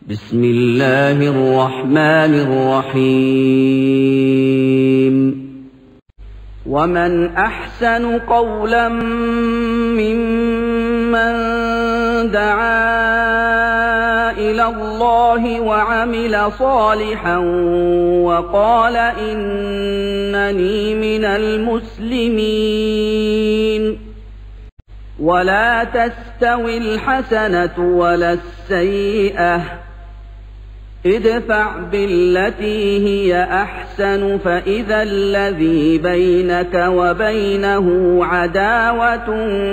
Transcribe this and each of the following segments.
بسم الله الرحمن الرحيم ومن أحسن قولا ممن دعا إلى الله وعمل صالحا وقال إنني من المسلمين ولا تستوي الحسنة ولا السيئة ادفع بالتي هي أحسن فإذا الذي بينك وبينه عداوة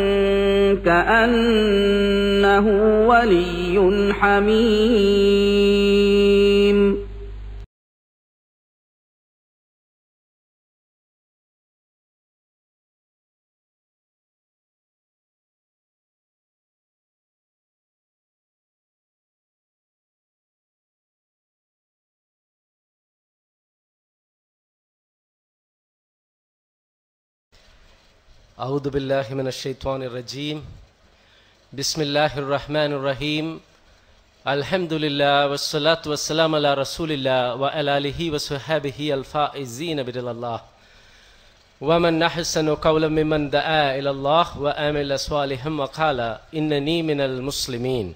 كأنه ولي حميم أعوذ بالله من الشيطان الرجيم بسم الله الرحمن الرحيم الحمد لله والصلاة والسلام على رسول الله وعلى آله وصحبه الفائزين برضا الله ومن أحسن قولا ممن دعا إلى الله وعمل صالحا وقال إنني من المسلمين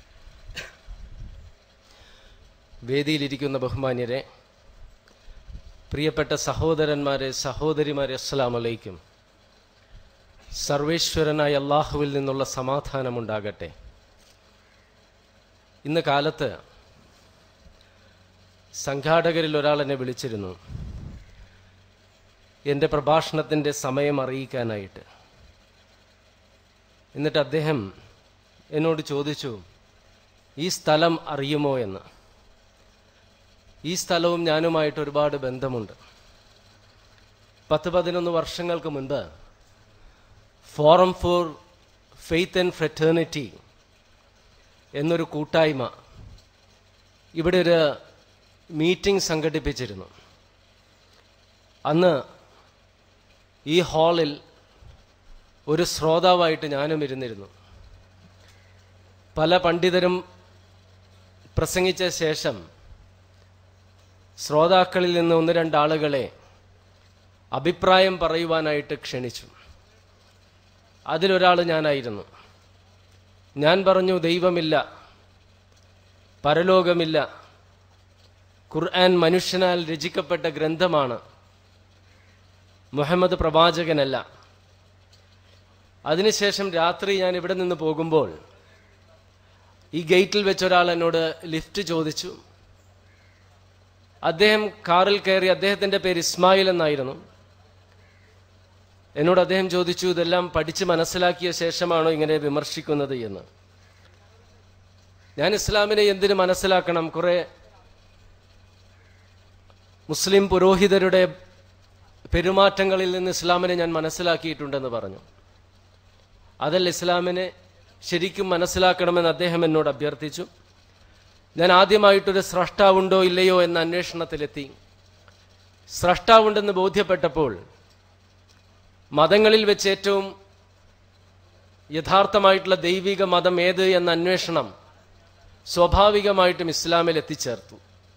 വേദിയിലിരിക്കുന്ന ബഹുമാന്യരെ പ്രിയപ്പെട്ട സഹോദരന്മാരെ സഹോദരിമാരെ അസ്സലാം വലൈക്കും സർവേശ്വരനായ അള്ളാഹുവിൽ നിന്നുള്ള സമാധാനമുണ്ടാകട്ടെ ഇന്ന് കാലത്ത് സംഘാടകരിൽ ഒരാൾ എന്നെ വിളിച്ചിരുന്നു എൻ്റെ പ്രഭാഷണത്തിൻ്റെ സമയം അറിയിക്കാനായിട്ട് എന്നിട്ട് അദ്ദേഹം എന്നോട് ചോദിച്ചു ഈ സ്ഥലം അറിയുമോ എന്ന് ഈ സ്ഥലവും ഞാനുമായിട്ട് ഒരുപാട് ബന്ധമുണ്ട് പത്ത് പതിനൊന്ന് വർഷങ്ങൾക്ക് മുൻപ് forum for faith and fraternity എന്നൊരു കൂട്ടായ്മ ഇവിടെ ഒരു മീറ്റിംഗ് സംഘടിപ്പിച്ചിരുന്നു അന്ന് ഈ ഹാളിൽ ഒരു ശ്രോതാവായിട്ട് ഞാനും ഇരുന്നിരുന്നു പല പണ്ഡിതരും പ്രസംഗിച്ച ശേഷം ശ്രോതാക്കളിൽ നിന്ന് ഒന്ന് രണ്ടാളുകളെ അഭിപ്രായം പറയുവാനായിട്ട് ക്ഷണിച്ചു അതിലൊരാൾ ഞാനായിരുന്നു ഞാൻ പറഞ്ഞു ദൈവമില്ല പരലോകമില്ല ഖുർആൻ മനുഷ്യനാൽ രചിക്കപ്പെട്ട ഗ്രന്ഥമാണ് മുഹമ്മദ് പ്രവാചകനല്ല അതിനുശേഷം രാത്രി ഞാൻ ഇവിടെ നിന്ന് പോകുമ്പോൾ ഈ ഗേറ്റിൽ വെച്ച് ഒരാൾ എന്നോട് ലിഫ്റ്റ് ചോദിച്ചു അദ്ദേഹം കാറിൽ കയറി അദ്ദേഹത്തിൻ്റെ പേര് ഇസ്മായിൽ എന്നായിരുന്നു എന്നോട് അദ്ദേഹം ചോദിച്ചു ഇതെല്ലാം പഠിച്ച് മനസ്സിലാക്കിയ ശേഷമാണോ ഇങ്ങനെ വിമർശിക്കുന്നത് എന്ന് ഞാൻ ഇസ്ലാമിനെ എന്തിനു മനസ്സിലാക്കണം കുറെ മുസ്ലിം പുരോഹിതരുടെ പെരുമാറ്റങ്ങളിൽ നിന്ന് ഇസ്ലാമിനെ ഞാൻ മനസ്സിലാക്കിയിട്ടുണ്ടെന്ന് പറഞ്ഞു അതല്ല ഇസ്ലാമിനെ ശരിക്കും മനസ്സിലാക്കണമെന്ന് അദ്ദേഹം എന്നോട് അഭ്യർത്ഥിച്ചു ഞാൻ ആദ്യമായിട്ടൊരു സ്രഷ്ടാവുണ്ടോ ഇല്ലയോ എന്ന അന്വേഷണത്തിലെത്തി സ്രഷ്ടാവുണ്ടെന്ന് ബോധ്യപ്പെട്ടപ്പോൾ മതങ്ങളിൽ വെച്ച് ഏറ്റവും യഥാർത്ഥമായിട്ടുള്ള ദൈവിക മതം ഏത് എന്ന അന്വേഷണം സ്വാഭാവികമായിട്ടും ഇസ്ലാമിൽ എത്തിച്ചേർത്തു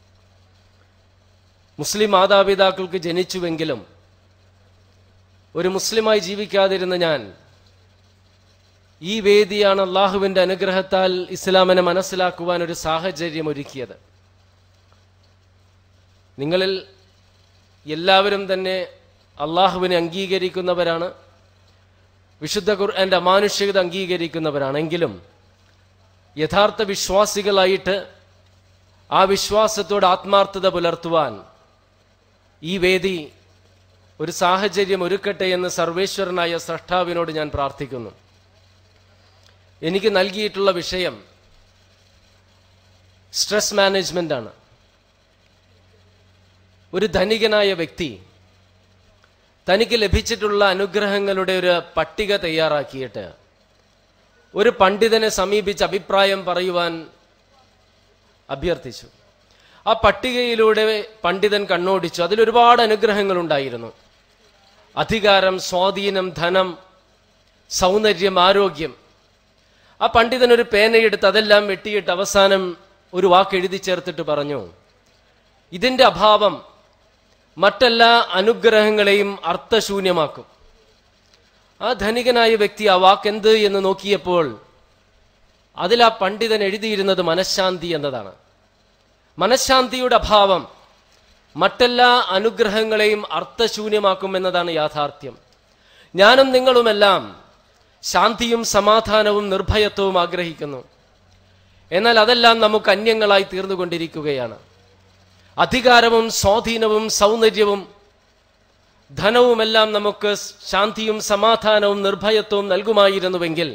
മുസ്ലിം മാതാപിതാക്കൾക്ക് ജനിച്ചുവെങ്കിലും ഒരു മുസ്ലിമായി ജീവിക്കാതിരുന്ന ഞാൻ ഈ വേദിയാണ് അള്ളാഹുവിൻ്റെ അനുഗ്രഹത്താൽ ഇസ്ലാമിനെ മനസ്സിലാക്കുവാൻ ഒരു സാഹചര്യം ഒരുക്കിയത് നിങ്ങളിൽ എല്ലാവരും തന്നെ അള്ളാഹുവിനെ അംഗീകരിക്കുന്നവരാണ് വിശുദ്ധ ഖുർആന്റെ അമാനുഷികത അംഗീകരിക്കുന്നവരാണെങ്കിലും യഥാർത്ഥ വിശ്വാസികളായിട്ട് ആ വിശ്വാസത്തോട് ആത്മാർത്ഥത പുലർത്തുവാൻ ഈ വേദി ഒരു സാഹചര്യം ഒരുക്കട്ടെ എന്ന് സർവേശ്വരനായ സൃഷ്ടാവിനോട് ഞാൻ പ്രാർത്ഥിക്കുന്നു എനിക്ക് നൽകിയിട്ടുള്ള വിഷയം സ്ട്രെസ് മാനേജ്മെന്റ് ആണ് ഒരു ധനികനായ വ്യക്തി തനിക്ക് ലഭിച്ചിട്ടുള്ള അനുഗ്രഹങ്ങളുടെ ഒരു പട്ടിക തയ്യാറാക്കിയിട്ട് ഒരു പണ്ഡിതനെ സമീപിച്ച് അഭിപ്രായം പറയുവാൻ അഭ്യർത്ഥിച്ചു ആ പട്ടികയിലൂടെ പണ്ഡിതൻ കണ്ണോടിച്ചു അതിലൊരുപാട് അനുഗ്രഹങ്ങൾ ഉണ്ടായിരുന്നു അധികാരം സ്വാധീനം ധനം സൗന്ദര്യം ആരോഗ്യം ആ പണ്ഡിതൻ ഒരു പേനയെടുത്ത് അതെല്ലാം വെട്ടിയിട്ട് അവസാനം ഒരു വാക്ക് എഴുതി ചേർത്തിട്ട് പറഞ്ഞു ഇതിന്റെ അഭാവം മറ്റെല്ലാ അനുഗ്രഹങ്ങളെയും അർത്ഥശൂന്യമാക്കും ആ ധനികനായ വ്യക്തി ആ വാക്ക് എന്ത് എന്ന് നോക്കിയപ്പോൾ അതിൽ ആ പണ്ഡിതൻ എഴുതിയിരുന്നത് മനഃശാന്തി എന്നതാണ് മനഃശാന്തിയുടെ അഭാവം മറ്റെല്ലാ അനുഗ്രഹങ്ങളെയും അർത്ഥശൂന്യമാക്കും എന്നതാണ് യാഥാർത്ഥ്യം ഞാനും നിങ്ങളുമെല്ലാം ശാന്തിയും സമാധാനവും നിർഭയത്വവും ആഗ്രഹിക്കുന്നു എന്നാൽ അതെല്ലാം നമുക്ക് അന്യങ്ങളായി തീർന്നുകൊണ്ടിരിക്കുകയാണ് അധികാരവും സ്വാധീനവും സൗന്ദര്യവും ധനവുമെല്ലാം നമുക്ക് ശാന്തിയും സമാധാനവും നിർഭയത്വവും നൽകുമായിരുന്നുവെങ്കിൽ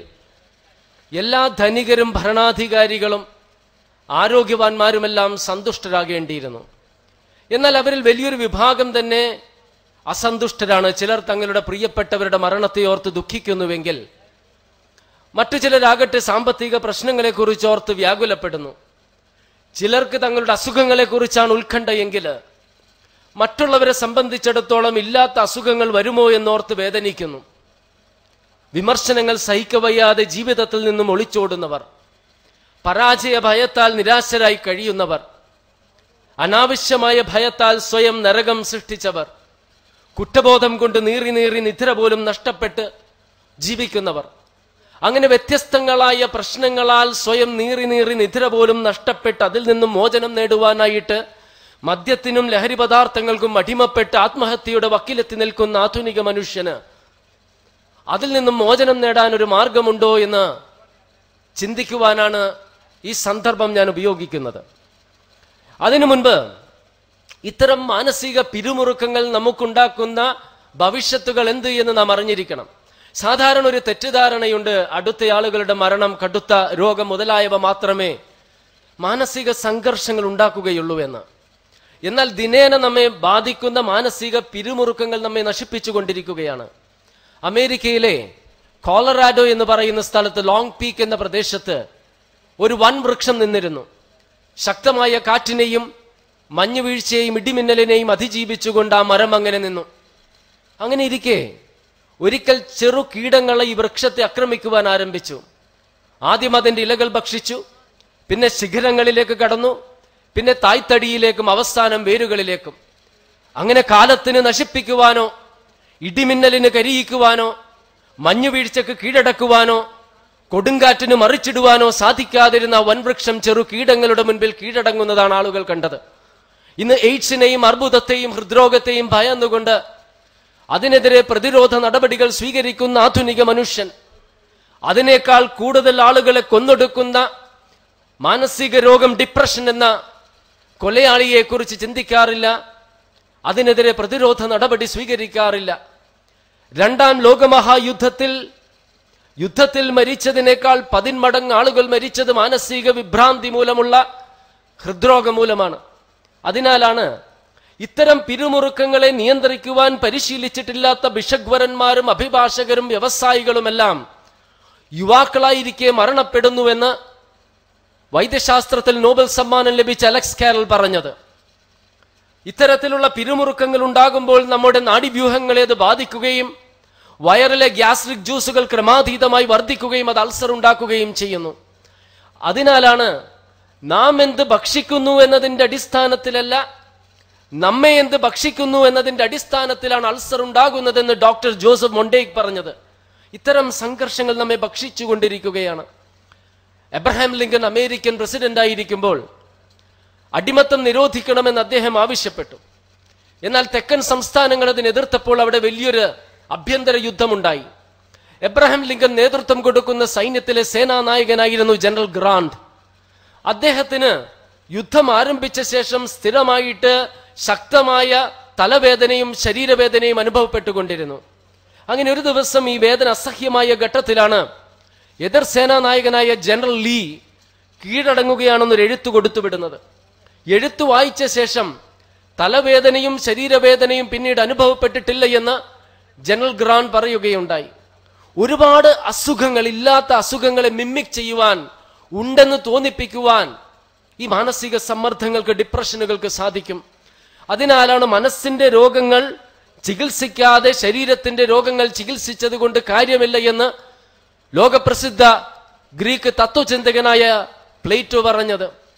എല്ലാ ധനികരും ഭരണാധികാരികളും ആരോഗ്യവാന്മാരുമെല്ലാം സന്തുഷ്ടരാകേണ്ടിയിരുന്നു എന്നാൽ അവരിൽ വലിയൊരു വിഭാഗം തന്നെ അസന്തുഷ്ടരാണ് ചിലർ തങ്ങളുടെ പ്രിയപ്പെട്ടവരുടെ മരണത്തെ ഓർത്ത് ദുഃഖിക്കുന്നുവെങ്കിൽ മറ്റു ചിലരാകട്ടെ സാമ്പത്തിക പ്രശ്നങ്ങളെക്കുറിച്ച് ഓർത്ത് വ്യാകുലപ്പെടുന്നു ചിലർക്ക് തങ്ങളുടെ അസുഖങ്ങളെക്കുറിച്ചാണ് ഉത്കണ്ഠയെങ്കിൽ മറ്റുള്ളവരെ സംബന്ധിച്ചിടത്തോളം ഇല്ലാത്ത അസുഖങ്ങൾ വരുമോ എന്നോർത്ത് വേദനിക്കുന്നു വിമർശനങ്ങൾ സഹിക്കവയ്യാതെ ജീവിതത്തിൽ നിന്നും ഒളിച്ചോടുന്നവർ പരാജയ ഭയത്താൽ നിരാശരായി കഴിയുന്നവർ അനാവശ്യമായ ഭയത്താൽ സ്വയം നരകം സൃഷ്ടിച്ചവർ കുറ്റബോധം കൊണ്ട് നീറി നീറി നിദ്ര പോലും നഷ്ടപ്പെട്ട് ജീവിക്കുന്നവർ അങ്ങനെ വ്യത്യസ്തങ്ങളായ പ്രശ്നങ്ങളാൽ സ്വയം നീറി നീറി നിദ്ര പോലും നഷ്ടപ്പെട്ട് അതിൽ നിന്നും മോചനം നേടുവാനായിട്ട് മദ്യത്തിനും ലഹരി പദാർത്ഥങ്ങൾക്കും അടിമപ്പെട്ട് ആത്മഹത്യയുടെ വക്കിലെത്തി നിൽക്കുന്ന ആധുനിക മനുഷ്യന് അതിൽ നിന്നും മോചനം നേടാൻ ഒരു മാർഗമുണ്ടോ എന്ന് ചിന്തിക്കുവാനാണ് ഈ സന്ദർഭം ഞാൻ ഉപയോഗിക്കുന്നത് അതിനു മുൻപ് ഇത്തരം മാനസിക പിരിമുറുക്കങ്ങൾ നമുക്കുണ്ടാക്കുന്ന ഭവിഷ്യത്തുകൾ എന്ത് എന്ന് നാം അറിഞ്ഞിരിക്കണം സാധാരണ ഒരു തെറ്റിദ്ധാരണയുണ്ട് അടുത്ത ആളുകളുടെ മരണം കടുത്ത രോഗം മുതലായവ മാത്രമേ മാനസിക സംഘർഷങ്ങൾ ഉണ്ടാക്കുകയുള്ളൂ എന്ന് എന്നാൽ ദിനേന നമ്മെ ബാധിക്കുന്ന മാനസിക പിരിമുറുക്കങ്ങൾ നമ്മെ നശിപ്പിച്ചു കൊണ്ടിരിക്കുകയാണ് അമേരിക്കയിലെ കോളറാഡോ എന്ന് പറയുന്ന സ്ഥലത്ത് ലോങ് പീക്ക് എന്ന പ്രദേശത്ത് ഒരു വൻ വൃക്ഷം നിന്നിരുന്നു ശക്തമായ കാറ്റിനെയും മഞ്ഞുവീഴ്ചയെയും ഇടിമിന്നലിനെയും അതിജീവിച്ചുകൊണ്ട് ആ മരം അങ്ങനെ നിന്നു അങ്ങനെ ഇരിക്കെ ഒരിക്കൽ ചെറു കീടങ്ങളെ ഈ വൃക്ഷത്തെ ആക്രമിക്കുവാൻ ആരംഭിച്ചു ആദ്യം അതിന്റെ ഇലകൾ ഭക്ഷിച്ചു പിന്നെ ശിഖരങ്ങളിലേക്ക് കടന്നു പിന്നെ തായ്തടിയിലേക്കും അവസാനം വേരുകളിലേക്കും അങ്ങനെ കാലത്തിന് നശിപ്പിക്കുവാനോ ഇടിമിന്നലിന് കരിയിക്കുവാനോ മഞ്ഞുവീഴ്ചക്ക് കീഴടക്കുവാനോ കൊടുങ്കാറ്റിന് മറിച്ചിടുവാനോ സാധിക്കാതിരുന്ന വൻവൃക്ഷം ചെറു കീടങ്ങളുടെ മുൻപിൽ കീഴടങ്ങുന്നതാണ് ആളുകൾ കണ്ടത് ഇന്ന് എയ്ഡ്സിനെയും അർബുദത്തെയും ഹൃദ്രോഗത്തെയും ഭയന്നുകൊണ്ട് അതിനെതിരെ പ്രതിരോധ നടപടികൾ സ്വീകരിക്കുന്ന ആധുനിക മനുഷ്യൻ അതിനേക്കാൾ കൂടുതൽ ആളുകളെ കൊന്നൊടുക്കുന്ന മാനസിക രോഗം ഡിപ്രഷൻ എന്ന കൊലയാളിയെ കുറിച്ച് ചിന്തിക്കാറില്ല അതിനെതിരെ പ്രതിരോധ നടപടി സ്വീകരിക്കാറില്ല രണ്ടാം ലോകമഹായുദ്ധത്തിൽ യുദ്ധത്തിൽ മരിച്ചതിനേക്കാൾ പതിന്മടങ്ങ് ആളുകൾ മരിച്ചത് മാനസിക വിഭ്രാന്തി മൂലമുള്ള ഹൃദ്രോഗം മൂലമാണ് അതിനാലാണ് ഇത്തരം പിരിമുറുക്കങ്ങളെ നിയന്ത്രിക്കുവാൻ പരിശീലിച്ചിട്ടില്ലാത്ത ബിഷഗ്വരന്മാരും അഭിഭാഷകരും വ്യവസായികളുമെല്ലാം യുവാക്കളായിരിക്കെ മരണപ്പെടുന്നുവെന്ന് വൈദ്യശാസ്ത്രത്തിൽ നോബൽ സമ്മാനം ലഭിച്ച അലക്സ് കാരൽ പറഞ്ഞത് ഇത്തരത്തിലുള്ള പിരിമുറുക്കങ്ങൾ ഉണ്ടാകുമ്പോൾ നമ്മുടെ നാഡിവ്യൂഹങ്ങളെ അത് ബാധിക്കുകയും വയറിലെ ഗ്യാസ്ട്രിക് ജ്യൂസുകൾ ക്രമാതീതമായി വർദ്ധിക്കുകയും അത് അൾസർ ഉണ്ടാക്കുകയും ചെയ്യുന്നു അതിനാലാണ് നാം എന്ത് ഭക്ഷിക്കുന്നു എന്നതിന്റെ അടിസ്ഥാനത്തിലല്ല നമ്മെ എന്ത് ഭക്ഷിക്കുന്നു എന്നതിന്റെ അടിസ്ഥാനത്തിലാണ് അൾസർ ഉണ്ടാകുന്നതെന്ന് ഡോക്ടർ ജോസഫ് മൊണ്ടേക്ക് പറഞ്ഞത് ഇത്തരം സംഘർഷങ്ങൾ നമ്മെ ഭക്ഷിച്ചുകൊണ്ടിരിക്കുകയാണ് എബ്രഹാം ലിങ്കൻ അമേരിക്കൻ പ്രസിഡന്റ് ആയിരിക്കുമ്പോൾ അടിമത്തം നിരോധിക്കണമെന്ന് അദ്ദേഹം ആവശ്യപ്പെട്ടു എന്നാൽ തെക്കൻ സംസ്ഥാനങ്ങൾ അതിന് എതിർത്തപ്പോൾ അവിടെ വലിയൊരു അഭ്യന്തര യുദ്ധമുണ്ടായി എബ്രഹാം ലിങ്കൻ നേതൃത്വം കൊടുക്കുന്ന സൈന്യത്തിലെ സേനാനായകനായിരുന്നു ജനറൽ ഗ്രാൻഡ് അദ്ദേഹത്തിന് യുദ്ധം ആരംഭിച്ച ശേഷം സ്ഥിരമായിട്ട് ശക്തമായ തലവേദനയും ശരീരവേദനയും അനുഭവപ്പെട്ടുകൊണ്ടിരുന്നു അങ്ങനെ ഒരു ദിവസം ഈ വേദന അസഹ്യമായ ഘട്ടത്തിലാണ് എതിർ സേനാനായകനായ ജനറൽ ലീ കീഴടങ്ങുകയാണെന്നൊരു എഴുത്തു കൊടുത്തുവിടുന്നത് എഴുത്തു വായിച്ച ശേഷം തലവേദനയും ശരീരവേദനയും പിന്നീട് അനുഭവപ്പെട്ടിട്ടില്ല എന്ന് ജനറൽ ഗ്രാൻ പറയുകയുണ്ടായി ഒരുപാട് അസുഖങ്ങൾ ഇല്ലാത്ത അസുഖങ്ങളെ മിമ്മിക് ചെയ്യുവാൻ ഉണ്ടെന്ന് തോന്നിപ്പിക്കുവാൻ ഈ മാനസിക സമ്മർദ്ദങ്ങൾക്ക് ഡിപ്രഷനുകൾക്ക് സാധിക്കും അതിനാലാണ് മനസ്സിന്റെ രോഗങ്ങൾ ചികിത്സിക്കാതെ ശരീരത്തിന്റെ രോഗങ്ങൾ ചികിത്സിച്ചത് കൊണ്ട് കാര്യമില്ല എന്ന് ലോകപ്രസിദ്ധ ഗ്രീക്ക് തത്വചിന്തകനായ പ്ലേറ്റോ പറഞ്ഞത്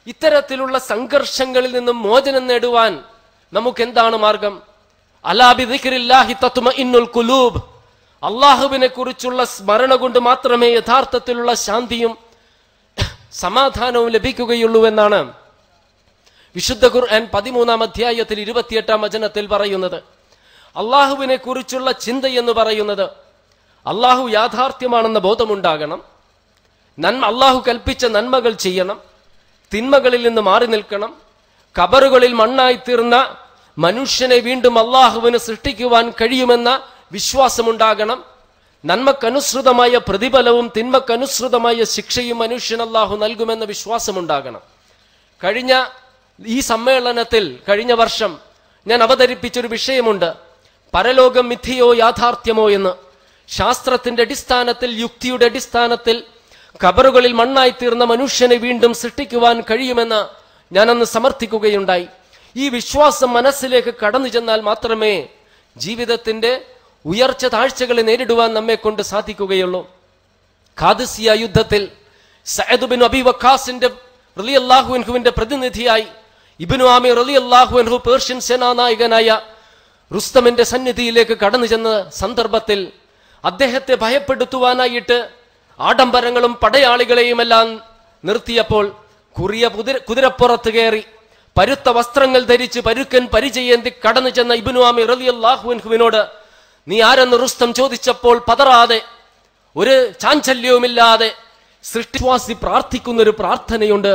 ഇത്തരത്തിലുള്ള സംഘർഷങ്ങളിൽ നിന്നും മോചനം നേടുവാൻ നമുക്ക് എന്താണ് മാർഗം അലാബിദിഖിറില്ലാഹി തത്മ ഇന്നുൽ കുലൂബ് അള്ളാഹുവിനെ കുറിച്ചുള്ള സ്മരണ കൊണ്ട് മാത്രമേ യഥാർത്ഥത്തിലുള്ള ശാന്തിയും സമാധാനവും ലഭിക്കുകയുള്ളൂ എന്നാണ് വിശുദ്ധ ഖുർആൻ പതിമൂന്നാം അധ്യായത്തിൽ ഇരുപത്തിയെട്ടാം വചനത്തിൽ പറയുന്നത് അള്ളാഹുവിനെ കുറിച്ചുള്ള ചിന്ത എന്ന് പറയുന്നത് അള്ളാഹു യാഥാർത്ഥ്യമാണെന്ന ബോധമുണ്ടാകണം നന്മ അള്ളാഹു കൽപ്പിച്ച നന്മകൾ ചെയ്യണം തിന്മകളിൽ നിന്ന് മാറി നിൽക്കണം കബറുകളിൽ മണ്ണായി തീർന്ന മനുഷ്യനെ വീണ്ടും അള്ളാഹുവിന് സൃഷ്ടിക്കുവാൻ കഴിയുമെന്ന വിശ്വാസമുണ്ടാകണം നന്മക്കനുസൃതമായ പ്രതിഫലവും തിന്മക്കനുസൃതമായ ശിക്ഷയും മനുഷ്യൻ അള്ളാഹു നൽകുമെന്ന വിശ്വാസമുണ്ടാകണം കഴിഞ്ഞ ഈ സമ്മേളനത്തിൽ കഴിഞ്ഞ വർഷം ഞാൻ അവതരിപ്പിച്ചൊരു വിഷയമുണ്ട് പരലോകം മിഥ്യയോ യാഥാർത്ഥ്യമോ എന്ന് ശാസ്ത്രത്തിന്റെ അടിസ്ഥാനത്തിൽ യുക്തിയുടെ അടിസ്ഥാനത്തിൽ കബറുകളിൽ മണ്ണായി തീർന്ന മനുഷ്യനെ വീണ്ടും സൃഷ്ടിക്കുവാൻ കഴിയുമെന്ന് ഞാനന്ന് സമർത്ഥിക്കുകയുണ്ടായി ഈ വിശ്വാസം മനസ്സിലേക്ക് കടന്നു ചെന്നാൽ മാത്രമേ ജീവിതത്തിന്റെ ഉയർച്ച താഴ്ചകളെ നേരിടുവാൻ നമ്മെ കൊണ്ട് സാധിക്കുകയുള്ളൂ ഖാദിസിയ യുദ്ധത്തിൽ സയദ് ബിൻ അബി വക്കാസിന്റെ റലി അള്ളാഹുവിൻഹുവിന്റെ പ്രതിനിധിയായി ഇബിനു ആമി റലി അള്ളാഹുവിൻഹു പേർഷ്യൻ സേനാനായകനായ റുസ്തമിന്റെ സന്നിധിയിലേക്ക് കടന്നു ചെന്ന സന്ദർഭത്തിൽ അദ്ദേഹത്തെ ഭയപ്പെടുത്തുവാനായിട്ട് ആഡംബരങ്ങളും പടയാളികളെയും എല്ലാം നിർത്തിയപ്പോൾ കുറിയ കുതിര കുതിരപ്പുറത്ത് കയറി പരുത്ത വസ്ത്രങ്ങൾ ധരിച്ച് പരുക്കൻ പരിചയേന്തി കടന്നു ചെന്ന ഇബിനു ആമി റലി അള്ളാഹുവിൻഹുവിനോട് നീ ആരെന്ന് റുസ്തം ചോദിച്ചപ്പോൾ പതറാതെ ഒരു ചാഞ്ചല്യവുമില്ലാതെ സൃഷ്ടിവാസി പ്രാർത്ഥിക്കുന്ന ഒരു പ്രാർത്ഥനയുണ്ട്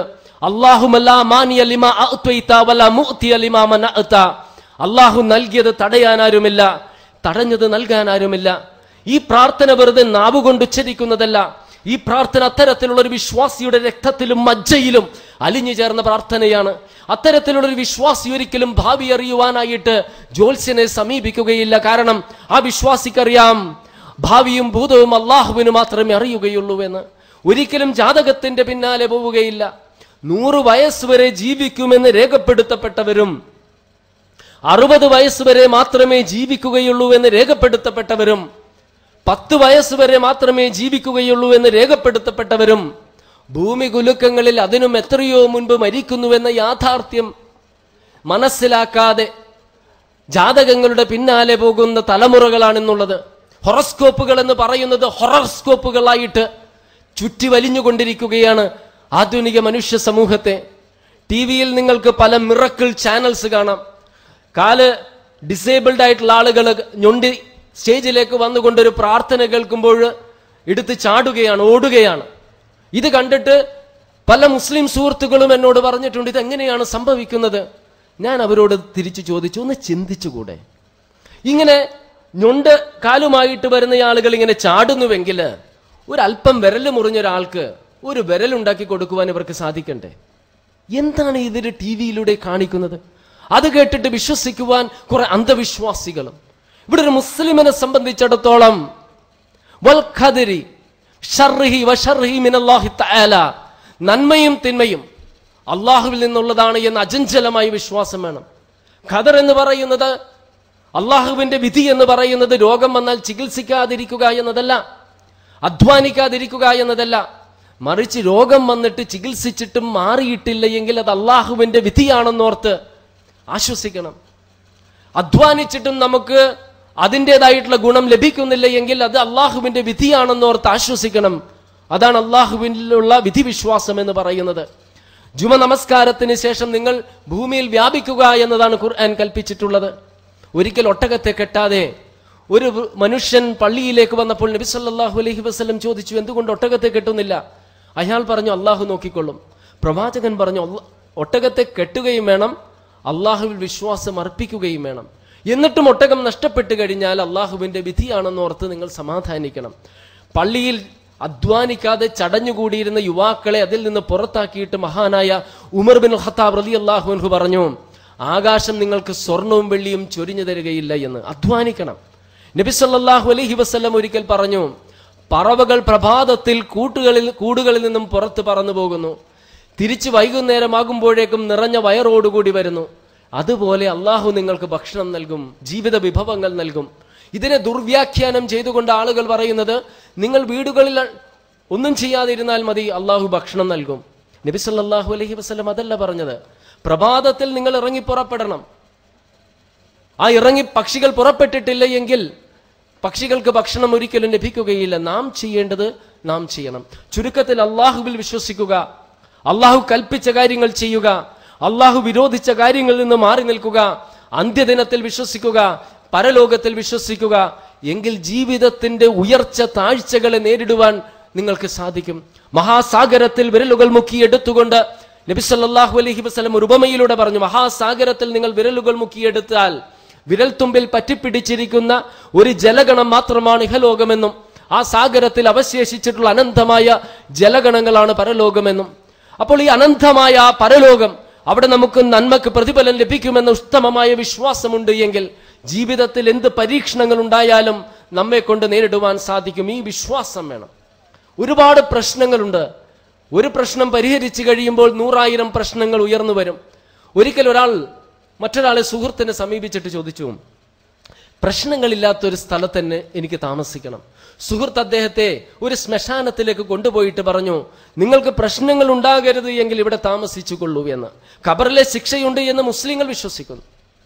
അള്ളാഹു നൽകിയത് തടയാനാരുമില്ല തടഞ്ഞത് നൽകാനാരുമില്ല ഈ പ്രാർത്ഥന വെറുതെ നാവുകൊണ്ട് ഉച്ചരിക്കുന്നതല്ല ഈ പ്രാർത്ഥന അത്തരത്തിലുള്ള ഒരു വിശ്വാസിയുടെ രക്തത്തിലും മജ്ജയിലും അലിഞ്ഞു ചേർന്ന പ്രാർത്ഥനയാണ് അത്തരത്തിലുള്ള ഒരു വിശ്വാസി ഒരിക്കലും ഭാവി അറിയുവാനായിട്ട് ജ്യോത്സ്യനെ സമീപിക്കുകയില്ല കാരണം ആ വിശ്വാസിക്കറിയാം ഭാവിയും ഭൂതവും അള്ളാഹുവിന് മാത്രമേ അറിയുകയുള്ളൂ എന്ന് ഒരിക്കലും ജാതകത്തിന്റെ പിന്നാലെ പോവുകയില്ല നൂറ് വയസ്സ് വരെ ജീവിക്കുമെന്ന് രേഖപ്പെടുത്തപ്പെട്ടവരും അറുപത് വയസ്സ് വരെ മാത്രമേ ജീവിക്കുകയുള്ളൂ എന്ന് രേഖപ്പെടുത്തപ്പെട്ടവരും പത്ത് വയസ്സ് വരെ മാത്രമേ ജീവിക്കുകയുള്ളൂ എന്ന് രേഖപ്പെടുത്തപ്പെട്ടവരും ഭൂമി കുലുക്കങ്ങളിൽ അതിനും എത്രയോ മുൻപ് മരിക്കുന്നുവെന്ന യാഥാർത്ഥ്യം മനസ്സിലാക്കാതെ ജാതകങ്ങളുടെ പിന്നാലെ പോകുന്ന തലമുറകളാണെന്നുള്ളത് ഹൊറസ്കോപ്പുകൾ എന്ന് പറയുന്നത് ഹൊറസ്കോപ്പുകളായിട്ട് ചുറ്റി വലിഞ്ഞുകൊണ്ടിരിക്കുകയാണ് ആധുനിക മനുഷ്യ സമൂഹത്തെ ടി വിയിൽ നിങ്ങൾക്ക് പല മിറക്കിൾ ചാനൽസ് കാണാം കാല് ഡിസേബിൾഡ് ആയിട്ടുള്ള ആളുകൾ ഞൊണ്ടി സ്റ്റേജിലേക്ക് വന്നുകൊണ്ടൊരു പ്രാർത്ഥന കേൾക്കുമ്പോൾ എടുത്ത് ചാടുകയാണ് ഓടുകയാണ് ഇത് കണ്ടിട്ട് പല മുസ്ലിം സുഹൃത്തുക്കളും എന്നോട് പറഞ്ഞിട്ടുണ്ട് ഇത് എങ്ങനെയാണ് സംഭവിക്കുന്നത് ഞാൻ അവരോട് തിരിച്ചു ചോദിച്ചു ഒന്ന് ചിന്തിച്ചുകൂടെ ഇങ്ങനെ ഞൊണ്ട് കാലുമായിട്ട് വരുന്ന ആളുകൾ ഇങ്ങനെ ചാടുന്നുവെങ്കിൽ ഒരല്പം വിരൽ മുറിഞ്ഞ ഒരാൾക്ക് ഒരു വിരലുണ്ടാക്കി കൊടുക്കുവാൻ ഇവർക്ക് സാധിക്കണ്ടേ എന്താണ് ഇതിന് ടി വിയിലൂടെ കാണിക്കുന്നത് അത് കേട്ടിട്ട് വിശ്വസിക്കുവാൻ കുറെ അന്ധവിശ്വാസികളും ഇവിടെ ഒരു മുസ്ലിമിനെ സംബന്ധിച്ചിടത്തോളം വൽഖദരി ഷർഹി വഷർഹി മിനല്ലാഹി തആല നന്മയും തിന്മയും അള്ളാഹുവിൽ നിന്നുള്ളതാണ് എന്ന് അചഞ്ചലമായി വിശ്വാസം വേണം ഖദർ എന്ന് പറയുന്നത് അള്ളാഹുവിന്റെ വിധി എന്ന് പറയുന്നത് രോഗം വന്നാൽ ചികിത്സിക്കാതിരിക്കുക എന്നതല്ല അധ്വാനിക്കാതിരിക്കുക എന്നതല്ല മറിച്ച് രോഗം വന്നിട്ട് ചികിത്സിച്ചിട്ടും മാറിയിട്ടില്ല എങ്കിൽ അത് അള്ളാഹുവിന്റെ വിധിയാണെന്നോർത്ത് ആശ്വസിക്കണം അധ്വാനിച്ചിട്ടും നമുക്ക് അതിൻ്റെതായിട്ടുള്ള ഗുണം ലഭിക്കുന്നില്ല എങ്കിൽ അത് അള്ളാഹുവിന്റെ വിധിയാണെന്നോർത്ത് ആശ്വസിക്കണം അതാണ് അള്ളാഹുവിനുള്ള വിധിവിശ്വാസം എന്ന് പറയുന്നത് ജുമ നമസ്കാരത്തിന് ശേഷം നിങ്ങൾ ഭൂമിയിൽ വ്യാപിക്കുക എന്നതാണ് ഖുർആൻ കൽപ്പിച്ചിട്ടുള്ളത് ഒരിക്കൽ ഒട്ടകത്തെ കെട്ടാതെ ഒരു മനുഷ്യൻ പള്ളിയിലേക്ക് വന്നപ്പോൾ നബി സല്ലല്ലാഹു അലൈഹി വസല്ലം ചോദിച്ചു എന്തുകൊണ്ട് ഒട്ടകത്തെ കെട്ടുന്നില്ല അയാൾ പറഞ്ഞു അള്ളാഹു നോക്കിക്കൊള്ളും പ്രവാചകൻ പറഞ്ഞു "അല്ല- ഒട്ടകത്തെ കെട്ടുകയും വേണം അള്ളാഹുവിൽ വിശ്വാസം അർപ്പിക്കുകയും വേണം എന്നിട്ടും ഒട്ടകം നഷ്ടപ്പെട്ടു കഴിഞ്ഞാൽ അള്ളാഹുവിന്റെ വിധിയാണെന്ന് ഓർത്ത് നിങ്ങൾ സമാധാനിക്കണം പള്ളിയിൽ അധ്വാനിക്കാതെ ചടഞ്ഞുകൂടിയിരുന്ന യുവാക്കളെ അതിൽ നിന്ന് പുറത്താക്കിയിട്ട് മഹാനായ ഉമർ ബിൻ ഖത്താബ് റലി അള്ളാഹുൻഹു പറഞ്ഞു ആകാശം നിങ്ങൾക്ക് സ്വർണവും വെള്ളിയും ചൊരിഞ്ഞു തരികയില്ല എന്ന് അധ്വാനിക്കണം നബി സല്ലല്ലാഹു അലൈഹി വസല്ലം ഒരിക്കൽ പറഞ്ഞു പറവകൾ പ്രഭാതത്തിൽ കൂട്ടുകളിൽ കൂടുകളിൽ നിന്നും പുറത്ത് പറന്നു പോകുന്നു തിരിച്ച് വൈകുന്നേരമാകുമ്പോഴേക്കും നിറഞ്ഞ വയറോടുകൂടി വരുന്നു അതുപോലെ അള്ളാഹു നിങ്ങൾക്ക് ഭക്ഷണം നൽകും ജീവിത വിഭവങ്ങൾ നൽകും ഇതിനെ ദുർവ്യാഖ്യാനം ചെയ്തുകൊണ്ട് ആളുകൾ പറയുന്നത് നിങ്ങൾ വീടുകളിൽ ഒന്നും ചെയ്യാതിരുന്നാൽ മതി അള്ളാഹു ഭക്ഷണം നൽകും നബി സല്ലല്ലാഹു അലൈഹി വസല്ലം അതല്ല പറഞ്ഞത് പ്രഭാതത്തിൽ നിങ്ങൾ ഇറങ്ങി പുറപ്പെടണം ആ ഇറങ്ങി പക്ഷികൾ പുറപ്പെട്ടിട്ടില്ല എങ്കിൽ പക്ഷികൾക്ക് ഭക്ഷണം ഒരിക്കലും ലഭിക്കുകയില്ല നാം ചെയ്യേണ്ടത് നാം ചെയ്യണം ചുരുക്കത്തിൽ അള്ളാഹുവിൽ വിശ്വസിക്കുക അള്ളാഹു കൽപ്പിച്ച കാര്യങ്ങൾ ചെയ്യുക അള്ളാഹു വിരോധിച്ച കാര്യങ്ങളിൽ നിന്ന് മാറി നിൽക്കുക അന്ത്യദിനത്തിൽ വിശ്വസിക്കുക പരലോകത്തിൽ വിശ്വസിക്കുക എങ്കിൽ ജീവിതത്തിന്റെ ഉയർച്ച താഴ്ചകളെ നേരിടുവാൻ നിങ്ങൾക്ക് സാധിക്കും മഹാസാഗരത്തിൽ വിരലുകൾ മുക്കിയെടുത്തുകൊണ്ട് നബി സല്ലല്ലാഹു അലൈഹി വസല്ലം ഒരു ഉപമയിലൂടെ പറഞ്ഞു മഹാസാഗരത്തിൽ നിങ്ങൾ വിരലുകൾ മുക്കിയെടുത്താൽ വിരൽത്തുമ്പിൽ പറ്റിപ്പിടിച്ചിരിക്കുന്ന ഒരു ജലഗണം മാത്രമാണ് ഇഹലോകമെന്നും ആ സാഗരത്തിൽ അവശേഷിച്ചിട്ടുള്ള അനന്തമായ ജലഗണങ്ങളാണ് പരലോകമെന്നും അപ്പോൾ ഈ അനന്തമായ ആ പരലോകം അവിടെ നമുക്ക് നന്മക്ക് പ്രതിഫലം ലഭിക്കുമെന്ന ഉത്തമമായ വിശ്വാസമുണ്ട് എങ്കിൽ ജീവിതത്തിൽ എന്ത് പരീക്ഷണങ്ങൾ ഉണ്ടായാലും നമ്മെ കൊണ്ട് നേരിടുവാൻ സാധിക്കും ഈ വിശ്വാസം വേണം ഒരുപാട് പ്രശ്നങ്ങളുണ്ട് ഒരു പ്രശ്നം പരിഹരിച്ചു കഴിയുമ്പോൾ നൂറായിരം പ്രശ്നങ്ങൾ ഉയർന്നു വരും ഒരിക്കൽ ഒരാൾ മറ്റൊരാളെ സുഹൃത്തിനെ സമീപിച്ചിട്ട് ചോദിച്ചു പ്രശ്നങ്ങളില്ലാത്ത ഒരു സ്ഥലത്ത് തന്നെ എനിക്ക് താമസിക്കണം സുഹൃത്ത് അദ്ദേഹത്തെ ഒരു ശ്മശാനത്തിലേക്ക് കൊണ്ടുപോയിട്ട് പറഞ്ഞു നിങ്ങൾക്ക് പ്രശ്നങ്ങൾ ഉണ്ടാകരുത് എങ്കിൽ ഇവിടെ താമസിച്ചു കൊള്ളൂ എന്ന് ഖബറിലെ ശിക്ഷയുണ്ട് എന്ന് മുസ്ലിങ്ങൾ വിശ്വസിക്കുന്നു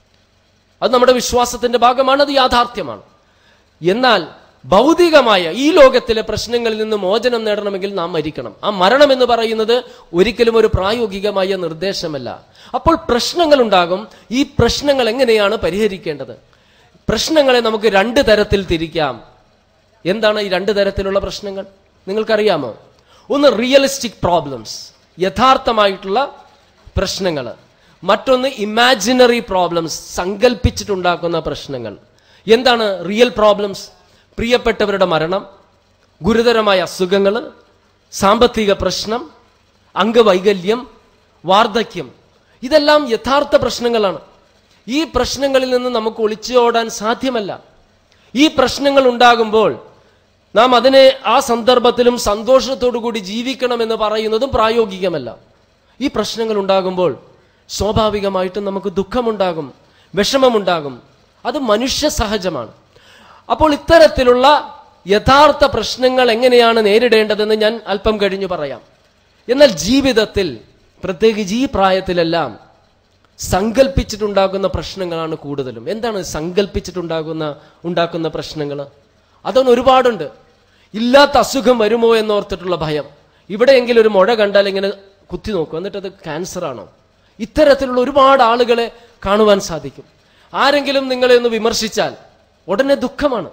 അത് നമ്മുടെ വിശ്വാസത്തിന്റെ ഭാഗമാണ് അത് യാഥാർത്ഥ്യമാണ് എന്നാൽ ഭൗതികമായ ഈ ലോകത്തിലെ പ്രശ്നങ്ങളിൽ നിന്ന് മോചനം നേടണമെങ്കിൽ നാം മരിക്കണം ആ മരണം എന്ന് പറയുന്നത് ഒരിക്കലും ഒരു പ്രായോഗികമായ നിർദ്ദേശമല്ല അപ്പോൾ പ്രശ്നങ്ങൾ ഉണ്ടാകും ഈ പ്രശ്നങ്ങൾ എങ്ങനെയാണ് പരിഹരിക്കേണ്ടത് പ്രശ്നങ്ങളെ നമുക്ക് രണ്ട് തരത്തിൽ തിരിക്കാം എന്താണ് ഈ രണ്ട് തരത്തിലുള്ള പ്രശ്നങ്ങൾ നിങ്ങൾക്കറിയാമോ ഒന്ന് റിയലിസ്റ്റിക് പ്രോബ്ലംസ് യഥാർത്ഥമായിട്ടുള്ള പ്രശ്നങ്ങൾ മറ്റൊന്ന് ഇമാജിനറി പ്രോബ്ലംസ് സങ്കല്പിച്ചിട്ടുണ്ടാക്കുന്ന പ്രശ്നങ്ങൾ എന്താണ് റിയൽ പ്രോബ്ലംസ് പ്രിയപ്പെട്ടവരുടെ മരണം ഗുരുതരമായ അസുഖങ്ങൾ സാമ്പത്തിക പ്രശ്നം അംഗവൈകല്യം വാർദ്ധക്യം ഇതെല്ലാം യഥാർത്ഥ പ്രശ്നങ്ങളാണ് ഈ പ്രശ്നങ്ങളിൽ നിന്ന് നമുക്ക് ഒളിച്ചോടാൻ സാധ്യമല്ല ഈ പ്രശ്നങ്ങൾ ഉണ്ടാകുമ്പോൾ നാം അതിനെ ആ സന്ദർഭത്തിലും സന്തോഷത്തോടു കൂടി ജീവിക്കണമെന്ന് പറയുന്നതും പ്രായോഗികമല്ല ഈ പ്രശ്നങ്ങൾ ഉണ്ടാകുമ്പോൾ സ്വാഭാവികമായിട്ടും നമുക്ക് ദുഃഖമുണ്ടാകും വിഷമമുണ്ടാകും അത് മനുഷ്യ സഹജമാണ് അപ്പോൾ ഇത്തരത്തിലുള്ള യഥാർത്ഥ പ്രശ്നങ്ങൾ എങ്ങനെയാണ് നേരിടേണ്ടതെന്ന് ഞാൻ അല്പം കഴിഞ്ഞു പറയാം എന്നാൽ ജീവിതത്തിൽ പ്രത്യേകിച്ച് ഈ പ്രായത്തിലെല്ലാം സങ്കല്പിച്ചിട്ടുണ്ടാകുന്ന പ്രശ്നങ്ങളാണ് കൂടുതലും എന്താണ് സങ്കല്പിച്ചിട്ടുണ്ടാകുന്ന ഉണ്ടാക്കുന്ന പ്രശ്നങ്ങൾ അതൊന്നും ഒരുപാടുണ്ട് ഇല്ലാത്ത അസുഖം വരുമോ എന്നോർത്തിട്ടുള്ള ഭയം ഇവിടെയെങ്കിലും ഒരു മുഴ കണ്ടാൽ ഇങ്ങനെ കുത്തി നോക്കും എന്നിട്ട് അത് ക്യാൻസർ ആണോ ഇത്തരത്തിലുള്ള ഒരുപാട് ആളുകളെ കാണുവാൻ സാധിക്കും ആരെങ്കിലും നിങ്ങളെ ഒന്ന് വിമർശിച്ചാൽ ഉടനെ ദുഃഖമാണ്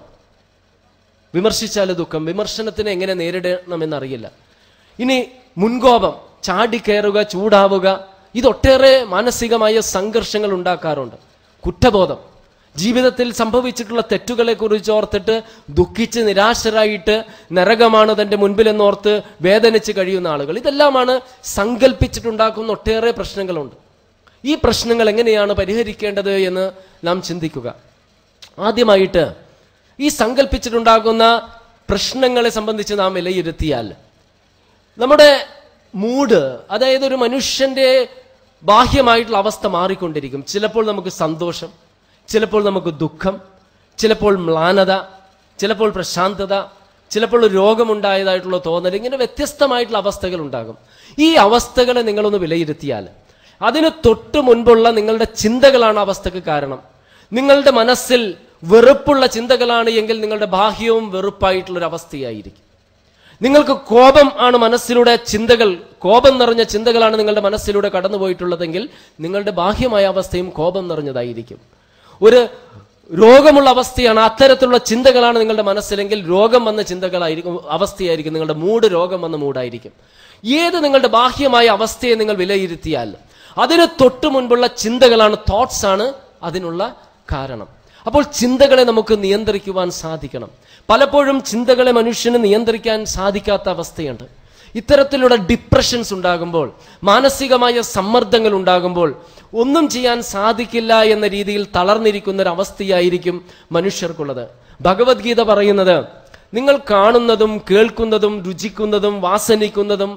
വിമർശിച്ചാൽ ദുഃഖം വിമർശനത്തിനെ എങ്ങനെ നേരിടണമെന്നറിയില്ല ഇനി മുൻകോപം ചാടിക്കയറുക ചൂടാവുക ഇതൊട്ടേറെ മാനസികമായ സംഘർഷങ്ങൾ ഉണ്ടാക്കാറുണ്ട് കുറ്റബോധം ജീവിതത്തിൽ സംഭവിച്ചിട്ടുള്ള തെറ്റുകളെ കുറിച്ച് ഓർത്തിട്ട് ദുഃഖിച്ച് നിരാശരായിട്ട് നരകമാണ് തന്റെ മുൻപിലെന്നോർത്ത് വേദനിച്ച് കഴിയുന്ന ആളുകൾ ഇതെല്ലാമാണ് സങ്കല്പിച്ചിട്ടുണ്ടാക്കുന്ന ഒട്ടേറെ പ്രശ്നങ്ങളുണ്ട് ഈ പ്രശ്നങ്ങൾ എങ്ങനെയാണ് പരിഹരിക്കേണ്ടത് എന്ന് നാം ചിന്തിക്കുക ആദ്യമായിട്ട് ഈ സങ്കല്പിച്ചിട്ടുണ്ടാകുന്ന പ്രശ്നങ്ങളെ സംബന്ധിച്ച് നാം വിലയിരുത്തിയാൽ നമ്മുടെ മൂഡ് അതായത് ഒരു മനുഷ്യന്റെ ബാഹ്യമായിട്ടുള്ള അവസ്ഥ മാറിക്കൊണ്ടിരിക്കും ചിലപ്പോൾ നമുക്ക് സന്തോഷം ചിലപ്പോൾ നമുക്ക് ദുഃഖം ചിലപ്പോൾ മ്ലാനത ചിലപ്പോൾ പ്രശാന്തത ചിലപ്പോൾ ഒരു രോഗമുണ്ടായതായിട്ടുള്ള തോന്നൽ ഇങ്ങനെ വ്യത്യസ്തമായിട്ടുള്ള അവസ്ഥകൾ ഉണ്ടാകും ഈ അവസ്ഥകളെ നിങ്ങളൊന്ന് വിലയിരുത്തിയാൽ അതിന് തൊട്ട് മുൻപുള്ള നിങ്ങളുടെ ചിന്തകളാണ് അവസ്ഥക്ക് കാരണം നിങ്ങളുടെ മനസ്സിൽ വെറുപ്പുള്ള ചിന്തകളാണ് എങ്കിൽ നിങ്ങളുടെ ബാഹ്യവും വെറുപ്പായിട്ടുള്ള ഒരു അവസ്ഥയായിരിക്കും നിങ്ങൾക്ക് കോപം ആണ് മനസ്സിലൂടെ ചിന്തകൾ കോപം നിറഞ്ഞ ചിന്തകളാണ് നിങ്ങളുടെ മനസ്സിലൂടെ കടന്നുപോയിട്ടുള്ളതെങ്കിൽ നിങ്ങളുടെ ബാഹ്യമായ അവസ്ഥയും കോപം നിറഞ്ഞതായിരിക്കും ഒരു രോഗമുള്ള അവസ്ഥയാണ് അത്തരത്തിലുള്ള ചിന്തകളാണ് നിങ്ങളുടെ മനസ്സിലെങ്കിൽ രോഗം വന്ന ചിന്തകളായിരിക്കും അവസ്ഥയായിരിക്കും നിങ്ങളുടെ മൂഡ് രോഗം വന്ന മൂഡായിരിക്കും ഏത് നിങ്ങളുടെ ബാഹ്യമായ അവസ്ഥയെ നിങ്ങൾ വിലയിരുത്തിയാൽ അതിന് തൊട്ടു മുൻപുള്ള ചിന്തകളാണ് തോട്ട്സ് ആണ് അതിനുള്ള കാരണം അപ്പോൾ ചിന്തകളെ നമുക്ക് നിയന്ത്രിക്കുവാൻ സാധിക്കണം പലപ്പോഴും ചിന്തകളെ മനുഷ്യന് നിയന്ത്രിക്കാൻ സാധിക്കാത്ത അവസ്ഥയുണ്ട് ഇത്തരത്തിലുള്ള ഡിപ്രഷൻസ് ഉണ്ടാകുമ്പോൾ മാനസികമായ സമ്മർദ്ദങ്ങൾ ഉണ്ടാകുമ്പോൾ ഒന്നും ചെയ്യാൻ സാധിക്കില്ല എന്ന രീതിയിൽ തളർന്നിരിക്കുന്ന ഒരു അവസ്ഥയായിരിക്കും മനുഷ്യർക്കുള്ളത് ഭഗവത്ഗീത പറയുന്നത് നിങ്ങൾ കാണുന്നതും കേൾക്കുന്നതും രുചിക്കുന്നതും വാസനിക്കുന്നതും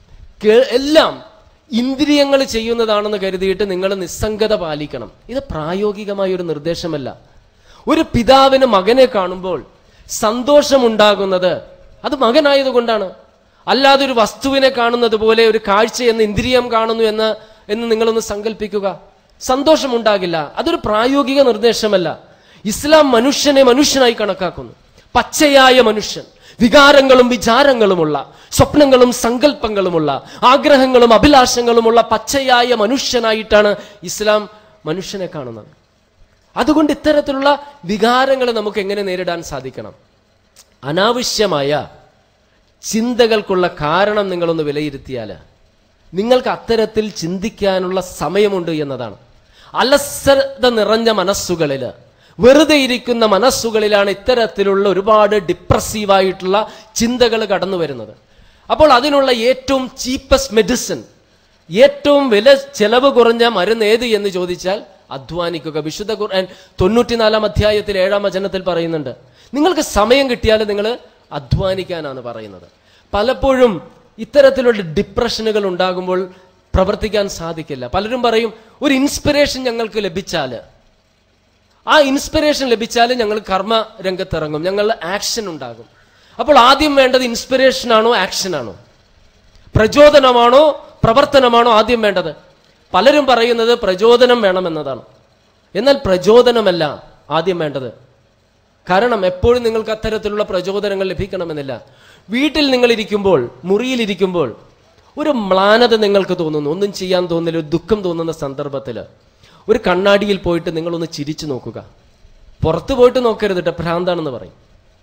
കേ- എല്ലാം ഇന്ദ്രിയങ്ങൾ ചെയ്യുന്നതാണെന്ന് കരുതിയിട്ട് നിങ്ങൾ നിസ്സംഗത പാലിക്കണം ഇത് പ്രായോഗികമായ ഒരു നിർദ്ദേശമല്ല ഒരു പിതാവിന് മകനെ കാണുമ്പോൾ സന്തോഷമുണ്ടാകുന്നത് അത് മകനായതുകൊണ്ടാണ് അല്ലാതെ ഒരു വസ്തുവിനെ കാണുന്നത് പോലെ ഒരു കാഴ്ച എന്ന് ഇന്ദ്രിയം കാണുന്നു എന്ന് എന്ന് നിങ്ങളൊന്ന് സങ്കല്പിക്കുക സന്തോഷമുണ്ടാകില്ല അതൊരു പ്രായോഗിക നിർദ്ദേശമല്ല ഇസ്ലാം മനുഷ്യനെ മനുഷ്യനായി കണക്കാക്കുന്നു പച്ചയായ മനുഷ്യൻ വികാരങ്ങളും വിചാരങ്ങളുമുള്ള സ്വപ്നങ്ങളും സങ്കല്പങ്ങളുമുള്ള ആഗ്രഹങ്ങളും അഭിലാഷങ്ങളുമുള്ള പച്ചയായ മനുഷ്യനായിട്ടാണ് ഇസ്ലാം മനുഷ്യനെ കാണുന്നത് അതുകൊണ്ട് ഇത്തരത്തിലുള്ള വികാരങ്ങളെ നമുക്ക് എങ്ങനെ നേരിടാൻ സാധിക്കണം അനാവശ്യമായ ചിന്തകൾക്കുള്ള കാരണം നിങ്ങളൊന്ന് വിലയിരുത്തിയാൽ നിങ്ങൾക്ക് അത്തരത്തിൽ ചിന്തിക്കാനുള്ള സമയമുണ്ട് എന്നതാണ് അലസത നിറഞ്ഞ മനസ്സുകളിൽ വെറുതെ ഇരിക്കുന്ന മനസ്സുകളിലാണ് ഇത്തരത്തിലുള്ള ഒരുപാട് ഡിപ്രസീവായിട്ടുള്ള ചിന്തകൾ കടന്നു വരുന്നത് അപ്പോൾ അതിനുള്ള ഏറ്റവും ചീപ്പസ്റ്റ് മെഡിസിൻ ഏറ്റവും വില ചെലവ് കുറഞ്ഞ മരുന്ന് ഏത് എന്ന് ചോദിച്ചാൽ അധ്വാനിക്കുക വിശുദ്ധ ഖുർആൻ തൊണ്ണൂറ്റിനാലാം അധ്യായത്തിൽ ഏഴാം വചനത്തിൽ പറയുന്നുണ്ട് നിങ്ങൾക്ക് സമയം കിട്ടിയാൽ നിങ്ങൾ അധ്വാനിക്കാനാണ് പറയുന്നത് പലപ്പോഴും ഇത്തരത്തിലുള്ള ഡിപ്രഷനുകൾ ഉണ്ടാകുമ്പോൾ പ്രവർത്തിക്കാൻ സാധിക്കില്ല പലരും പറയും ഒരു ഇൻസ്പിറേഷൻ ഞങ്ങൾക്ക് ലഭിച്ചാൽ ആ ഇൻസ്പിറേഷൻ ലഭിച്ചാൽ ഞങ്ങൾ കർമ്മ രംഗത്തിറങ്ങും ഞങ്ങൾ ആക്ഷൻ ഉണ്ടാകും അപ്പോൾ ആദ്യം വേണ്ടത് ഇൻസ്പിറേഷൻ ആണോ ആക്ഷൻ ആണോ പ്രചോദനമാണോ പ്രവർത്തനമാണോ ആദ്യം വേണ്ടത് പലരും പറയുന്നത് പ്രചോദനം വേണമെന്നതാണ് എന്നാൽ പ്രചോദനമല്ല ആദ്യം വേണ്ടത് കാരണം എപ്പോഴും നിങ്ങൾക്ക് അത്തരത്തിലുള്ള പ്രചോദനങ്ങൾ ലഭിക്കണമെന്നില്ല വീട്ടിൽ നിങ്ങൾ ഇരിക്കുമ്പോൾ മുറിയിലിരിക്കുമ്പോൾ ഒരു മ്ലാനത നിങ്ങൾക്ക് തോന്നുന്നു ഒന്നും ചെയ്യാൻ തോന്നില്ല ഒരു ദുഃഖം തോന്നുന്ന സന്ദർഭത്തിൽ ഒരു കണ്ണാടിയിൽ പോയിട്ട് നിങ്ങളൊന്ന് ചിരിച്ചു നോക്കുക പുറത്ത് പോയിട്ട് നോക്കരുത് കേട്ടോ ഭ്രാന്താണെന്ന് പറയും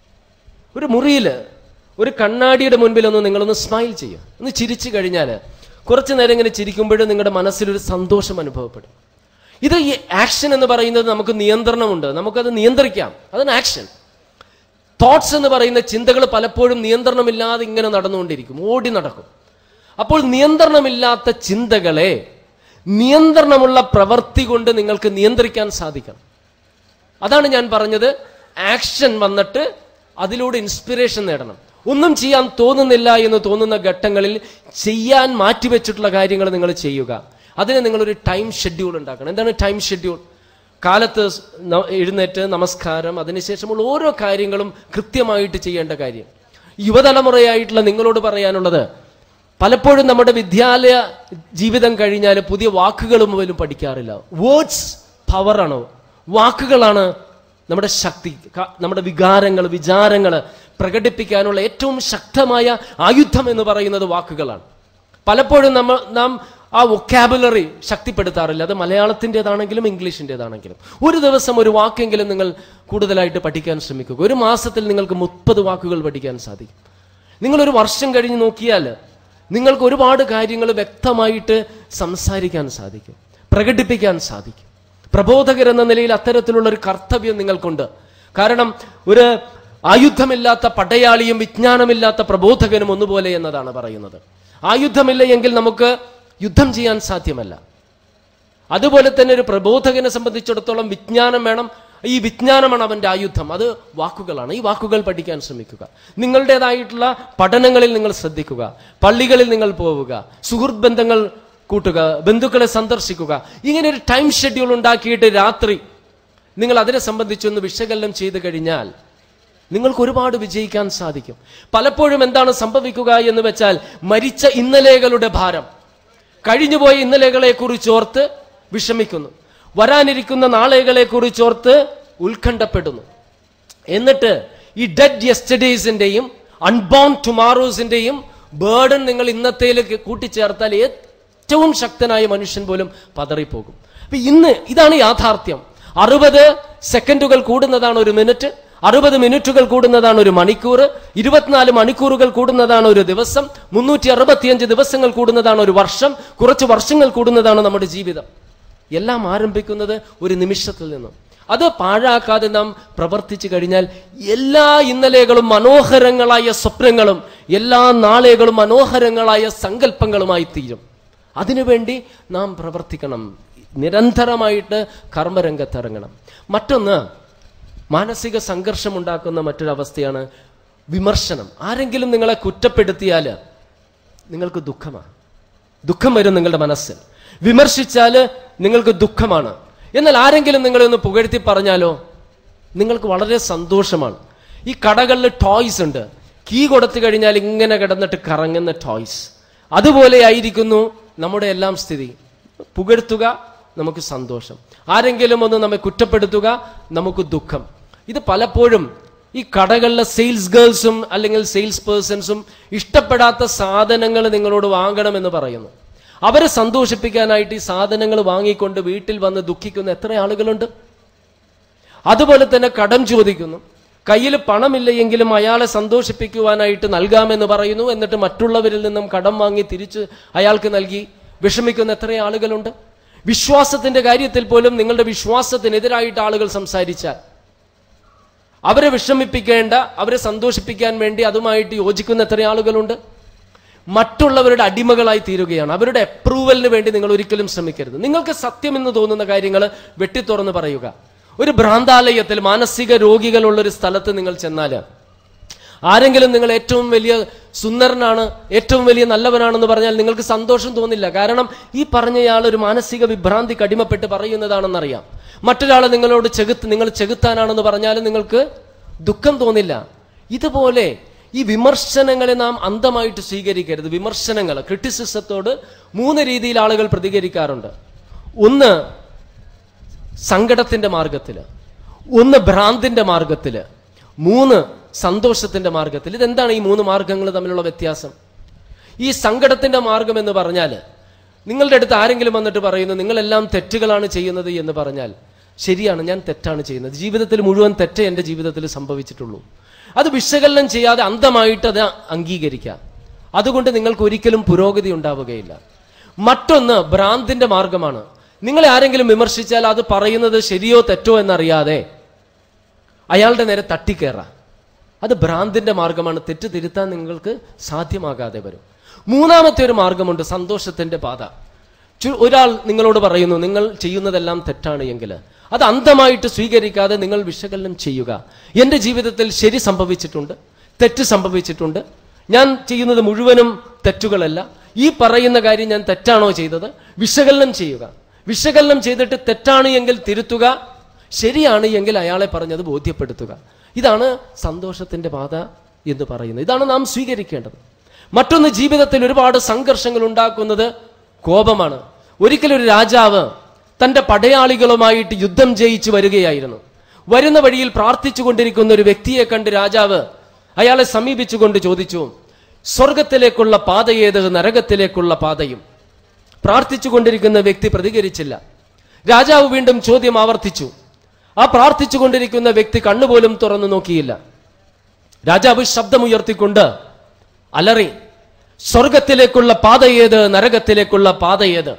ഒരു മുറിയിൽ ഒരു കണ്ണാടിയുടെ മുൻപിൽ ഒന്ന് നിങ്ങളൊന്ന് സ്മൈൽ ചെയ്യുക ഒന്ന് ചിരിച്ചു കഴിഞ്ഞാൽ കുറച്ചു നേരം ഇങ്ങനെ ചിരിക്കുമ്പോഴും നിങ്ങളുടെ മനസ്സിലൊരു സന്തോഷം അനുഭവപ്പെടും ഇത് ഈ ആക്ഷൻ എന്ന് പറയുന്നത് നമുക്ക് നിയന്ത്രണമുണ്ട് നമുക്കത് നിയന്ത്രിക്കാം അതാണ് ആക്ഷൻ തോട്ട്സ് എന്ന് പറയുന്ന ചിന്തകൾ പലപ്പോഴും നിയന്ത്രണമില്ലാതെ ഇങ്ങനെ നടന്നുകൊണ്ടിരിക്കും ഓടി നടക്കും അപ്പോൾ നിയന്ത്രണമില്ലാത്ത ചിന്തകളെ നിയന്ത്രണമുള്ള പ്രവൃത്തി കൊണ്ട് നിങ്ങൾക്ക് നിയന്ത്രിക്കാൻ സാധിക്കണം അതാണ് ഞാൻ പറഞ്ഞത് ആക്ഷൻ വന്നിട്ട് അതിലൂടെ ഇൻസ്പിറേഷൻ നേടണം ഒന്നും ചെയ്യാൻ തോന്നുന്നില്ല എന്ന് തോന്നുന്ന ഘട്ടങ്ങളിൽ ചെയ്യാൻ മാറ്റിവെച്ചിട്ടുള്ള കാര്യങ്ങൾ നിങ്ങൾ ചെയ്യുക അതിന് നിങ്ങളൊരു ടൈം ഷെഡ്യൂൾ ഉണ്ടാക്കണം എന്താണ് ടൈം ഷെഡ്യൂൾ കാലത്ത് ന- എഴുന്നേറ്റ് നമസ്കാരം അതിനുശേഷമുള്ള ഓരോ കാര്യങ്ങളും കൃത്യമായിട്ട് ചെയ്യേണ്ട കാര്യം യുവതലമുറയായിട്ടുള്ള നിങ്ങളോട് പറയാനുള്ളത് പലപ്പോഴും നമ്മുടെ വിദ്യാലയ ജീവിതം കഴിഞ്ഞാൽ പുതിയ വാക്കുകളും പോലും പഠിക്കാറില്ല വേർഡ്സ് പവറാണ് വാക്കുകളാണ് നമ്മുടെ ശക്തി ക- നമ്മുടെ വികാരങ്ങൾ വിചാരങ്ങൾ പ്രകടിപ്പിക്കാനുള്ള ഏറ്റവും ശക്തമായ ആയുധം എന്ന് പറയുന്നത് വാക്കുകളാണ് പലപ്പോഴും നമ്മൾ നാം ആ വൊക്കാബുലറി ശക്തിപ്പെടുത്താറില്ല അത് മലയാളത്തിൻ്റെതാണെങ്കിലും ഇംഗ്ലീഷിൻ്റെതാണെങ്കിലും ഒരു ദിവസം ഒരു വാക്കെങ്കിലും നിങ്ങൾ കൂടുതലായിട്ട് പഠിക്കാൻ ശ്രമിക്കുക ഒരു മാസത്തിൽ നിങ്ങൾക്ക് മുപ്പത് വാക്കുകൾ പഠിക്കാൻ സാധിക്കും നിങ്ങളൊരു വർഷം കഴിഞ്ഞ് നോക്കിയാൽ നിങ്ങൾക്ക് ഒരുപാട് കാര്യങ്ങൾ വ്യക്തമായിട്ട് സംസാരിക്കാൻ സാധിക്കും പ്രകടിപ്പിക്കാൻ സാധിക്കും പ്രബോധകർ എന്ന നിലയിൽ അത്തരത്തിലുള്ള ഒരു കർത്തവ്യം നിങ്ങൾക്കുണ്ട് കാരണം ഒരു ആയുധമില്ലാത്ത പടയാളിയും വിജ്ഞാനമില്ലാത്ത പ്രബോധകനും ഒന്നുപോലെ എന്നതാണ് പറയുന്നത് ആയുധമില്ല എങ്കിൽ നമുക്ക് യുദ്ധം ചെയ്യാൻ സാധ്യമല്ല അതുപോലെ തന്നെ ഒരു പ്രബോധകനെ സംബന്ധിച്ചിടത്തോളം വിജ്ഞാനം വേണം ഈ വിജ്ഞാനമാണ് അവന്റെ ആയുധം അത് വാക്കുകളാണ് ഈ വാക്കുകൾ പഠിക്കാൻ ശ്രമിക്കുക നിങ്ങളുടേതായിട്ടുള്ള പഠനങ്ങളിൽ നിങ്ങൾ ശ്രദ്ധിക്കുക പള്ളികളിൽ നിങ്ങൾ പോവുക സുഹൃത്ത് ബന്ധങ്ങൾ കൂട്ടുക ബന്ധുക്കളെ സന്ദർശിക്കുക ഇങ്ങനെ ഒരു ടൈം ഷെഡ്യൂൾ ഉണ്ടാക്കിയിട്ട് രാത്രി നിങ്ങൾ അതിനെ സംബന്ധിച്ചൊന്ന് വിശകലനം ചെയ്തു കഴിഞ്ഞാൽ നിങ്ങൾക്ക് ഒരുപാട് വിജയിക്കാൻ സാധിക്കും പലപ്പോഴും എന്താണ് സംഭവിക്കുക എന്ന് വെച്ചാൽ മരിച്ച ഇന്നലെകളുടെ ഭാരം കഴിഞ്ഞുപോയ ഇന്നലെകളെ കുറിച്ചോർത്ത് വിഷമിക്കുന്നു വരാനിരിക്കുന്ന നാളെകളെ കുറിച്ചോർത്ത് ഉത്കണ്ഠപ്പെടുന്നു എന്നിട്ട് ഈ ഡെഡ് യെസ്റ്റഡേസിന്റെയും അൺബോൺ ടുമാറോസിന്റെയും ബേർഡൻ നിങ്ങൾ ഇന്നത്തേലേക്ക് കൂട്ടിച്ചേർത്താൽ ഏറ്റവും ശക്തനായ മനുഷ്യൻ പോലും പതറിപ്പോകും അപ്പൊ ഇന്ന് ഇതാണ് യാഥാർത്ഥ്യം അറുപത് സെക്കൻഡുകൾ കൂടുന്നതാണ് ഒരു മിനിറ്റ് അറുപത് മിനിറ്റുകൾ കൂടുന്നതാണ് ഒരു മണിക്കൂർ ഇരുപത്തിനാല് മണിക്കൂറുകൾ കൂടുന്നതാണ് ഒരു ദിവസം മുന്നൂറ്റി അറുപത്തിയഞ്ച് ദിവസങ്ങൾ കൂടുന്നതാണ് ഒരു വർഷം കുറച്ച് വർഷങ്ങൾ കൂടുന്നതാണ് നമ്മുടെ ജീവിതം എല്ലാം ആരംഭിക്കുന്നത് ഒരു നിമിഷത്തിൽ നിന്നും അത് പാഴാക്കാതെ നാം പ്രവർത്തിച്ചു കഴിഞ്ഞാൽ എല്ലാ ഇന്നലെകളും മനോഹരങ്ങളായ സ്വപ്നങ്ങളും എല്ലാ നാളെകളും മനോഹരങ്ങളായ സങ്കല്പങ്ങളുമായി തീരും അതിനുവേണ്ടി നാം പ്രവർത്തിക്കണം നിരന്തരമായിട്ട് കർമ്മരംഗത്തിറങ്ങണം മറ്റൊന്ന് മാനസിക സംഘർഷം ഉണ്ടാക്കുന്ന മറ്റൊരവസ്ഥയാണ് വിമർശനം ആരെങ്കിലും നിങ്ങളെ കുറ്റപ്പെടുത്തിയാൽ നിങ്ങൾക്ക് ദുഃഖമാണ് ദുഃഖം വരും നിങ്ങളുടെ മനസ്സിൽ വിമർശിച്ചാൽ നിങ്ങൾക്ക് ദുഃഖമാണ് എന്നാൽ ആരെങ്കിലും നിങ്ങളെ ഒന്ന് പുകഴ്ത്തി പറഞ്ഞാലോ നിങ്ങൾക്ക് വളരെ സന്തോഷമാണ് ഈ കടകളിൽ ടോയ്സ് ഉണ്ട് കീ കൊടുത്തു കഴിഞ്ഞാൽ ഇങ്ങനെ കിടന്നിട്ട് കറങ്ങുന്ന ടോയ്സ് അതുപോലെ ആയിരിക്കുന്നു നമ്മുടെ എല്ലാം സ്ഥിതി പുകഴ്ത്തുക നമുക്ക് സന്തോഷം ആരെങ്കിലും ഒന്ന് നമ്മെ കുറ്റപ്പെടുത്തുക നമുക്ക് ദുഃഖം ഇത് പലപ്പോഴും ഈ കടകളിലെ സെയിൽസ് ഗേൾസും അല്ലെങ്കിൽ സെയിൽസ് പേഴ്സൺസും ഇഷ്ടപ്പെടാത്ത സാധനങ്ങൾ നിങ്ങളോട് വാങ്ങണമെന്ന് പറയുന്നു അവരെ സന്തോഷിപ്പിക്കാനായിട്ട് ഈ സാധനങ്ങൾ വാങ്ങിക്കൊണ്ട് വീട്ടിൽ വന്ന് ദുഃഖിക്കുന്ന എത്ര ആളുകളുണ്ട് അതുപോലെ തന്നെ കടം ചോദിക്കുന്നു കയ്യിൽ പണമില്ല എങ്കിലും അയാളെ സന്തോഷിപ്പിക്കുവാനായിട്ട് നൽകാമെന്ന് പറയുന്നു എന്നിട്ട് മറ്റുള്ളവരിൽ നിന്നും കടം വാങ്ങി തിരിച്ച് അയാൾക്ക് നൽകി വിഷമിക്കുന്ന എത്ര ആളുകളുണ്ട് വിശ്വാസത്തിന്റെ കാര്യത്തിൽ പോലും നിങ്ങളുടെ വിശ്വാസത്തിനെതിരായിട്ട് ആളുകൾ സംസാരിച്ചാൽ അവരെ വിഷമിപ്പിക്കേണ്ട അവരെ സന്തോഷിപ്പിക്കാൻ വേണ്ടി അതുമായിട്ട് യോജിക്കുന്ന എത്ര ആളുകളുണ്ട് മറ്റുള്ളവരുടെ അടിമകളായി തീരുകയാണ് അവരുടെ അപ്രൂവലിന് വേണ്ടി നിങ്ങൾ ഒരിക്കലും ശ്രമിക്കരുത് നിങ്ങൾക്ക് സത്യം എന്ന് തോന്നുന്ന കാര്യങ്ങൾ വെട്ടിത്തുറന്ന് പറയുക ഒരു ഭ്രാന്താലയത്തിൽ മാനസിക രോഗികളുള്ള ഒരു സ്ഥലത്ത് നിങ്ങൾ ചെന്നാൽ ആരെങ്കിലും നിങ്ങൾ ഏറ്റവും വലിയ സുന്ദരനാണ് ഏറ്റവും വലിയ നല്ലവനാണെന്ന് പറഞ്ഞാൽ നിങ്ങൾക്ക് സന്തോഷം തോന്നില്ല കാരണം ഈ പറഞ്ഞയാൾ ഒരു മാനസിക വിഭ്രാന്തിക്ക് അടിമപ്പെട്ട് പറയുന്നതാണെന്നറിയാം മറ്റൊരാൾ നിങ്ങളോട് ചെകുത്ത് നിങ്ങൾ ചെകുത്താനാണെന്ന് പറഞ്ഞാലും നിങ്ങൾക്ക് ദുഃഖം തോന്നില്ല ഇതുപോലെ ഈ വിമർശനങ്ങളെ നാം അന്ധമായിട്ട് സ്വീകരിക്കരുത് വിമർശനങ്ങൾ ക്രിറ്റിസിസത്തോട് മൂന്ന് രീതിയിൽ ആളുകൾ പ്രതികരിക്കാറുണ്ട് ഒന്ന് സങ്കടത്തിന്റെ മാർഗത്തില് ഒന്ന് ഭ്രാന്തിന്റെ മാർഗത്തില് മൂന്ന് സന്തോഷത്തിന്റെ മാർഗത്തിൽ ഇതെന്താണ് ഈ മൂന്ന് മാർഗങ്ങൾ തമ്മിലുള്ള വ്യത്യാസം ഈ സങ്കടത്തിന്റെ മാർഗം എന്ന് പറഞ്ഞാൽ നിങ്ങളുടെ അടുത്ത് ആരെങ്കിലും വന്നിട്ട് പറയുന്നു നിങ്ങളെല്ലാം തെറ്റുകളാണ് ചെയ്യുന്നത് എന്ന് പറഞ്ഞാൽ ശരിയാണ് ഞാൻ തെറ്റാണ് ചെയ്യുന്നത് ജീവിതത്തിൽ മുഴുവൻ തെറ്റ് എൻ്റെ ജീവിതത്തിൽ സംഭവിച്ചിട്ടുള്ളൂ അത് വിശകലനം ചെയ്യാതെ അന്ധമായിട്ട് അത് അംഗീകരിക്കാം അതുകൊണ്ട് നിങ്ങൾക്ക് ഒരിക്കലും പുരോഗതി ഉണ്ടാവുകയില്ല മറ്റൊന്ന് ഭ്രാന്തിന്റെ മാർഗമാണ് നിങ്ങളെ ആരെങ്കിലും വിമർശിച്ചാൽ അത് പറയുന്നത് ശരിയോ തെറ്റോ എന്നറിയാതെ അയാളുടെ നേരെ തട്ടിക്കയറാം അത് ഭ്രാന്തിന്റെ മാർഗമാണ് തെറ്റ് തിരുത്താൻ നിങ്ങൾക്ക് സാധ്യമാകാതെ വരും മൂന്നാമത്തെ ഒരു മാർഗമുണ്ട് സന്തോഷത്തിന്റെ പാത ചു- ഒരാൾ നിങ്ങളോട് പറയുന്നു നിങ്ങൾ ചെയ്യുന്നതെല്ലാം തെറ്റാണ് എങ്കിൽ അത് അന്ധമായിട്ട് സ്വീകരിക്കാതെ നിങ്ങൾ വിശകലനം ചെയ്യുക എൻ്റെ ജീവിതത്തിൽ ശരി സംഭവിച്ചിട്ടുണ്ട് തെറ്റ് സംഭവിച്ചിട്ടുണ്ട് ഞാൻ ചെയ്യുന്നത് മുഴുവനും തെറ്റുകളല്ല ഈ പറയുന്ന കാര്യം ഞാൻ തെറ്റാണോ ചെയ്തത് വിശകലനം ചെയ്യുക വിശകലനം ചെയ്തിട്ട് തെറ്റാണ് എങ്കിൽ തിരുത്തുക ശരിയാണ് എങ്കിൽ അയാളെ പറഞ്ഞത് ബോധ്യപ്പെടുത്തുക ഇതാണ് സന്തോഷത്തിന്റെ പാത എന്ന് പറയുന്നത് ഇതാണ് നാം സ്വീകരിക്കേണ്ടത് മറ്റൊന്ന് ജീവിതത്തിൽ ഒരുപാട് സംഘർഷങ്ങൾ ഉണ്ടാക്കുന്നത് കോപമാണ് ഒരിക്കലൊരു രാജാവ് തന്റെ പടയാളികളുമായിട്ട് യുദ്ധം ജയിച്ചു വരികയായിരുന്നു വരുന്ന വഴിയിൽ പ്രാർത്ഥിച്ചു കൊണ്ടിരിക്കുന്ന ഒരു വ്യക്തിയെ കണ്ട് രാജാവ് അയാളെ സമീപിച്ചുകൊണ്ട് ചോദിച്ചു സ്വർഗത്തിലേക്കുള്ള പാത ഏത് നരകത്തിലേക്കുള്ള പാതയും പ്രാർത്ഥിച്ചു കൊണ്ടിരിക്കുന്ന വ്യക്തി പ്രതികരിച്ചില്ല രാജാവ് വീണ്ടും ചോദ്യം ആവർത്തിച്ചു ആ പ്രാർത്ഥിച്ചു കൊണ്ടിരിക്കുന്ന വ്യക്തി കണ്ണുപോലും തുറന്നു നോക്കിയില്ല രാജാവ് ശബ്ദമുയർത്തിക്കൊണ്ട് അലറി സ്വർഗത്തിലേക്കുള്ള പാത ഏത് നരകത്തിലേക്കുള്ള പാത ഏത്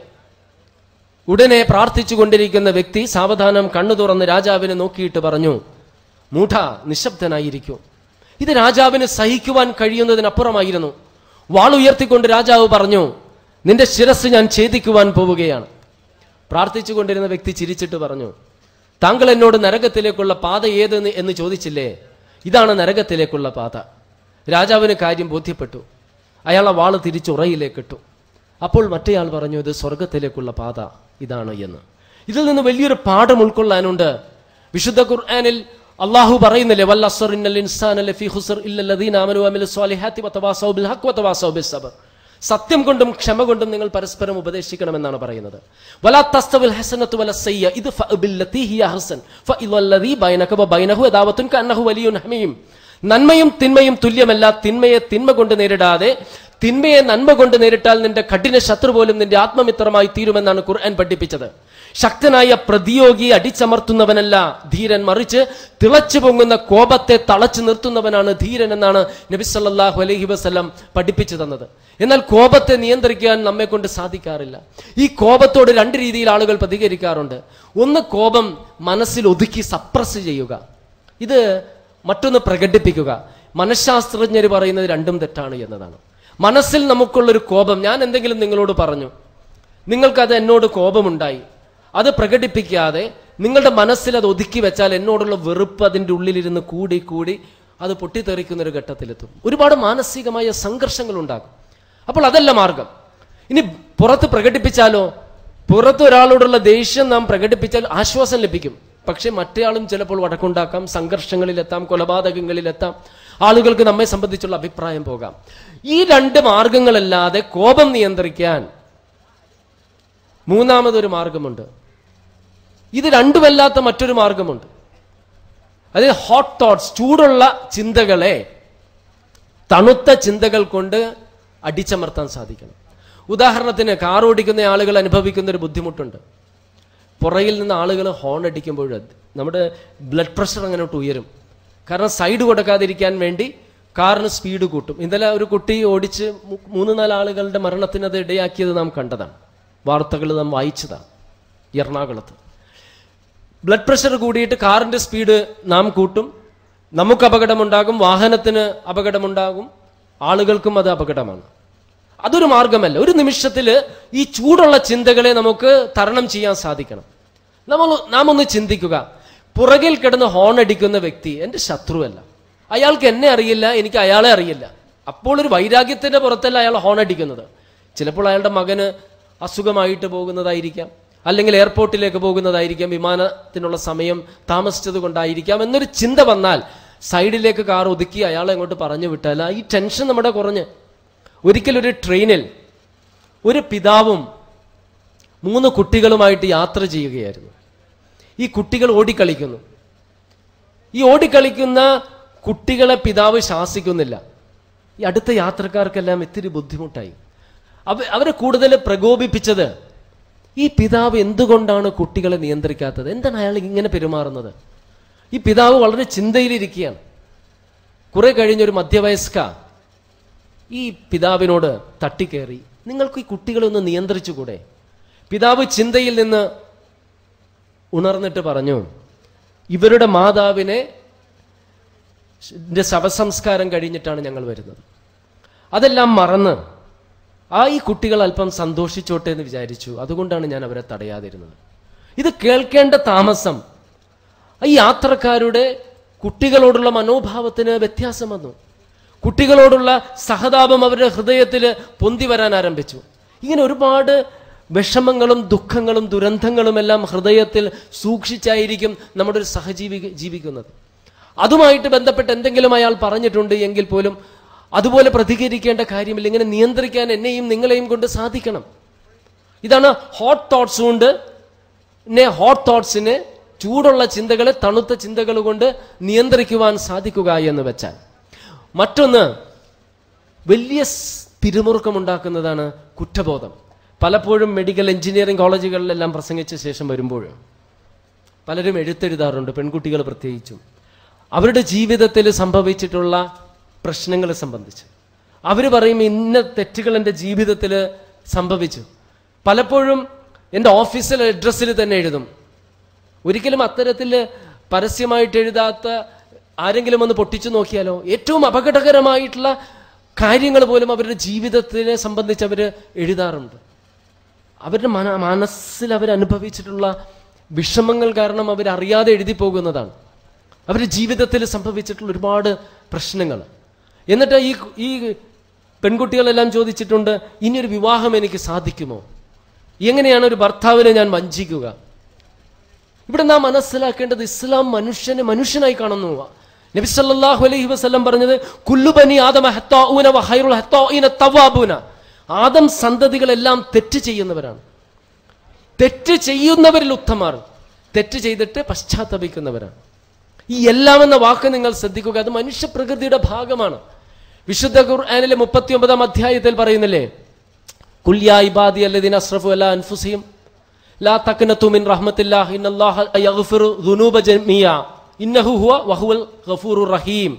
ഉടനെ പ്രാർത്ഥിച്ചു കൊണ്ടിരിക്കുന്ന വ്യക്തി സാവധാനം കണ്ണു തുറന്ന് രാജാവിനെ നോക്കിയിട്ട് പറഞ്ഞു മൂഢ നിശബ്ദനായിരിക്കൂ ഇത് രാജാവിന് സഹിക്കുവാൻ കഴിയുന്നതിനപ്പുറമായിരുന്നു വാളുയർത്തിക്കൊണ്ട് രാജാവ് പറഞ്ഞു നിന്റെ ശിരസ് ഞാൻ ഛേദിക്കുവാൻ പോവുകയാണ് പ്രാർത്ഥിച്ചു കൊണ്ടിരുന്ന വ്യക്തി ചിരിച്ചിട്ട് പറഞ്ഞു താങ്കൾ എന്നോട് നരകത്തിലേക്കുള്ള പാത ഏതെന്ന് എന്ന് ചോദിച്ചില്ലേ ഇതാണ് നരകത്തിലേക്കുള്ള പാത രാജാവിന് കാര്യം ബോധ്യപ്പെട്ടു അയാൾ ആ വാള് തിരിച്ചുറയിലേക്കിട്ടു അപ്പോൾ മറ്റേയാൾ പറഞ്ഞു ഇത് സ്വർഗത്തിലേക്കുള്ള പാത ഇതാണ് എന്ന് ഇതിൽ നിന്ന് വലിയൊരു പാഠം ഉൾക്കൊള്ളാനുണ്ട് വിശുദ്ധ ഖുർആനിൽ അള്ളാഹു പറയുന്നില്ലേ വല്ല അസ്വറിന്നൽ ഇൻസാന ലഫീ ഖുസ്ർ ഇല്ലല്ലദീന ആമനു വഅമിലു സ്വാലിഹാത്തി വതവാസൗ ബിൽ ഹഖ് വതവാസൗ ബിസ് സബ്ർ സത്യം കൊണ്ടും ക്ഷമ കൊണ്ടും നിങ്ങൾ പരസ്പരം ഉപദേശിക്കണമെന്നാണ് പറയുന്നത് വലാ തസ്തവിൽ ഹസനത്തു വല സയ്യ ഇത് ഫഅബില്ലതി ഹിയ ഹസൻ ഫഇദല്ലദീ ബൈനക വബൈനഹു അദാവത്തുൻ കഅന്നഹു വലിയുൻ ഹമീം നന്മയും തിന്മയും തുല്യമല്ല തിന്മയെ തിന്മ കൊണ്ട് നേരിടാതെ തിന്മയെ നന്മ കൊണ്ട് നേരിട്ടാൽ നിന്റെ കഠിന ശത്രു പോലും നിന്റെ ആത്മമിത്രമായി തീരുമെന്നാണ് ഖുർആൻ പഠിപ്പിച്ചത് ശക്തനായ പ്രതിയോഗിയെ അടിച്ചമർത്തുന്നവനല്ല ധീരൻ മറിച്ച് തിളച്ചു പൊങ്ങുന്ന കോപത്തെ തളച്ചു നിർത്തുന്നവനാണ് ധീരൻ എന്നാണ് നബി സല്ലല്ലാഹു അലൈഹി വസല്ലം പഠിപ്പിച്ചു തന്നത് എന്നാൽ കോപത്തെ നിയന്ത്രിക്കാൻ നമ്മെ കൊണ്ട് സാധിക്കാറില്ല ഈ കോപത്തോട് രണ്ട് രീതിയിൽ ആളുകൾ പ്രതികരിക്കാറുണ്ട് ഒന്ന് കോപം മനസ്സിൽ ഒതുക്കി സപ്രസ് ചെയ്യുക ഇത് മറ്റൊന്ന് പ്രകടിപ്പിക്കുക മനഃശാസ്ത്രജ്ഞർ പറയുന്നത് രണ്ടും തെറ്റാണ് എന്നതാണ് മനസ്സിൽ നമുക്കുള്ളൊരു കോപം ഞാൻ എന്തെങ്കിലും നിങ്ങളോട് പറഞ്ഞു നിങ്ങൾക്കത് എന്നോട് കോപമുണ്ടായി അത് പ്രകടിപ്പിക്കാതെ നിങ്ങളുടെ മനസ്സിൽ അത് ഒതുക്കി വെച്ചാൽ എന്നോടുള്ള വെറുപ്പ് അതിൻ്റെ ഉള്ളിലിരുന്ന് കൂടി കൂടി അത് പൊട്ടിത്തെറിക്കുന്ന ഒരു ഘട്ടത്തിലെത്തും ഒരുപാട് മാനസികമായ സംഘർഷങ്ങൾ ഉണ്ടാകും അപ്പോൾ അതല്ല മാർഗം ഇനി പുറത്ത് പ്രകടിപ്പിച്ചാലോ പുറത്ത് ഒരാളോടുള്ള ദേഷ്യം നാം പ്രകടിപ്പിച്ചാൽ ആശ്വാസം ലഭിക്കും പക്ഷെ മറ്റേയാളും ചിലപ്പോൾ വടക്കുണ്ടാക്കാം സംഘർഷങ്ങളിലെത്താം കൊലപാതകങ്ങളിലെത്താം ആളുകൾക്ക് നമ്മെ സംബന്ധിച്ചുള്ള അഭിപ്രായം പോകാം ഈ രണ്ട് മാർഗങ്ങളല്ലാതെ കോപം നിയന്ത്രിക്കാൻ മൂന്നാമതൊരു മാർഗമുണ്ട് ഇത് രണ്ടുമല്ലാത്ത മറ്റൊരു മാർഗമുണ്ട് അതായത് ഹോട്ട് തോട്ട്സ് ചൂടുള്ള ചിന്തകളെ തണുത്ത ചിന്തകൾ കൊണ്ട് അടിച്ചമർത്താൻ സാധിക്കണം ഉദാഹരണത്തിന് കാർ ഓടിക്കുന്ന ആളുകൾ അനുഭവിക്കുന്ന ഒരു ബുദ്ധിമുട്ടുണ്ട് പുറകിൽ നിന്ന് ആളുകൾ ഹോൺ അടിക്കുമ്പോൾ നമ്മുടെ ബ്ലഡ് പ്രഷർ അങ്ങോട്ട് ഉയരും കാരണം സൈഡ് കൊടുക്കാതിരിക്കാൻ വേണ്ടി കാറിന് സ്പീഡ് കൂട്ടും ഇന്നലെ ഒരു കുട്ടി ഓടിച്ച് മൂ- മൂന്ന് നാല് ആളുകളുടെ മരണത്തിന് അത് ഇടയാക്കിയത് നാം കണ്ടതാണ് വാർത്തകൾ നാം വായിച്ചതാണ് എറണാകുളത്ത് ബ്ലഡ് പ്രഷർ കൂടിയിട്ട് കാറിന്റെ സ്പീഡ് നാം കൂട്ടും നമുക്ക് അപകടമുണ്ടാകും വാഹനത്തിന് അപകടമുണ്ടാകും ആളുകൾക്കും അത് അപകടമാണ് അതൊരു മാർഗമല്ല ഒരു നിമിഷത്തിൽ ഈ ചൂടുള്ള ചിന്തകളെ നമുക്ക് തരണം ചെയ്യാൻ സാധിക്കണം നമ്മൾ നാം ഒന്ന് ചിന്തിക്കുക പുറകിൽ കിടന്ന് ഹോൺ അടിക്കുന്ന വ്യക്തി എൻ്റെ ശത്രുവല്ല അയാൾക്ക് എന്നെ അറിയില്ല എനിക്ക് അയാളെ അറിയില്ല അപ്പോൾ ഒരു വൈരാഗ്യത്തിന്റെ പുറത്തല്ല അയാൾ ഹോൺ അടിക്കുന്നത് ചിലപ്പോൾ അയാളുടെ മകന് അസുഖമായിട്ട് പോകുന്നതായിരിക്കാം അല്ലെങ്കിൽ എയർപോർട്ടിലേക്ക് പോകുന്നതായിരിക്കാം വിമാനത്തിനുള്ള സമയം താമസിച്ചത് കൊണ്ടായിരിക്കാം എന്നൊരു ചിന്ത വന്നാൽ സൈഡിലേക്ക് കാർ ഒതുക്കി അയാളെ അങ്ങോട്ട് പറഞ്ഞു വിട്ടാൽ ഈ ടെൻഷൻ നമ്മുടെ കുറഞ്ഞ് ഒരിക്കലൊരു ട്രെയിനിൽ ഒരു പിതാവും മൂന്ന് കുട്ടികളുമായിട്ട് യാത്ര ചെയ്യുകയായിരുന്നു ഈ കുട്ടികൾ ഓടിക്കളിക്കുന്നു ഈ ഓടിക്കളിക്കുന്ന കുട്ടികളെ പിതാവ് ശാസിക്കുന്നില്ല ഈ അടുത്ത യാത്രക്കാർക്കെല്ലാം ഇത്തിരി ബുദ്ധിമുട്ടായി അവ അവരെ കൂടുതൽ പ്രകോപിപ്പിച്ചത് ഈ പിതാവ് എന്തുകൊണ്ടാണ് കുട്ടികളെ നിയന്ത്രിക്കാത്തത് എന്താണ് അയാൾ ഇങ്ങനെ പെരുമാറുന്നത് ഈ പിതാവ് വളരെ ചിന്തയിലിരിക്കുകയാണ് കുറെ കഴിഞ്ഞൊരു മധ്യവയസ്ക ഈ പിതാവിനോട് തട്ടിക്കേറി നിങ്ങൾക്ക് ഈ കുട്ടികളെ ഒന്ന് നിയന്ത്രിച്ചുകൂടെ പിതാവ് ചിന്തയിൽ നിന്ന് ഉണർന്നിട്ട് പറഞ്ഞു ഇവരുടെ മാതാവിനെ ന്റെ ശവസംസ്കാരം കഴിഞ്ഞിട്ടാണ് ഞങ്ങൾ വരുന്നത് അതെല്ലാം മറന്ന് ആ ഈ കുട്ടികൾ അല്പം സന്തോഷിച്ചോട്ടെ എന്ന് വിചാരിച്ചു അതുകൊണ്ടാണ് ഞാൻ അവരെ തടയാതിരുന്നത് ഇത് കേൾക്കേണ്ട താമസം ഈ യാത്രക്കാരുടെ കുട്ടികളോടുള്ള മനോഭാവത്തിന് വ്യത്യാസം വന്നു കുട്ടികളോടുള്ള സഹതാപം അവരുടെ ഹൃദയത്തിൽ പൊന്തി വരാൻ ആരംഭിച്ചു ഇങ്ങനെ ഒരുപാട് വിഷമങ്ങളും ദുഃഖങ്ങളും ദുരന്തങ്ങളും എല്ലാം ഹൃദയത്തിൽ സൂക്ഷിച്ചായിരിക്കും നമ്മുടെ ഒരു സഹജീവി ജീവിക്കുന്നത് അതുമായിട്ട് ബന്ധപ്പെട്ട് എന്തെങ്കിലും അയാൾ പറഞ്ഞിട്ടുണ്ട് എങ്കിൽ പോലും അതുപോലെ പ്രതികരിക്കേണ്ട കാര്യമില്ല ഇങ്ങനെ നിയന്ത്രിക്കാൻ എന്നെയും നിങ്ങളെയും കൊണ്ട് സാധിക്കണം ഇതാണ് ഹോട്ട് തോട്ട്സ് കൊണ്ട് നെ ഹോട്ട് തോട്ട്സിനെ ചൂടുള്ള ചിന്തകളെ തണുത്ത ചിന്തകൾ കൊണ്ട് നിയന്ത്രിക്കുവാൻ സാധിക്കുക എന്ന് വെച്ചാൽ മറ്റൊന്ന് വലിയ സ് പിരിമുറുക്കമുണ്ടാക്കുന്നതാണ് കുറ്റബോധം പലപ്പോഴും മെഡിക്കൽ എഞ്ചിനീയറിംഗ് കോളേജുകളിലെല്ലാം പ്രസംഗിച്ച ശേഷം വരുമ്പോൾ പലരും എഴുത്തെഴുതാറുണ്ട് പെൺകുട്ടികൾ പ്രത്യേകിച്ചും അവരുടെ ജീവിതത്തിൽ സംഭവിച്ചിട്ടുള്ള പ്രശ്നങ്ങളെ സംബന്ധിച്ച് അവർ പറയും ഇന്ന തെറ്റുകൾ എൻ്റെ ജീവിതത്തിൽ സംഭവിച്ചു പലപ്പോഴും എൻ്റെ ഓഫീസിലെ അഡ്രസ്സിൽ തന്നെ എഴുതും ഒരിക്കലും അത്തരത്തിൽ പരസ്യമായിട്ട് എഴുതാത്ത ആരെങ്കിലും ഒന്ന് പൊട്ടിച്ചു നോക്കിയാലോ ഏറ്റവും അപകടകരമായിട്ടുള്ള കാര്യങ്ങൾ പോലും അവരുടെ ജീവിതത്തിനെ സംബന്ധിച്ച് അവർ എഴുതാറുണ്ട് അവരുടെ മന മനസ്സിൽ അവർ അനുഭവിച്ചിട്ടുള്ള വിഷമങ്ങൾ കാരണം അവർ അറിയാതെ എഴുതി പോകുന്നതാണ് അവരുടെ ജീവിതത്തിൽ സംഭവിച്ചിട്ടുള്ള ഒരുപാട് പ്രശ്നങ്ങൾ എന്നിട്ട് ഈ ഈ പെൺകുട്ടികളെല്ലാം ചോദിച്ചിട്ടുണ്ട് ഇനിയൊരു വിവാഹം എനിക്ക് സാധിക്കുമോ എങ്ങനെയാണ് ഒരു ഭർത്താവിനെ ഞാൻ വഞ്ചിക്കുക ഇവിടെ നാം മനസ്സിലാക്കേണ്ടത് ഇസ്ലാം മനുഷ്യനെ മനുഷ്യനായി കാണുന്നു നബി സല്ലല്ലാഹു അലൈഹി വസല്ലം പറഞ്ഞത് കുല്ലുബനി ആദമ ഹത്താഊന വഹൈറുൽ ഹത്താഊന തവാബൂന ആദം സന്തതികളെല്ലാം തെറ്റ് ചെയ്യുന്നവരാണ് തെറ്റ് ചെയ്യുന്നവരിൽ ഉത്തമർ തെറ്റ് ചെയ്തിട്ട് പശ്ചാത്തപിക്കുന്നവരാണ് ഈ എല്ലാം എന്ന വാക്ക് നിങ്ങൾ ശ്രദ്ധിക്കുക അത് മനുഷ്യ പ്രകൃതിയുടെ ഭാഗമാണ് വിശുദ്ധ ഖുർആനിലെ മുപ്പത്തി ഒമ്പതാം അധ്യായത്തിൽ പറയുന്നില്ലേ കുല്യാ ഇബാദി അല്ലദീന അസ്റഫു അലാ അൻഫുസിഹിം ലാ തഖ്നതു മിൻ റഹ്മത്തില്ലാഹി ഇന്നല്ലാഹ യഗ്ഫിറു ദുനൂബ ജമീഅ ഇന്നഹു ഹുവ വഹുവൽ ഗഫൂറുർ റഹീം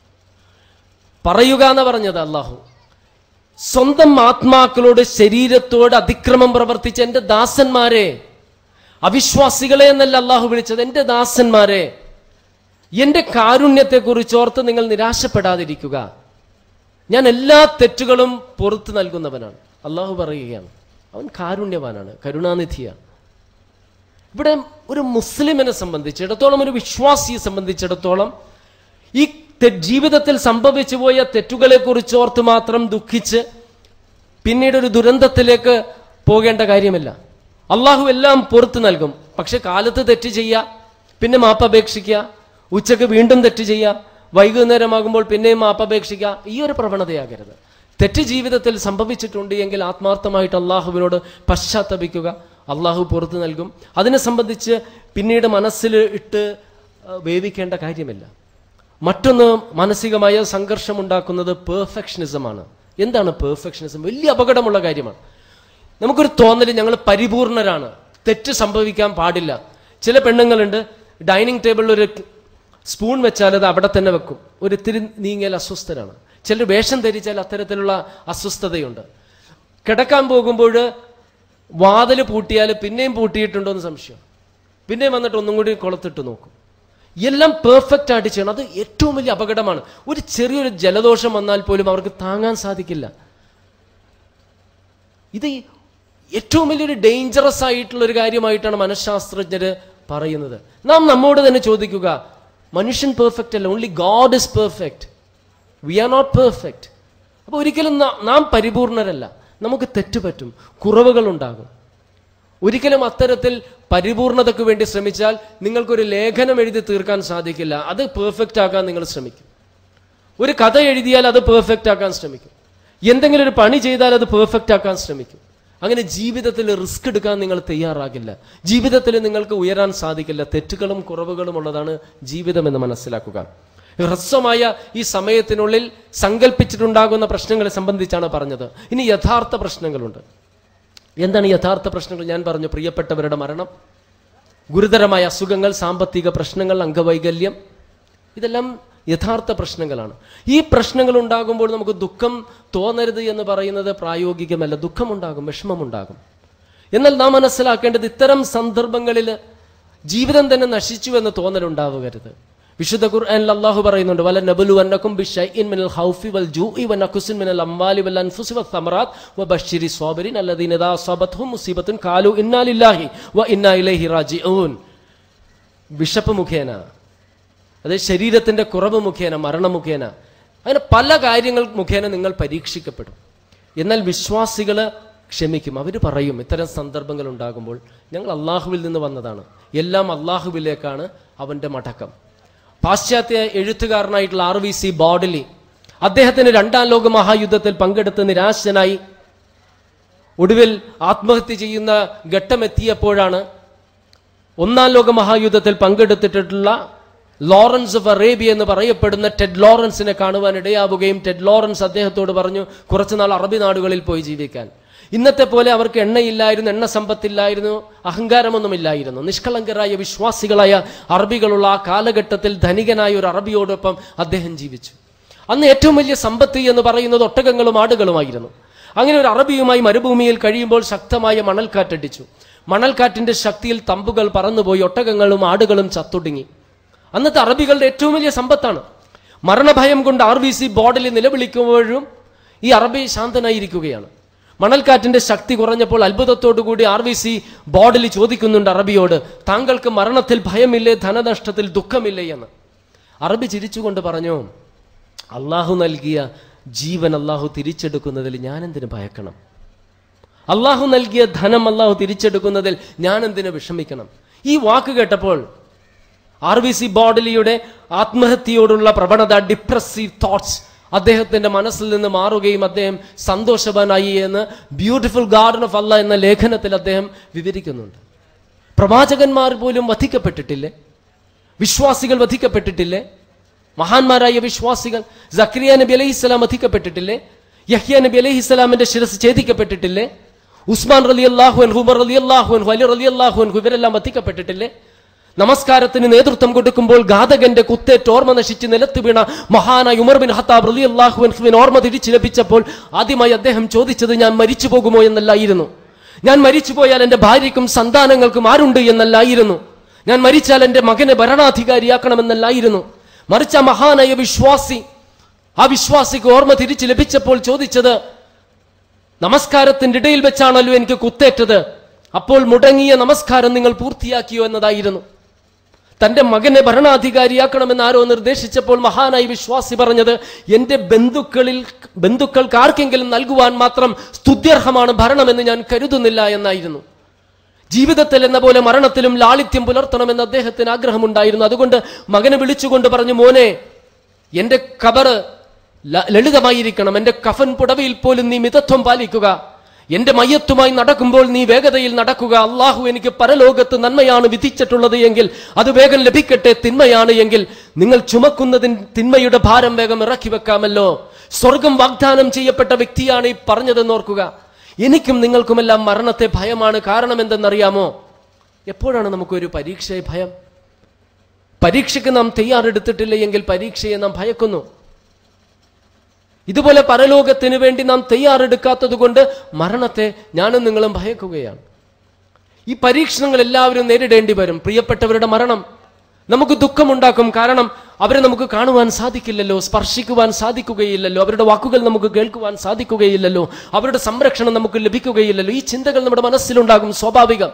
പറയുക എന്ന് പറഞ്ഞത് അള്ളാഹു സ്വന്തം ആത്മാക്കളോട് ശരീരത്തോട് അതിക്രമം പ്രവർത്തിച്ച എന്റെ ദാസന്മാരെ അവിശ്വാസികളെ എന്നല്ല അള്ളാഹു വിളിച്ചത് എന്റെ ദാസന്മാരെ എന്റെ കാരുണ്യത്തെക്കുറിച്ച് ഓർത്ത് നിങ്ങൾ നിരാശപ്പെടാതിരിക്കുക ഞാൻ എല്ലാ തെറ്റുകളും പുറത്തു നൽകുന്നവനാണ് അള്ളാഹു പറയുകയാണ് അവൻ കാരുണ്യവാനാണ് കരുണാനിധിയാണ് ഇവിടെ ഒരു മുസ്ലിമിനെ സംബന്ധിച്ചിടത്തോളം ഒരു വിശ്വാസിയെ സംബന്ധിച്ചിടത്തോളം ഈ തെ- ജീവിതത്തിൽ സംഭവിച്ചു പോയ തെറ്റുകളെ കുറിച്ച് ഓർത്ത് മാത്രം ദുഃഖിച്ച് പിന്നീട് ഒരു ദുരന്തത്തിലേക്ക് പോകേണ്ട കാര്യമില്ല അള്ളാഹു എല്ലാം പുറത്തു നൽകും പക്ഷെ കാലത്ത് തെറ്റ് ചെയ്യുക പിന്നെ മാപ്പപേക്ഷിക്കുക ഉച്ചക്ക് വീണ്ടും തെറ്റ് ചെയ്യുക വൈകുന്നേരമാകുമ്പോൾ പിന്നെയും മാപ്പപേക്ഷിക്കുക ഈ ഒരു പ്രവണതയാകരുത് തെറ്റ് ജീവിതത്തിൽ സംഭവിച്ചിട്ടുണ്ട് എങ്കിൽ ആത്മാർത്ഥമായിട്ട് അള്ളാഹുവിനോട് പശ്ചാത്തപിക്കുക അള്ളാഹു പുറത്തു നൽകും അതിനെ സംബന്ധിച്ച് പിന്നീട് മനസ്സിൽ ഇട്ട് ആ, വേവിക്കേണ്ട കാര്യമില്ല മറ്റൊന്ന് മാനസികമായ സംഘർഷം ഉണ്ടാക്കുന്നത് പെർഫെക്ഷനിസമാണ് എന്താണ് പെർഫെക്ഷനിസം വലിയ അപകടമുള്ള കാര്യമാണ് നമുക്കൊരു തോന്നൽ ഞങ്ങൾ പരിപൂർണരാണ് തെറ്റ് സംഭവിക്കാൻ പാടില്ല ചില പെണ്ണുങ്ങളുണ്ട് ഡൈനിങ് ടേബിളിൽ ഒരു സ്പൂൺ വെച്ചാൽ അത് അവിടെ തന്നെ വെക്കും ഒരു ഇത്തിരി നീങ്ങിയാൽ അസ്വസ്ഥരാണ് ചിലർ വേഷം ധരിച്ചാൽ അത്തരത്തിലുള്ള അസ്വസ്ഥതയുണ്ട് കിടക്കാൻ പോകുമ്പോൾ വാതിൽ പൂട്ടിയാൽ പിന്നെയും പൂട്ടിയിട്ടുണ്ടോ എന്ന് സംശയം പിന്നെയും വന്നിട്ട് ഒന്നും കൂടി കുളത്തിട്ട് നോക്കും എല്ലാം പെർഫെക്റ്റ് ആയിട്ട് ചെയ്യണം അത് ഏറ്റവും വലിയ അപകടമാണ് ഒരു ചെറിയൊരു ജലദോഷം വന്നാൽ പോലും അവർക്ക് താങ്ങാൻ സാധിക്കില്ല ഇത് ഈ ഏറ്റവും വലിയൊരു ഡേഞ്ചറസ് ആയിട്ടുള്ള ഒരു കാര്യമായിട്ടാണ് മനഃശാസ്ത്രജ്ഞര് പറയുന്നത് നാം നമ്മോട് തന്നെ ചോദിക്കുക മനുഷ്യൻ പെർഫെക്റ്റ് അല്ല only God is perfect we are not perfect അപ്പോൾ ഒരിക്കലും നാ- നാം പരിപൂർണരല്ല നമുക്ക് തെറ്റ് പറ്റും കുറവുകൾ ഉണ്ടാകും ഒരിക്കലും അത്തരത്തിൽ പരിപൂർണതയ്ക്ക് വേണ്ടി ശ്രമിച്ചാൽ നിങ്ങൾക്കൊരു ലേഖനം എഴുതി തീർക്കാൻ സാധിക്കില്ല അത് പെർഫെക്റ്റ് ആക്കാൻ നിങ്ങൾ ശ്രമിക്കും ഒരു കഥ എഴുതിയാൽ അത് പെർഫെക്റ്റ് ആക്കാൻ ശ്രമിക്കും എന്തെങ്കിലും ഒരു പണി ചെയ്താൽ അത് പെർഫെക്റ്റ് ആക്കാൻ ശ്രമിക്കും അങ്ങനെ ജീവിതത്തിൽ റിസ്ക് എടുക്കാൻ നിങ്ങൾ തയ്യാറാകില്ല ജീവിതത്തിൽ നിങ്ങൾക്ക് ഉയരാൻ സാധിക്കില്ല തെറ്റുകളും കുറവുകളും ഉള്ളതാണ് ജീവിതം എന്ന് മനസ്സിലാക്കുക ഹ്രസ്വമായ ഈ സമയത്തിനുള്ളിൽ സങ്കല്പിച്ചിട്ടുണ്ടാകുന്ന പ്രശ്നങ്ങളെ സംബന്ധിച്ചാണ് പറഞ്ഞത് ഇനി യഥാർത്ഥ പ്രശ്നങ്ങളുണ്ട് എന്താണ് ഈ യഥാർത്ഥ പ്രശ്നങ്ങൾ ഞാൻ പറഞ്ഞു പ്രിയപ്പെട്ടവരുടെ മരണം ഗുരുതരമായ അസുഖങ്ങൾ സാമ്പത്തിക പ്രശ്നങ്ങൾ അംഗവൈകല്യം ഇതെല്ലാം യഥാർത്ഥ പ്രശ്നങ്ങളാണ് ഈ പ്രശ്നങ്ങൾ ഉണ്ടാകുമ്പോൾ നമുക്ക് ദുഃഖം തോന്നരുത് എന്ന് പറയുന്നത് പ്രായോഗികമല്ല ദുഃഖമുണ്ടാകും വിഷമമുണ്ടാകും എന്നാൽ നാം മനസ്സിലാക്കേണ്ടത് ഇത്തരം സന്ദർഭങ്ങളിൽ ജീവിതം തന്നെ നശിച്ചു എന്ന് തോന്നലുണ്ടാവുകരുത് വിശുദ്ധ ഖുർആനിൽ അല്ലാഹു പറയുന്നുണ്ട് വല നബലുവന്നകും ബിശൈഇൻ മിനൽ ഖൗഫി വൽ ജൂഇ വനഖ്സിൻ മിനൽ അംവാലി വൽ അൻഫുസി വസ്സമറാത്ത് വബശ്ശിരി സ്വാബിരിൻ അല്ലദീന ഇദാ അസാബത്ഹും മുസീബത്തുൻ ഖാലു ഇന്നാ ലില്ലാഹി വ ഇന്നാ ഇലൈഹി റാജിഊൻ വിശപ്പ് മുഖേന അത് ശരീരത്തിന്റെ കുറവ് മുഖേന മരണം മുഖേന അങ്ങനെ പല കാര്യങ്ങൾ മുഖേന നിങ്ങൾ പരീക്ഷിക്കപ്പെടും എന്നാൽ വിശ്വാസികൾ ക്ഷമിക്കും അവർ പറയും ഇത്തരം സന്ദർഭങ്ങൾ ഉണ്ടാകുമ്പോൾ ഞങ്ങൾ അള്ളാഹുവിൽ നിന്ന് വന്നതാണ് എല്ലാം അള്ളാഹുവിലേക്കാണ് അവന്റെ മടക്കം പാശ്ചാത്യ എഴുത്തുകാരനായിട്ടുള്ള ആർ വി സി ബോഡലി അദ്ദേഹത്തിന് രണ്ടാം ലോക മഹായുദ്ധത്തിൽ പങ്കെടുത്ത് നിരാശനായി ഒടുവിൽ ആത്മഹത്യ ചെയ്യുന്ന ഘട്ടമെത്തിയപ്പോഴാണ് ഒന്നാം ലോക മഹായുദ്ധത്തിൽ പങ്കെടുത്തിട്ടുള്ള ലോറൻസ് ഓഫ് അറേബ്യ എന്ന് പറയപ്പെടുന്ന ടെഡ് ലോറൻസിനെ കാണുവാൻ ഇടയാവുകയും ടെഡ് ലോറൻസ് അദ്ദേഹത്തോട് പറഞ്ഞു കുറച്ചുനാൾ അറബി നാടുകളിൽ പോയി ജീവിക്കാൻ ഇന്നത്തെ പോലെ അവർക്ക് എണ്ണയില്ലായിരുന്നു എണ്ണ സമ്പത്തില്ലായിരുന്നു അഹങ്കാരമൊന്നുമില്ലായിരുന്നു നിഷ്കളങ്കരായ വിശ്വാസികളായ അറബികളുള്ള ആ കാലഘട്ടത്തിൽ ധനികനായ ഒരു അറബിയോടൊപ്പം അദ്ദേഹം ജീവിച്ചു അന്ന് ഏറ്റവും വലിയ സമ്പത്ത് എന്ന് പറയുന്നത് ഒട്ടകങ്ങളും ആടുകളുമായിരുന്നു അങ്ങനെ ഒരു അറബിയുമായി മരുഭൂമിയിൽ കഴിയുമ്പോൾ ശക്തമായ മണൽക്കാറ്റടിച്ചു മണൽക്കാറ്റിന്റെ ശക്തിയിൽ തമ്പുകൾ പറന്നുപോയി ഒട്ടകങ്ങളും ആടുകളും ചത്തൊടുങ്ങി അന്നത്തെ അറബികളുടെ ഏറ്റവും വലിയ സമ്പത്താണ് മരണഭയം കൊണ്ട് ആർ ബി സി ബോർഡിൽ നിലവിളിക്കുമ്പോഴും ഈ അറബി ശാന്തനായിരിക്കുകയാണ് മണൽക്കാറ്റിന്റെ ശക്തി കുറഞ്ഞപ്പോൾ അത്ഭുതത്തോടുകൂടി ആർ വി സി ബോർഡിൽ ചോദിക്കുന്നുണ്ട് അറബിയോട് താങ്കൾക്ക് മരണത്തിൽ ഭയമില്ലേ ധനനഷ്ടത്തിൽ ദുഃഖമില്ലേ എന്ന് അറബി ചിരിച്ചുകൊണ്ട് പറഞ്ഞു അള്ളാഹു നൽകിയ ജീവൻ അള്ളാഹു തിരിച്ചെടുക്കുന്നതിൽ ഞാൻ എന്തിനു ഭയക്കണം അള്ളാഹു നൽകിയ ധനം അള്ളാഹു തിരിച്ചെടുക്കുന്നതിൽ ഞാൻ എന്തിനു വിഷമിക്കണം ഈ വാക്ക് കേട്ടപ്പോൾ ആർ ബി സി ബോഡലിയുടെ ആത്മഹത്യയോടുള്ള പ്രവണത ഡിപ്രസീവ് തോട്ട്സ് അദ്ദേഹത്തിന്റെ മനസ്സിൽ നിന്ന് മാറുകയും അദ്ദേഹം സന്തോഷവാനായി എന്ന് ബ്യൂട്ടിഫുൾ ഗാർഡൻ ഓഫ് അല്ല എന്ന ലേഖനത്തിൽ അദ്ദേഹം വിവരിക്കുന്നുണ്ട് പ്രവാചകന്മാർ പോലും വധിക്കപ്പെട്ടിട്ടില്ലേ വിശ്വാസികൾ വധിക്കപ്പെട്ടിട്ടില്ലേ മഹാന്മാരായ വിശ്വാസികൾ സക്രിയ നബി അലൈഹി സ്വലാം വധിക്കപ്പെട്ടിട്ടില്ലേ യഹ്യ നബി അലൈഹി സ്വലാമിന്റെ ശിരസ് ഛേദിക്കപ്പെട്ടിട്ടില്ലേ ഉസ്മാൻ റലി അള്ളാഹുൻ ഹുമർ റലി അള്ളാഹുൻ അലി റലി അള്ളാഹുൻ ഇവരെല്ലാം വധിക്കപ്പെട്ടിട്ടില്ലേ നമസ്കാരത്തിന് നേതൃത്വം കൊടുക്കുമ്പോൾ ഘാതകന്റെ കുത്തേറ്റ് ഓർമ്മ നശിച്ച് നിലത്ത് വീണ മഹാനായ ഉമർ ബിൻ ഹത്താബ് റലി അള്ളാഹുവിൻ ഓർമ്മ തിരിച്ചു ലഭിച്ചപ്പോൾ ആദ്യമായി അദ്ദേഹം ചോദിച്ചത് ഞാൻ മരിച്ചു പോകുമോ എന്നല്ലായിരുന്നു ഞാൻ മരിച്ചുപോയാൽ എന്റെ ഭാര്യയ്ക്കും സന്താനങ്ങൾക്കും ആരുണ്ട് എന്നല്ലായിരുന്നു ഞാൻ മരിച്ചാൽ എന്റെ മകനെ ഭരണാധികാരിയാക്കണമെന്നല്ലായിരുന്നു മറിച്ച് ആ മഹാനായ വിശ്വാസി ആ വിശ്വാസിക്ക് ഓർമ്മ തിരിച്ചു ലഭിച്ചപ്പോൾ ചോദിച്ചത് നമസ്കാരത്തിന്റെ ഇടയിൽ വെച്ചാണല്ലോ എനിക്ക് കുത്തേറ്റത് അപ്പോൾ മുടങ്ങിയ നമസ്കാരം നിങ്ങൾ പൂർത്തിയാക്കിയോ എന്നതായിരുന്നു തന്റെ മകനെ ഭരണാധികാരിയാക്കണമെന്ന് ആരോ നിർദ്ദേശിച്ചപ്പോൾ മഹാനായി വിശ്വാസി പറഞ്ഞത് എന്റെ ബന്ധുക്കളിൽ ബന്ധുക്കൾക്ക് ആർക്കെങ്കിലും നൽകുവാൻ മാത്രം സ്തുത്യർഹമാണ് ഭരണമെന്ന് ഞാൻ കരുതുന്നില്ല എന്നായിരുന്നു ജീവിതത്തിൽ എന്ന പോലെ മരണത്തിലും ലാളിത്യം പുലർത്തണമെന്ന് അദ്ദേഹത്തിന് ആഗ്രഹമുണ്ടായിരുന്നു അതുകൊണ്ട് മകനെ വിളിച്ചുകൊണ്ട് പറഞ്ഞു മോനെ എന്റെ കബറ് ല- ലളിതമായിരിക്കണം എന്റെ കഫൻ പുടവയിൽ പോലും നീ മിതത്വം പാലിക്കുക എന്റെ മയ്യത്തുമായി നടക്കുമ്പോൾ നീ വേഗതയിൽ നടക്കുക അള്ളാഹു എനിക്ക് പരലോകത്ത് നന്മയാണ് വിധിച്ചിട്ടുള്ളത് എങ്കിൽ അത് വേഗം ലഭിക്കട്ടെ തിന്മയാണ് എങ്കിൽ നിങ്ങൾ ചുമക്കുന്നതിൻ തിന്മയുടെ ഭാരം വേഗം ഇറക്കി വെക്കാമല്ലോ സ്വർഗം വാഗ്ദാനം ചെയ്യപ്പെട്ട വ്യക്തിയാണ് ഈ പറഞ്ഞതെന്ന് ഓർക്കുക എനിക്കും നിങ്ങൾക്കുമെല്ലാം മരണത്തെ ഭയമാണ് കാരണം എന്തെന്നറിയാമോ എപ്പോഴാണ് നമുക്കൊരു പരീക്ഷയെ ഭയം പരീക്ഷയ്ക്ക് നാം തയ്യാറെടുത്തിട്ടില്ല എങ്കിൽ പരീക്ഷയെ നാം ഭയക്കുന്നു ഇതുപോലെ പരലോകത്തിന് വേണ്ടി നാം തയ്യാറെടുക്കാത്തത് കൊണ്ട് മരണത്തെ ഞാനും നിങ്ങളും ഭയക്കുകയാണ് ഈ പരീക്ഷണങ്ങൾ എല്ലാവരും നേരിടേണ്ടി വരും പ്രിയപ്പെട്ടവരുടെ മരണം നമുക്ക് ദുഃഖമുണ്ടാക്കും കാരണം അവരെ നമുക്ക് കാണുവാൻ സാധിക്കില്ലല്ലോ സ്പർശിക്കുവാൻ സാധിക്കുകയില്ലല്ലോ അവരുടെ വാക്കുകൾ നമുക്ക് കേൾക്കുവാൻ സാധിക്കുകയില്ലല്ലോ അവരുടെ സംരക്ഷണം നമുക്ക് ലഭിക്കുകയില്ലല്ലോ ഈ ചിന്തകൾ നമ്മുടെ മനസ്സിലുണ്ടാകും സ്വാഭാവികം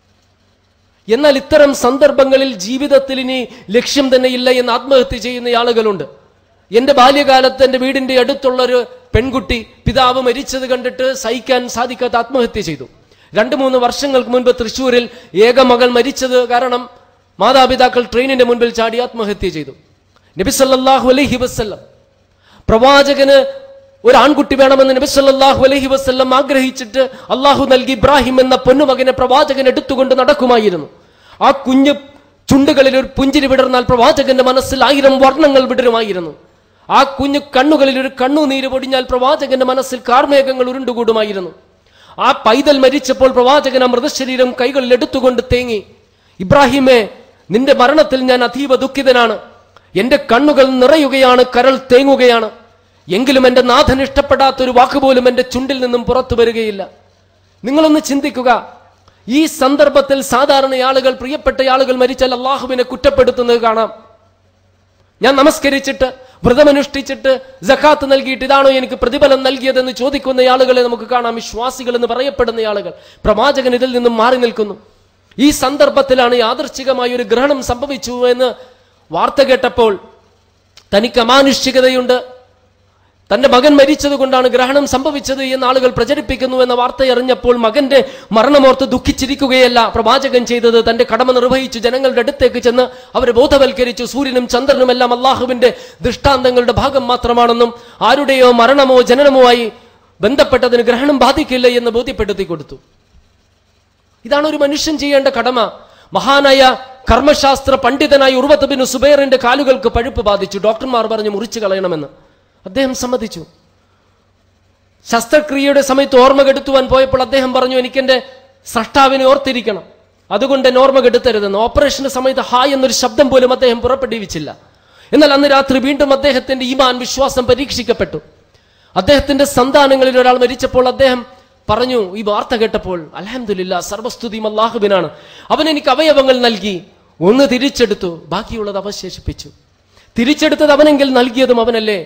എന്നാൽ ഇത്തരം സന്ദർഭങ്ങളിൽ ജീവിതത്തിൽ ഇനി ലക്ഷ്യം തന്നെ ഇല്ല എന്ന് ആത്മഹത്യ ചെയ്യുന്ന ആളുകളുണ്ട് എന്റെ ബാല്യകാലത്ത് എന്റെ വീടിന്റെ അടുത്തുള്ള ഒരു പെൺകുട്ടി പിതാവ് മരിച്ചത് കണ്ടിട്ട് സഹിക്കാൻ സാധിക്കാത്ത ആത്മഹത്യ ചെയ്തു രണ്ടു മൂന്ന് വർഷങ്ങൾക്ക് മുൻപ് തൃശ്ശൂരിൽ ഏക മകൾ മരിച്ചത് കാരണം മാതാപിതാക്കൾ ട്രെയിനിന്റെ മുൻപിൽ ചാടി ആത്മഹത്യ ചെയ്തു നബി സല്ലല്ലാഹു അലൈഹി വസല്ലം പ്രവാചകന് ഒരു ആൺകുട്ടി വേണമെന്ന് നബി സല്ലല്ലാഹു അലൈഹി വസല്ലം ആഗ്രഹിച്ചിട്ട് അള്ളാഹു നൽകി ഇബ്രാഹിം എന്ന പൊന്നുമകനെ പ്രവാചകൻ എടുത്തുകൊണ്ട് നടക്കുമായിരുന്നു ആ കുഞ്ഞ് ചുണ്ടുകളിൽ ഒരു പുഞ്ചിരി വിടർന്നാൽ പ്രവാചകന്റെ മനസ്സിൽ ആയിരം വർണ്ണങ്ങൾ വിടരുമായിരുന്നു ആ കുഞ്ഞു കണ്ണുകളിൽ ഒരു കണ്ണുനീര് പൊടിഞ്ഞാൽ പ്രവാചകന്റെ മനസ്സിൽ കാർമേഘങ്ങൾ ഉരുണ്ടുകൂടുമായിരുന്നു ആ പൈതൽ മരിച്ചപ്പോൾ പ്രവാചകൻ ആ മൃതശരീരം കൈകളിൽ എടുത്തുകൊണ്ട് തേങ്ങി ഇബ്രാഹിമേ നിന്റെ മരണത്തിൽ ഞാൻ അതീവ ദുഃഖിതനാണ് എന്റെ കണ്ണുകൾ നിറയുകയാണ് കരൾ തേങ്ങുകയാണ് എങ്കിലും എന്റെ നാഥൻ ഇഷ്ടപ്പെടാത്ത ഒരു വാക്കുപോലും എന്റെ ചുണ്ടിൽ നിന്നും പുറത്തു വരികയില്ല നിങ്ങളൊന്ന് ചിന്തിക്കുക ഈ സന്ദർഭത്തിൽ സാധാരണ ആളുകൾ പ്രിയപ്പെട്ട ആളുകൾ മരിച്ചാൽ അള്ളാഹുവിനെ കുറ്റപ്പെടുത്തുന്നത് കാണാം ഞാൻ നമസ്കരിച്ചിട്ട് വ്രതമനുഷ്ഠിച്ചിട്ട് ജക്കാത്ത് നൽകിയിട്ട് ഇതാണോ എനിക്ക് പ്രതിഫലം നൽകിയതെന്ന് ചോദിക്കുന്ന ആളുകളെ നമുക്ക് കാണാം വിശ്വാസികൾ എന്ന് പറയപ്പെടുന്ന ആളുകൾ പ്രവാചകൻ ഇതിൽ നിന്നും മാറി നിൽക്കുന്നു ഈ സന്ദർഭത്തിലാണ് യാദർച്ഛികമായ ഒരു ഗ്രഹണം സംഭവിച്ചു എന്ന് വാർത്ത കേട്ടപ്പോൾ തനിക്ക് അമാനുഷികതയുണ്ട് തന്റെ മകൻ മരിച്ചത് കൊണ്ടാണ് ഗ്രഹണം സംഭവിച്ചത് എന്ന് ആളുകൾ പ്രചരിപ്പിക്കുന്നു എന്ന വാർത്ത അറിഞ്ഞപ്പോൾ മകന്റെ മരണമോർത്ത് ദുഃഖിച്ചിരിക്കുകയല്ല പ്രവാചകൻ ചെയ്തത് തന്റെ കടമ നിർവഹിച്ചു ജനങ്ങളുടെ അടുത്തേക്ക് ചെന്ന് അവരെ ബോധവൽക്കരിച്ചു സൂര്യനും ചന്ദ്രനും എല്ലാം അള്ളാഹുവിന്റെ ദൃഷ്ടാന്തങ്ങളുടെ ഭാഗം മാത്രമാണെന്നും ആരുടെയോ മരണമോ ജനനമോ ആയി ബന്ധപ്പെട്ടതിന് ഗ്രഹണം ബാധിക്കില്ല എന്ന് ബോധ്യപ്പെടുത്തി കൊടുത്തു ഇതാണ് ഒരു മനുഷ്യൻ ചെയ്യേണ്ട കടമ മഹാനായ കർമ്മശാസ്ത്ര പണ്ഡിതനായ ഉർവത്ത് ബിൻ സുബൈറിന്റെ കാലുകൾക്ക് പഴുപ്പ് ബാധിച്ചു ഡോക്ടർമാർ പറഞ്ഞു മുറിച്ചു കളയണമെന്ന് അദ്ദേഹം സമ്മതിച്ചു ശസ്ത്രക്രിയയുടെ സമയത്ത് ഓർമ്മ കെടുത്തുവാൻ പോയപ്പോൾ അദ്ദേഹം പറഞ്ഞു എനിക്ക് എന്റെ സഷ്ടാവിനെ ഓർത്തിരിക്കണം അതുകൊണ്ട് എന്നെ ഓർമ്മ കെടുത്തരുതെന്ന് ഓപ്പറേഷന്റെ സമയത്ത് ഹായ് എന്നൊരു ശബ്ദം പോലും അദ്ദേഹം പുറപ്പെടുവിച്ചില്ല എന്നാൽ അന്ന് രാത്രി വീണ്ടും അദ്ദേഹത്തിന്റെ ഈമാൻ വിശ്വാസം പരീക്ഷിക്കപ്പെട്ടു അദ്ദേഹത്തിന്റെ സന്താനങ്ങളിൽ ഒരാൾ മരിച്ചപ്പോൾ അദ്ദേഹം പറഞ്ഞു ഈ വാർത്ത കേട്ടപ്പോൾ അലഹമില്ല സർവസ്തുതിയും അള്ളാഹുബിനാണ് അവൻ എനിക്ക് അവയവങ്ങൾ നൽകി ഒന്ന് തിരിച്ചെടുത്തു ബാക്കിയുള്ളത് അവശേഷിപ്പിച്ചു തിരിച്ചെടുത്തത് അവനെങ്കിൽ നൽകിയതും അവനല്ലേ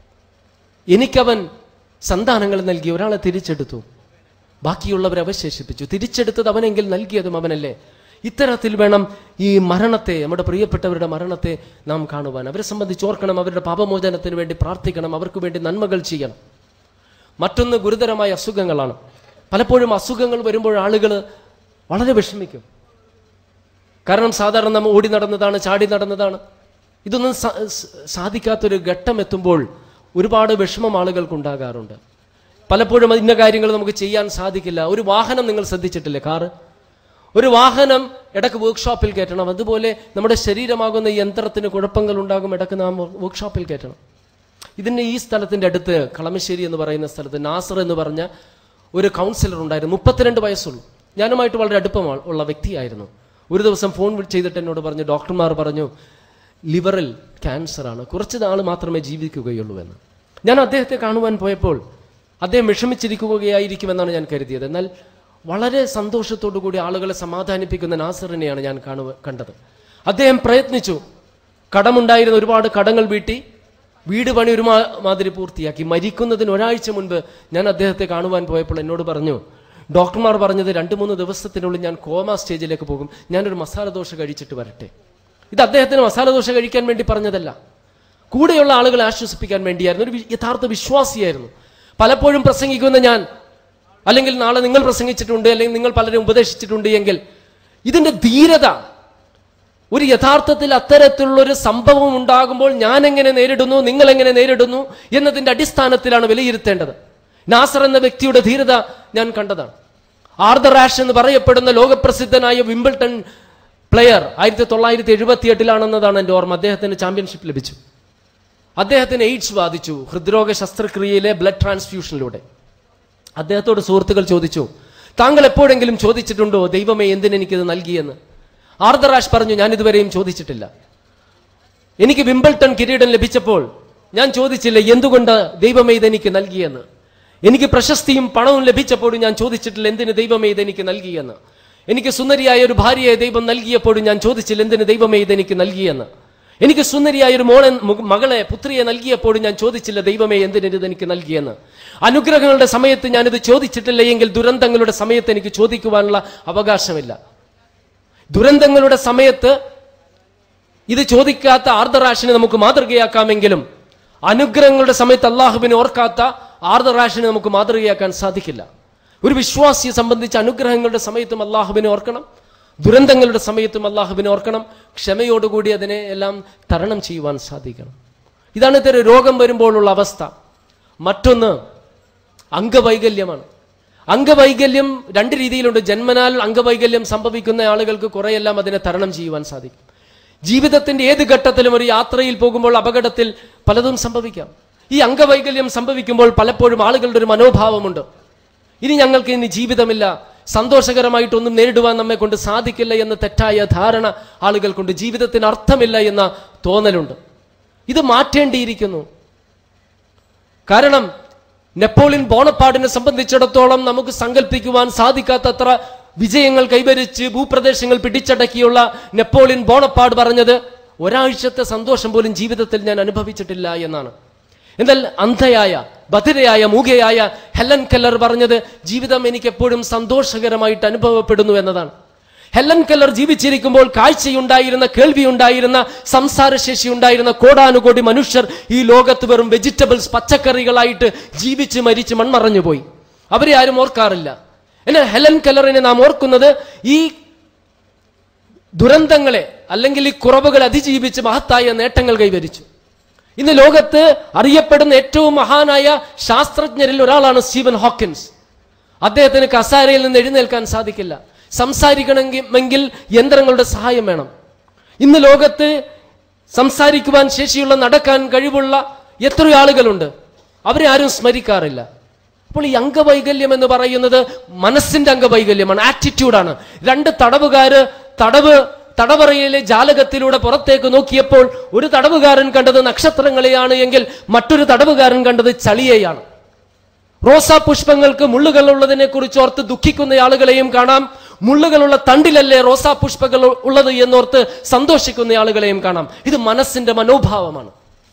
എനിക്കവൻ സന്താനങ്ങൾ നൽകി ഒരാളെ തിരിച്ചെടുത്തു ബാക്കിയുള്ളവരെ അവശേഷിപ്പിച്ചു തിരിച്ചെടുത്തത് അവനെങ്കിൽ നൽകിയതും അവനല്ലേ ഇത്തരത്തിൽ വേണം ഈ മരണത്തെ നമ്മുടെ പ്രിയപ്പെട്ടവരുടെ മരണത്തെ നാം കാണുവാൻ അവരെ സംബന്ധിച്ച് ഓർക്കണം അവരുടെ പാപമോചനത്തിന് വേണ്ടി പ്രാർത്ഥിക്കണം അവർക്ക് വേണ്ടി നന്മകൾ ചെയ്യണം മറ്റൊന്ന് ഗുരുതരമായ അസുഖങ്ങളാണ് പലപ്പോഴും അസുഖങ്ങൾ വരുമ്പോൾ ആളുകൾ വളരെ വിഷമിക്കും കാരണം സാധാരണ നമ്മൾ ഓടി നടന്നതാണ് ചാടി നടന്നതാണ് ഇതൊന്നും സാ- സ- സാധിക്കാത്തൊരു ഘട്ടം എത്തുമ്പോൾ ഒരുപാട് വിഷമം ആളുകൾക്ക് ഉണ്ടാകാറുണ്ട് പലപ്പോഴും ഇന്ന കാര്യങ്ങൾ നമുക്ക് ചെയ്യാൻ സാധിക്കില്ല ഒരു വാഹനം നിങ്ങൾ ശ്രദ്ധിച്ചിട്ടില്ലേ കാറ് ഒരു വാഹനം ഇടക്ക് വർക്ക്ഷോപ്പിൽ കയറ്റണം അതുപോലെ നമ്മുടെ ശരീരമാകുന്ന ഈ യന്ത്രത്തിന് കുഴപ്പങ്ങൾ ഉണ്ടാകും ഇടക്ക് നാം വർക്ക്ഷോപ്പിൽ കയറ്റണം ഇതിന്റെ ഈ സ്ഥലത്തിന്റെ അടുത്ത് കളമശ്ശേരി എന്ന് പറയുന്ന സ്ഥലത്ത് നാസർ എന്ന് പറഞ്ഞ ഒരു കൗൺസിലർ ഉണ്ടായിരുന്നു മുപ്പത്തിരണ്ട് വയസ്സുള്ളൂ ഞാനുമായിട്ട് വളരെ അടുപ്പം ഉള്ള വ്യക്തിയായിരുന്നു ഒരു ദിവസം ഫോൺ ചെയ്തിട്ട് എന്നോട് പറഞ്ഞു ഡോക്ടർമാർ പറഞ്ഞു ലിവറിൽ ക്യാൻസർ ആണ് കുറച്ച് നാൾ മാത്രമേ ജീവിക്കുകയുള്ളൂ എന്ന് ഞാൻ അദ്ദേഹത്തെ കാണുവാൻ പോയപ്പോൾ അദ്ദേഹം വിഷമിച്ചിരിക്കുകയായിരിക്കുമെന്നാണ് ഞാൻ കരുതിയത് എന്നാൽ വളരെ സന്തോഷത്തോടു കൂടി ആളുകളെ സമാധാനിപ്പിക്കുന്ന നാസറിനെയാണ് ഞാൻ കാണുക കണ്ടത് അദ്ദേഹം പ്രയത്നിച്ചു കടമുണ്ടായിരുന്ന ഒരുപാട് കടങ്ങൾ വീട്ടി വീട് പണി ഒരു മാ- മാതിരി പൂർത്തിയാക്കി മരിക്കുന്നതിന് ഒരാഴ്ച മുൻപ് ഞാൻ അദ്ദേഹത്തെ കാണുവാൻ പോയപ്പോൾ എന്നോട് പറഞ്ഞു ഡോക്ടർമാർ പറഞ്ഞത് രണ്ട് മൂന്ന് ദിവസത്തിനുള്ളിൽ ഞാൻ കോമ സ്റ്റേജിലേക്ക് പോകും ഞാനൊരു മസാല ദോശ കഴിച്ചിട്ട് വരട്ടെ ഇത് അദ്ദേഹത്തിന് മസാല ദോശ കഴിക്കാൻ വേണ്ടി പറഞ്ഞതല്ല കൂടെയുള്ള ആളുകളെ ആശ്വസിപ്പിക്കാൻ വേണ്ടിയായിരുന്നു ഒരു വി- യഥാർത്ഥ വിശ്വാസിയായിരുന്നു പലപ്പോഴും പ്രസംഗിക്കുന്ന ഞാൻ അല്ലെങ്കിൽ നാളെ നിങ്ങൾ പ്രസംഗിച്ചിട്ടുണ്ട് അല്ലെങ്കിൽ നിങ്ങൾ പലരും ഉപദേശിച്ചിട്ടുണ്ട് എങ്കിൽ ഇതിന്റെ ധീരത ഒരു യഥാർത്ഥത്തിൽ അത്തരത്തിലുള്ള ഒരു സംഭവം ഉണ്ടാകുമ്പോൾ ഞാൻ എങ്ങനെ നേരിടുന്നു നിങ്ങൾ എങ്ങനെ നേരിടുന്നു എന്നതിന്റെ അടിസ്ഥാനത്തിലാണ് വിലയിരുത്തേണ്ടത് നാസർ എന്ന വ്യക്തിയുടെ ധീരത ഞാൻ കണ്ടതാണ് ആർദർ റാഷ് എന്ന് പറയപ്പെടുന്ന ലോകപ്രസിദ്ധനായ വിംബിൾട്ടൺ പ്ലെയർ ആയിരത്തി തൊള്ളായിരത്തി എഴുപത്തി എട്ടിലാണെന്നതാണ് എൻ്റെ ഓർമ്മ അദ്ദേഹത്തിന് ചാമ്പ്യൻഷിപ്പ് ലഭിച്ചു അദ്ദേഹത്തിന് എയ്ഡ്സ് ബാധിച്ചു ഹൃദ്രോഗ ശസ്ത്രക്രിയയിലെ ബ്ലഡ് ട്രാൻസ്ഫ്യൂഷനിലൂടെ അദ്ദേഹത്തോട് സുഹൃത്തുക്കൾ ചോദിച്ചു താങ്കൾ എപ്പോഴെങ്കിലും ചോദിച്ചിട്ടുണ്ടോ ദൈവമേ എന്തിനെനിക്കിത് നൽകിയെന്ന് ആർദറാഷ് പറഞ്ഞു ഞാൻ ഇതുവരെയും ചോദിച്ചിട്ടില്ല എനിക്ക് വിംബിൾട്ടൺ കിരീടം ലഭിച്ചപ്പോൾ ഞാൻ ചോദിച്ചില്ല എന്തുകൊണ്ട് ദൈവമേ ഇതെനിക്ക് നൽകിയെന്ന് എനിക്ക് പ്രശസ്തിയും പണവും ലഭിച്ചപ്പോഴും ഞാൻ ചോദിച്ചിട്ടില്ല എന്തിന് ദൈവമേ ഇതെനിക്ക് നൽകിയെന്ന് എനിക്ക് സുന്ദരിയായ ഒരു ഭാര്യയെ ദൈവം നൽകിയപ്പോഴും ഞാൻ ചോദിച്ചില്ല എന്തിന് ദൈവമേ ഇതെനിക്ക് നൽകിയെന്ന് എനിക്ക് സുന്ദരിയായ ഒരു മോളെ മു- മകളെ പുത്രിയെ നൽകിയപ്പോഴും ഞാൻ ചോദിച്ചില്ല ദൈവമേ എന്തിന് ഇത് എനിക്ക് നൽകിയെന്ന് അനുഗ്രഹങ്ങളുടെ സമയത്ത് ഞാനിത് ചോദിച്ചിട്ടില്ല എങ്കിൽ ദുരന്തങ്ങളുടെ സമയത്ത് എനിക്ക് ചോദിക്കുവാനുള്ള അവകാശമില്ല ദുരന്തങ്ങളുടെ സമയത്ത് ഇത് ചോദിക്കാത്ത ആർദ്രറാഷിനെ നമുക്ക് മാതൃകയാക്കാമെങ്കിലും അനുഗ്രഹങ്ങളുടെ സമയത്ത് അള്ളാഹുവിനെ ഓർക്കാത്ത ആർദ്രറാഷിനെ നമുക്ക് മാതൃകയാക്കാൻ സാധിക്കില്ല ഒരു വിശ്വാസിയെ സംബന്ധിച്ച് അനുഗ്രഹങ്ങളുടെ സമയത്തും അള്ളാഹുവിനെ ഓർക്കണം ദുരന്തങ്ങളുടെ സമയത്തും അള്ളാഹുവിനെ ഓർക്കണം ക്ഷമയോടുകൂടി അതിനെ എല്ലാം തരണം ചെയ്യുവാൻ സാധിക്കണം ഇതാണ് ഇത്തരം രോഗം വരുമ്പോഴുള്ള അവസ്ഥ മറ്റൊന്ന് അംഗവൈകല്യമാണ് അംഗവൈകല്യം രണ്ട് രീതിയിലുണ്ട് ജന്മനാൽ അംഗവൈകല്യം സംഭവിക്കുന്ന ആളുകൾക്ക് കുറെയെല്ലാം അതിനെ തരണം ചെയ്യുവാൻ സാധിക്കും ജീവിതത്തിന്റെ ഏത് ഘട്ടത്തിലും ഒരു യാത്രയിൽ പോകുമ്പോൾ അപകടത്തിൽ പലതും സംഭവിക്കാം ഈ അംഗവൈകല്യം സംഭവിക്കുമ്പോൾ പലപ്പോഴും ആളുകളുടെ ഒരു മനോഭാവമുണ്ട് ഇനി ഞങ്ങൾക്ക് ഇനി ജീവിതമില്ല സന്തോഷകരമായിട്ടൊന്നും നേരിടുവാൻ നമ്മെ കൊണ്ട് സാധിക്കില്ല എന്ന തെറ്റായ ധാരണ ആളുകൾക്കുണ്ട് ജീവിതത്തിന് അർത്ഥമില്ല എന്ന തോന്നലുണ്ട് ഇത് മാറ്റേണ്ടിയിരിക്കുന്നു കാരണം നെപ്പോളിയൻ ബോണപ്പാടിനെ സംബന്ധിച്ചിടത്തോളം നമുക്ക് സങ്കല്പിക്കുവാൻ സാധിക്കാത്തത്ര വിജയങ്ങൾ കൈവരിച്ച് ഭൂപ്രദേശങ്ങൾ പിടിച്ചടക്കിയുള്ള നെപ്പോളിയൻ ബോണപ്പാട് പറഞ്ഞത് ഒരാഴ്ചത്തെ സന്തോഷം പോലും ജീവിതത്തിൽ ഞാൻ അനുഭവിച്ചിട്ടില്ല എന്നാണ് എന്നാൽ അന്ധയായ ബധിരയായ മൂകയായ ഹെലൻ കെല്ലർ പറഞ്ഞത് ജീവിതം എനിക്ക് എപ്പോഴും സന്തോഷകരമായിട്ട് അനുഭവപ്പെടുന്നു എന്നതാണ് ഹെലൻ കെല്ലർ ജീവിച്ചിരിക്കുമ്പോൾ കാഴ്ചയുണ്ടായിരുന്ന കേൾവിയുണ്ടായിരുന്ന സംസാരശേഷി ഉണ്ടായിരുന്ന കോടാനുകോടി മനുഷ്യർ ഈ ലോകത്ത് വെറും വെജിറ്റബിൾസ് പച്ചക്കറികളായിട്ട് ജീവിച്ച് മരിച്ച് മൺമറഞ്ഞു പോയി അവരെ ആരും ഓർക്കാറില്ല എന്നാൽ ഹെലൻ കെല്ലറിനെ നാം ഓർക്കുന്നത് ഈ ദുരന്തങ്ങളെ അല്ലെങ്കിൽ ഈ കുറവുകളെ അതിജീവിച്ച് മഹത്തായ നേട്ടങ്ങൾ കൈവരിച്ചു ഇന്ന് ലോകത്ത് അറിയപ്പെടുന്ന ഏറ്റവും മഹാനായ ശാസ്ത്രജ്ഞരിൽ ഒരാളാണ് സ്റ്റീവൻ ഹോക്കിൻസ് അദ്ദേഹത്തിന് കസാരയിൽ നിന്ന് എഴുന്നേൽക്കാൻ സാധിക്കില്ല സംസാരിക്കണമെങ്കിൽ യന്ത്രങ്ങളുടെ സഹായം വേണം ഇന്ന് ലോകത്ത് സംസാരിക്കുവാൻ ശേഷിയുള്ള നടക്കാൻ കഴിവുള്ള എത്രയോ ആളുകളുണ്ട് അവരെ ആരും സ്മരിക്കാറില്ല അപ്പോൾ ഈ അംഗവൈകല്യം എന്ന് പറയുന്നത് മനസ്സിന്റെ അംഗവൈകല്യമാണ് ആറ്റിറ്റ്യൂഡാണ് രണ്ട് തടവുകാര് തടവ് തടവറയിലെ ജാലകത്തിലൂടെ പുറത്തേക്ക് നോക്കിയപ്പോൾ ഒരു തടവുകാരൻ കണ്ടത് നക്ഷത്രങ്ങളെയാണ് എങ്കിൽ മറ്റൊരു തടവുകാരൻ കണ്ടത് ചളിയെയാണ് റോസാ പുഷ്പങ്ങൾക്ക് മുള്ളുകൾ ഉള്ളതിനെ കുറിച്ച് ഓർത്ത് ദുഃഖിക്കുന്ന ആളുകളെയും കാണാം മുള്ളുകളുള്ള തണ്ടിലല്ലേ റോസാ പുഷ്പങ്ങൾ ഉള്ളത് എന്നോർത്ത് സന്തോഷിക്കുന്ന ആളുകളെയും കാണാം ഇത് മനസ്സിന്റെ മനോഭാവമാണ്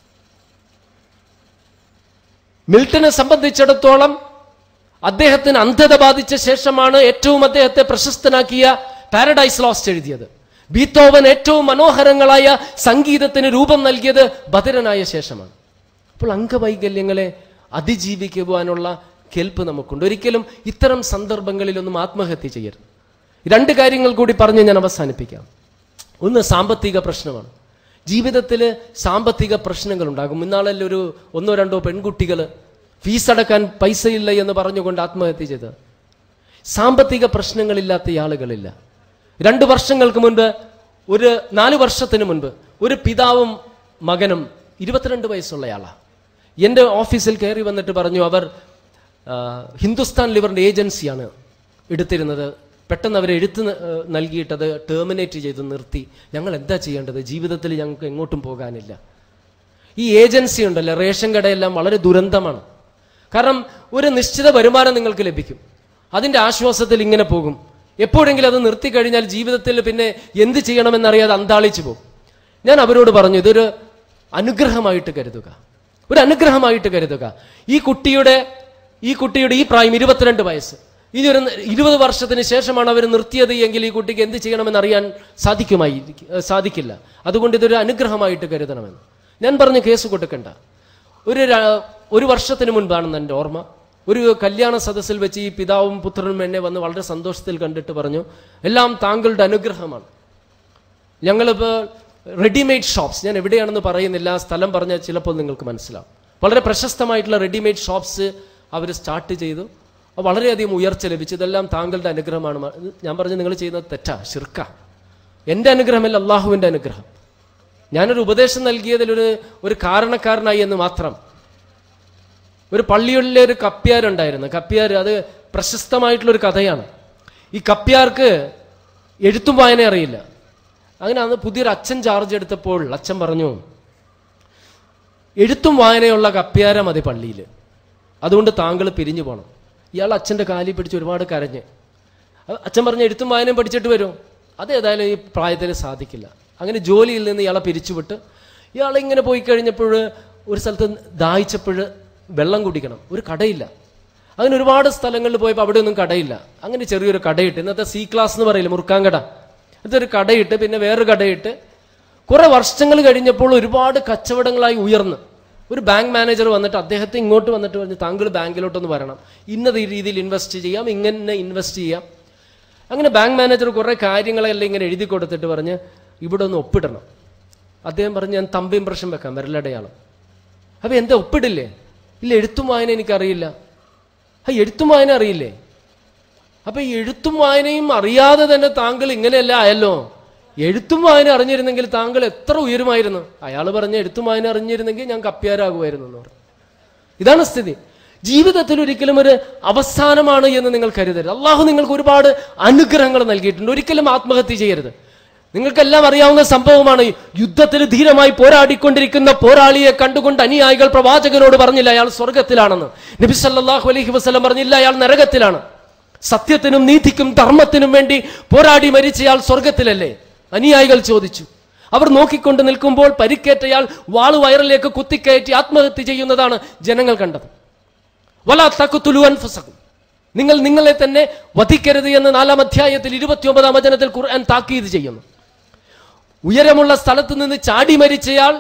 മിൽട്ടനെ സംബന്ധിച്ചിടത്തോളം അദ്ദേഹത്തിന് അന്ധത ബാധിച്ച ശേഷമാണ് ഏറ്റവും അദ്ദേഹത്തെ പ്രശസ്തനാക്കിയ പാരഡൈസ് ലോസ്റ്റ് എഴുതിയത് ബീത്തോവൻ ഏറ്റവും മനോഹരങ്ങളായ സംഗീതത്തിന് രൂപം നൽകിയത് ബധിരനായ ശേഷമാണ് അപ്പോൾ അംഗവൈകല്യങ്ങളെ അതിജീവിക്കുവാനുള്ള കെൽപ്പ് നമുക്കുണ്ട് ഒരിക്കലും ഇത്തരം സന്ദർഭങ്ങളിലൊന്നും ആത്മഹത്യ ചെയ്യരുത് രണ്ട് കാര്യങ്ങൾ കൂടി പറഞ്ഞ് ഞാൻ അവസാനിപ്പിക്കാം ഒന്ന് സാമ്പത്തിക പ്രശ്നമാണ് ജീവിതത്തിൽ സാമ്പത്തിക പ്രശ്നങ്ങൾ ഉണ്ടാകും ഇന്നാളല്ലേ ഒരു ഒന്നോ രണ്ടോ പെൺകുട്ടികൾ ഫീസ് അടക്കാൻ പൈസയില്ല എന്ന് പറഞ്ഞുകൊണ്ട് ആത്മഹത്യ ചെയ്തത് സാമ്പത്തിക പ്രശ്നങ്ങളില്ലാത്ത ആളുകളില്ല രണ്ട് വർഷങ്ങൾക്ക് മുൻപ് ഒരു നാല് വർഷത്തിന് മുൻപ് ഒരു പിതാവും മകനും ഇരുപത്തിരണ്ട് വയസ്സുള്ളയാളാണ് എൻ്റെ ഓഫീസിൽ കയറി വന്നിട്ട് പറഞ്ഞു അവർ ആ, ഹിന്ദുസ്ഥാൻ ലിവറിൻ്റെ ഏജൻസിയാണ് എടുത്തിരുന്നത് പെട്ടെന്ന് അവർ എഴുത്ത് ന- ഏ, നൽകിയിട്ടത് ടേമിനേറ്റ് ചെയ്ത് നിർത്തി ഞങ്ങൾ എന്താ ചെയ്യേണ്ടത് ജീവിതത്തിൽ ഞങ്ങൾക്ക് എങ്ങോട്ടും പോകാനില്ല ഈ ഏജൻസി ഉണ്ടല്ലോ റേഷൻ കടയെല്ലാം വളരെ ദുരന്തമാണ് കാരണം ഒരു നിശ്ചിത വരുമാനം നിങ്ങൾക്ക് ലഭിക്കും അതിന്റെ ആശ്വാസത്തിൽ ഇങ്ങനെ പോകും എപ്പോഴെങ്കിലും അത് നിർത്തിക്കഴിഞ്ഞാൽ ജീവിതത്തിൽ പിന്നെ എന്ത് ചെയ്യണമെന്നറിയാതെ അന്താളിച്ചു പോകും ഞാൻ അവരോട് പറഞ്ഞു ഇതൊരു അനുഗ്രഹമായിട്ട് കരുതുക ഒരു അനുഗ്രഹമായിട്ട് കരുതുക ഈ കുട്ടിയുടെ ഈ കുട്ടിയുടെ ഈ പ്രായം ഇരുപത്തിരണ്ട് വയസ്സ് ഇനി ഒരു ഇരുപത് വർഷത്തിന് ശേഷമാണ് അവർ നിർത്തിയത് എങ്കിൽ ഈ കുട്ടിക്ക് എന്ത് ചെയ്യണമെന്ന് അറിയാൻ സാധിക്കുമായി സാധിക്കില്ല അതുകൊണ്ട് ഇതൊരു അനുഗ്രഹമായിട്ട് കരുതണമെന്ന് ഞാൻ പറഞ്ഞു കേസ് കൊടുക്കണ്ട ഒരു ര- ഒരു വർഷത്തിന് മുൻപാണെന്ന് എൻ്റെ ഓർമ്മ ഒരു കല്യാണ സദസ്സിൽ വെച്ച് ഈ പിതാവും പുത്രനും എന്നെ വന്ന് വളരെ സന്തോഷത്തിൽ കണ്ടിട്ട് പറഞ്ഞു എല്ലാം താങ്കളുടെ അനുഗ്രഹമാണ് ഞങ്ങളിപ്പോൾ റെഡിമെയ്ഡ് ഷോപ്സ് ഞാൻ എവിടെയാണെന്ന് പറയുന്നില്ല ആ സ്ഥലം പറഞ്ഞാൽ ചിലപ്പോൾ നിങ്ങൾക്ക് മനസ്സിലാവും വളരെ പ്രശസ്തമായിട്ടുള്ള റെഡിമെയ്ഡ് ഷോപ്സ് അവർ സ്റ്റാർട്ട് ചെയ്തു അപ്പോൾ വളരെയധികം ഉയർച്ച ലഭിച്ചു ഇതെല്ലാം താങ്കളുടെ അനുഗ്രഹമാണ് മ- ഇത് ഞാൻ പറഞ്ഞു നിങ്ങൾ ചെയ്യുന്നത് തെറ്റാ ശിർക്ക എൻ്റെ അനുഗ്രഹമല്ല അള്ളാഹുവിൻ്റെ അനുഗ്രഹം ഞാനൊരു ഉപദേശം നൽകിയതിൽ ഒരു ഒരു കാരണക്കാരനായി എന്ന് മാത്രം ഒരു പള്ളികളിലെ ഒരു കപ്പ്യാരുണ്ടായിരുന്നു കപ്പ്യാർ അത് പ്രശസ്തമായിട്ടുള്ള ഒരു കഥയാണ് ഈ കപ്പ്യാർക്ക് എഴുത്തും വായന അറിയില്ല അങ്ങനെ അന്ന് പുതിയൊരു അച്ഛൻ ചാർജ് എടുത്തപ്പോൾ അച്ഛൻ പറഞ്ഞു എഴുത്തും വായനയുള്ള കപ്പ്യാര മതി പള്ളിയിൽ അതുകൊണ്ട് താങ്കൾ പിരിഞ്ഞു പോകണം ഇയാൾ അച്ഛൻ്റെ കാലിൽ പിടിച്ച് ഒരുപാട് കരഞ്ഞ് അ- അച്ഛൻ പറഞ്ഞ എഴുത്തും വായനയും പഠിച്ചിട്ട് വരും അതേതായാലും ഈ പ്രായത്തിൽ സാധിക്കില്ല അങ്ങനെ ജോലിയിൽ നിന്ന് ഇയാളെ പിരിച്ചുവിട്ട് ഇയാൾ ഇങ്ങനെ പോയി കഴിഞ്ഞപ്പോൾ ഒരു സ്ഥലത്ത് ദാഹിച്ചപ്പോൾ വെള്ളം കുടിക്കണം ഒരു കടയില്ല അങ്ങനെ ഒരുപാട് സ്ഥലങ്ങളിൽ പോയപ്പോൾ അവിടെ ഒന്നും കടയില്ല അങ്ങനെ ചെറിയൊരു കടയിട്ട് ഇന്നത്തെ സി ക്ലാസ് എന്ന് പറയില്ല മുറുക്കാൻ കട ഇതൊരു കടയിട്ട് പിന്നെ വേറൊരു കടയിട്ട് കുറെ വർഷങ്ങൾ കഴിഞ്ഞപ്പോൾ ഒരുപാട് കച്ചവടങ്ങളായി ഉയർന്ന് ഒരു ബാങ്ക് മാനേജർ വന്നിട്ട് അദ്ദേഹത്തെ ഇങ്ങോട്ട് വന്നിട്ട് പറഞ്ഞു താങ്കൾ ബാങ്കിലോട്ടൊന്ന് വരണം ഇന്നത് ഈ രീതിയിൽ ഇൻവെസ്റ്റ് ചെയ്യാം ഇങ്ങനെ ഇൻവെസ്റ്റ് ചെയ്യാം അങ്ങനെ ബാങ്ക് മാനേജർ കുറേ കാര്യങ്ങളെല്ലാം ഇങ്ങനെ എഴുതി കൊടുത്തിട്ട് പറഞ്ഞ് ഇവിടെ ഒന്ന് ഒപ്പിടണം അദ്ദേഹം പറഞ്ഞ് ഞാൻ തമ്പ് ഇംപ്രഷൻ വെക്കാം വിരലടയാളം അപ്പം എന്താ ഒപ്പിടില്ലേ ഇല്ല എഴുത്തും വായന എനിക്കറിയില്ല ആ എഴുത്തും വായന അറിയില്ലേ അപ്പൊ ഈ എഴുത്തും വായനയും അറിയാതെ തന്നെ താങ്കൾ ഇങ്ങനെയല്ല ആയല്ലോ എഴുത്തും വായന അറിഞ്ഞിരുന്നെങ്കിൽ താങ്കൾ എത്ര ഉയരുമായിരുന്നു അയാൾ പറഞ്ഞ എഴുത്തും വായന അറിഞ്ഞിരുന്നെങ്കിൽ ഞാൻ കപ്പ്യാരാകുമായിരുന്നു എന്ന് പറഞ്ഞു ഇതാണ് സ്ഥിതി ജീവിതത്തിൽ ഒരിക്കലും ഒരു അവസാനമാണ് എന്ന് നിങ്ങൾ കരുതരുത് അള്ളാഹു നിങ്ങൾക്ക് ഒരുപാട് അനുഗ്രഹങ്ങൾ നൽകിയിട്ടുണ്ട് ഒരിക്കലും ആത്മഹത്യ ചെയ്യരുത് നിങ്ങൾക്കെല്ലാം അറിയാവുന്ന സംഭവമാണ് യുദ്ധത്തിൽ ധീരമായി പോരാടിക്കൊണ്ടിരിക്കുന്ന പോരാളിയെ കണ്ടുകൊണ്ട് അനുയായികൾ പ്രവാചകനോട് പറഞ്ഞില്ല അയാൾ സ്വർഗത്തിലാണെന്ന് നബി സല്ലല്ലാഹു അലൈഹി വസല്ലം പറഞ്ഞില്ല അയാൾ നരകത്തിലാണ് സത്യത്തിനും നീതിക്കും ധർമ്മത്തിനും വേണ്ടി പോരാടി മരിച്ചയാൾ സ്വർഗത്തിലല്ലേ അനുയായികൾ ചോദിച്ചു അവർ നോക്കിക്കൊണ്ട് നിൽക്കുമ്പോൾ പരിക്കേറ്റയാൾ വാള് വയറിലേക്ക് കുത്തിക്കയറ്റി ആത്മഹത്യ ചെയ്യുന്നതാണ് ജനങ്ങൾ കണ്ടത് വലാ തഖ്തുലു അൻഫുസകും നിങ്ങൾ നിങ്ങളെ തന്നെ വധിക്കരുത് എന്ന് നാലാം അധ്യായത്തിൽ ഇരുപത്തിയൊമ്പതാം വചനത്തിൽ ഖുർആൻ താക്കീത് ചെയ്യുന്നു ഉയരമുള്ള സ്ഥലത്ത് നിന്ന് ചാടി മരിച്ചയാൾ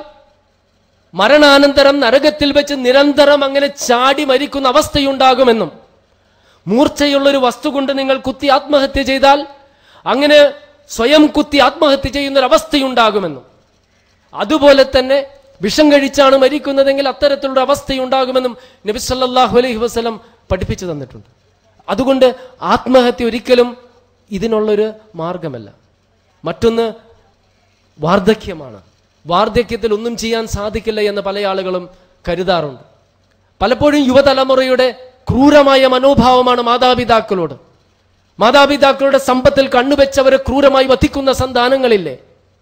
മരണാനന്തരം നരകത്തിൽ വെച്ച് നിരന്തരം അങ്ങനെ ചാടി മരിക്കുന്ന അവസ്ഥയുണ്ടാകുമെന്നും മൂർച്ചയുള്ളൊരു വസ്തു കൊണ്ട് നിങ്ങൾ കുത്തി ആത്മഹത്യ ചെയ്താൽ അങ്ങനെ സ്വയം കുത്തി ആത്മഹത്യ ചെയ്യുന്ന ഒരു അവസ്ഥയുണ്ടാകുമെന്നും അതുപോലെ തന്നെ വിഷം കഴിച്ചാണ് മരിക്കുന്നതെങ്കിൽ അത്തരത്തിലുള്ള അവസ്ഥയുണ്ടാകുമെന്നും നബി സല്ലല്ലാഹു അലൈഹി വസല്ലം പഠിപ്പിച്ചു തന്നിട്ടുണ്ട് അതുകൊണ്ട് ആത്മഹത്യ ഒരിക്കലും ഇതിനുള്ളൊരു മാർഗമല്ല മറ്റൊന്ന് വാർദ്ധക്യമാണ് വാർദ്ധക്യത്തിൽ ഒന്നും ചെയ്യാൻ സാധിക്കില്ല എന്ന് പല ആളുകളും കരുതാറുണ്ട് പലപ്പോഴും യുവതലമുറയുടെ ക്രൂരമായ മനോഭാവമാണ് മാതാപിതാക്കളോട് മാതാപിതാക്കളുടെ സമ്പത്തിൽ കണ്ണുവെച്ചവരെ ക്രൂരമായി വധിക്കുന്ന സന്താനങ്ങളില്ലേ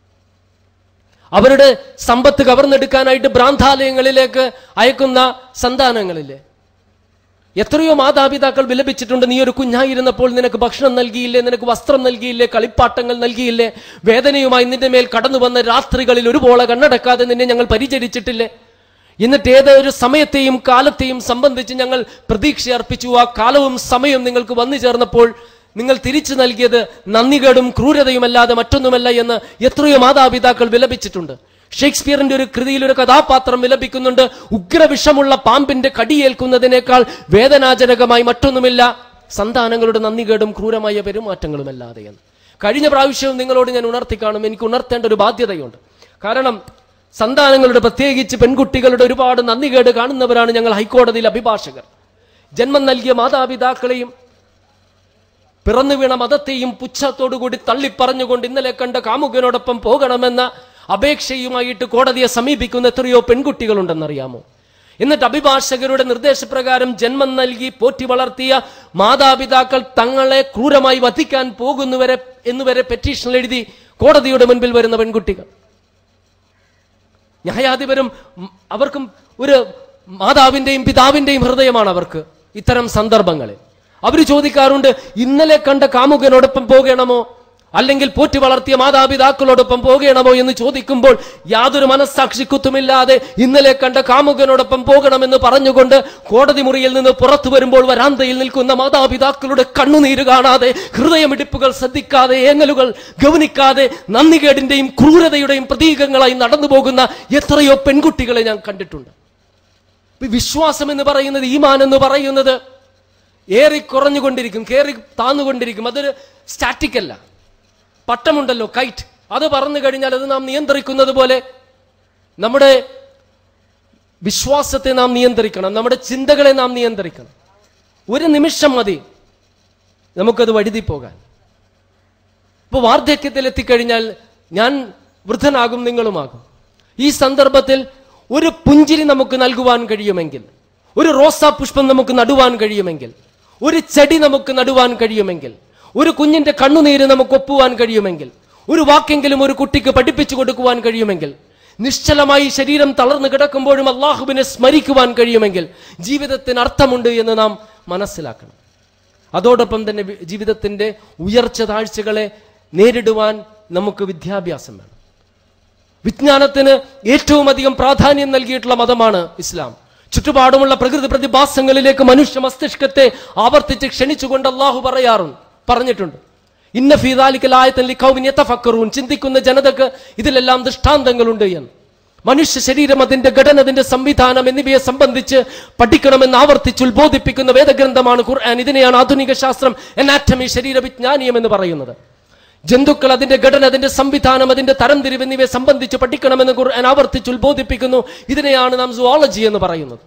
അവരുടെ സമ്പത്ത് കവർന്നെടുക്കാനായിട്ട് ഭ്രാന്താലയങ്ങളിലേക്ക് അയക്കുന്ന സന്താനങ്ങളില്ലേ എത്രയോ മാതാപിതാക്കൾ വിലപിച്ചിട്ടുണ്ട് നീ ഒരു കുഞ്ഞായിരുന്നപ്പോൾ നിനക്ക് ഭക്ഷണം നൽകിയില്ലേ നിനക്ക് വസ്ത്രം നൽകിയില്ലേ കളിപ്പാട്ടങ്ങൾ നൽകിയില്ലേ വേദനയുമായി നിന്റെ മേൽ കടന്നു വന്ന രാത്രികളിൽ ഒരുപോലെ കണ്ണടക്കാതെ നിന്നെ ഞങ്ങൾ പരിചരിച്ചിട്ടില്ലേ എന്നിട്ട് ഏതൊരു സമയത്തെയും കാലത്തെയും സംബന്ധിച്ച് ഞങ്ങൾ പ്രതീക്ഷ അർപ്പിച്ചു ആ കാലവും സമയവും നിങ്ങൾക്ക് വന്നു ചേർന്നപ്പോൾ നിങ്ങൾ തിരിച്ചു നൽകിയത് നന്ദികേടും ക്രൂരതയുമല്ലാതെ മറ്റൊന്നുമല്ല എന്ന് എത്രയോ മാതാപിതാക്കൾ വിലപിച്ചിട്ടുണ്ട് ഷേക്സ്പിയറിന്റെ ഒരു കൃതിയിൽ ഒരു കഥാപാത്രം വിലപിക്കുന്നുണ്ട് ഉഗ്രവിഷമുള്ള പാമ്പിന്റെ കടിയേൽക്കുന്നതിനേക്കാൾ വേദനാജനകമായി മറ്റൊന്നുമില്ല സന്താനങ്ങളുടെ നന്ദികേടും ക്രൂരമായ പെരുമാറ്റങ്ങളുമല്ലാതെ എന്ന് കഴിഞ്ഞ പ്രാവശ്യവും നിങ്ങളോട് ഞാൻ ഉണർത്തി കാണും എനിക്ക് ഉണർത്തേണ്ട ഒരു ബാധ്യതയുണ്ട് കാരണം സന്താനങ്ങളുടെ പ്രത്യേകിച്ച് പെൺകുട്ടികളുടെ ഒരുപാട് നന്ദികേട് കാണുന്നവരാണ് ഞങ്ങൾ ഹൈക്കോടതിയിൽ അഭിഭാഷകർ ജന്മം നൽകിയ മാതാപിതാക്കളെയും പിറന്നു വീണ മതത്തെയും പുച്ഛത്തോടുകൂടി തള്ളിപ്പറഞ്ഞുകൊണ്ട് ഇന്നലെ കണ്ട കാമുകനോടൊപ്പം പോകണമെന്ന അപേക്ഷയുമായിട്ട് കോടതിയെ സമീപിക്കുന്ന എത്രയോ പെൺകുട്ടികളുണ്ടെന്നറിയാമോ എന്നിട്ട് അഭിഭാഷകരുടെ നിർദ്ദേശപ്രകാരം ജന്മം നൽകി പോറ്റി വളർത്തിയ മാതാപിതാക്കൾ തങ്ങളെ ക്രൂരമായി വധിക്കാൻ പോകുന്നുവരെ എന്നുവരെ പെറ്റീഷൻ എഴുതി കോടതിയുടെ മുൻപിൽ വരുന്ന പെൺകുട്ടികൾ ന്യായാധിപരും ഉം, അവർക്കും ഒരു മാതാവിന്റെയും പിതാവിന്റെയും ഹൃദയമാണ് അവർക്ക് ഇത്തരം സന്ദർഭങ്ങളിൽ അവർ ചോദിക്കാറുണ്ട് ഇന്നലെ കണ്ട കാമുകനോടൊപ്പം പോകണമോ അല്ലെങ്കിൽ പോറ്റി വളർത്തിയ മാതാപിതാക്കളോടൊപ്പം പോകണമോ എന്ന് ചോദിക്കുമ്പോൾ യാതൊരു മനസ്സാക്ഷിക്കുത്തുമില്ലാതെ ഇന്നലെ കണ്ട കാമുകനോടൊപ്പം പോകണമെന്ന് പറഞ്ഞുകൊണ്ട് കോടതി മുറിയിൽ നിന്ന് പുറത്തു വരുമ്പോൾ വരാന്തയിൽ നിൽക്കുന്ന മാതാപിതാക്കളുടെ കണ്ണുനീര് കാണാതെ ഹൃദയമിടിപ്പുകൾ ശ്രദ്ധിക്കാതെ ഏങ്ങലുകൾ ഗവനിക്കാതെ നന്ദികേടിന്റെയും ക്രൂരതയുടെയും പ്രതീകങ്ങളായി നടന്നു പോകുന്ന എത്രയോ പെൺകുട്ടികളെ ഞാൻ കണ്ടിട്ടുണ്ട് ഈ വിശ്വാസം എന്ന് പറയുന്നത് ഈമാൻ എന്ന് പറയുന്നത് ഏറി കുറഞ്ഞുകൊണ്ടിരിക്കും കേറി താന്നുകൊണ്ടിരിക്കും അതൊരു സ്റ്റാറ്റിക് അല്ല പട്ടമുണ്ടല്ലോ കൈറ്റ് അത് പറഞ്ഞു കഴിഞ്ഞാൽ അത് നാം നിയന്ത്രിക്കുന്നത് പോലെ നമ്മുടെ വിശ്വാസത്തെ നാം നിയന്ത്രിക്കണം നമ്മുടെ ചിന്തകളെ നാം നിയന്ത്രിക്കണം ഒരു നിമിഷം മതി നമുക്കത് വഴുതി പോകാൻ ഇപ്പോൾ വാർദ്ധക്യത്തിൽ എത്തിക്കഴിഞ്ഞാൽ ഞാൻ വൃദ്ധനാകും നിങ്ങളുമാകും ഈ സന്ദർഭത്തിൽ ഒരു പുഞ്ചിരി നമുക്ക് നൽകുവാൻ കഴിയുമെങ്കിൽ ഒരു റോസാ പുഷ്പം നമുക്ക് നടുവാൻ കഴിയുമെങ്കിൽ ഒരു ചെടി നമുക്ക് നടുവാൻ കഴിയുമെങ്കിൽ ഒരു കുഞ്ഞിന്റെ കണ്ണുനീര് നമുക്ക് ഒപ്പുവാൻ കഴിയുമെങ്കിൽ ഒരു വാക്കെങ്കിലും ഒരു കുട്ടിക്ക് പഠിപ്പിച്ചു കൊടുക്കുവാൻ കഴിയുമെങ്കിൽ നിശ്ചലമായി ശരീരം തളർന്നു കിടക്കുമ്പോഴും അള്ളാഹുവിനെ സ്മരിക്കുവാൻ കഴിയുമെങ്കിൽ ജീവിതത്തിന് അർത്ഥമുണ്ട് എന്ന് നാം മനസ്സിലാക്കണം അതോടൊപ്പം തന്നെ വി- ജീവിതത്തിന്റെ ഉയർച്ച താഴ്ചകളെ നേരിടുവാൻ നമുക്ക് വിദ്യാഭ്യാസം വേണം വിജ്ഞാനത്തിന് ഏറ്റവും അധികം പ്രാധാന്യം നൽകിയിട്ടുള്ള മതമാണ് ഇസ്ലാം ചുറ്റുപാടുമുള്ള പ്രകൃതി പ്രതിഭാസങ്ങളിലേക്ക് മനുഷ്യ മസ്തിഷ്കത്തെ ആവർത്തിച്ച് ക്ഷണിച്ചുകൊണ്ട് അള്ളാഹു പറയാറുണ്ട് പറഞ്ഞിട്ടുണ്ട് ഇന്ന ഫീദാലിക്കലായത്തഫക്കറൂൻ ചിന്തിക്കുന്ന ജനതക്ക് ഇതിലെല്ലാം ദൃഷ്ടാന്തങ്ങളുണ്ട് എന്ന് മനുഷ്യ ശരീരം അതിന്റെ ഘടന അതിന്റെ സംവിധാനം എന്നിവയെ സംബന്ധിച്ച് പഠിക്കണമെന്ന് ആവർത്തിച്ച് ഉത്ബോധിപ്പിക്കുന്ന വേദഗ്രന്ഥമാണ് ഖുർആൻ ഇതിനെയാണ് ആധുനിക ശാസ്ത്രം എനാറ്റമി ശരീരവിജ്ഞാനീയം എന്ന് പറയുന്നത് ജന്തുക്കൾ അതിന്റെ ഘടന അതിന്റെ സംവിധാനം അതിന്റെ തരംതിരിവ് എന്നിവയെ സംബന്ധിച്ച് പഠിക്കണമെന്ന് ഖുർആൻ ആവർത്തിച്ച് ഉത്ബോധിപ്പിക്കുന്നു ഇതിനെയാണ് നാം സുവോളജി എന്ന് പറയുന്നത്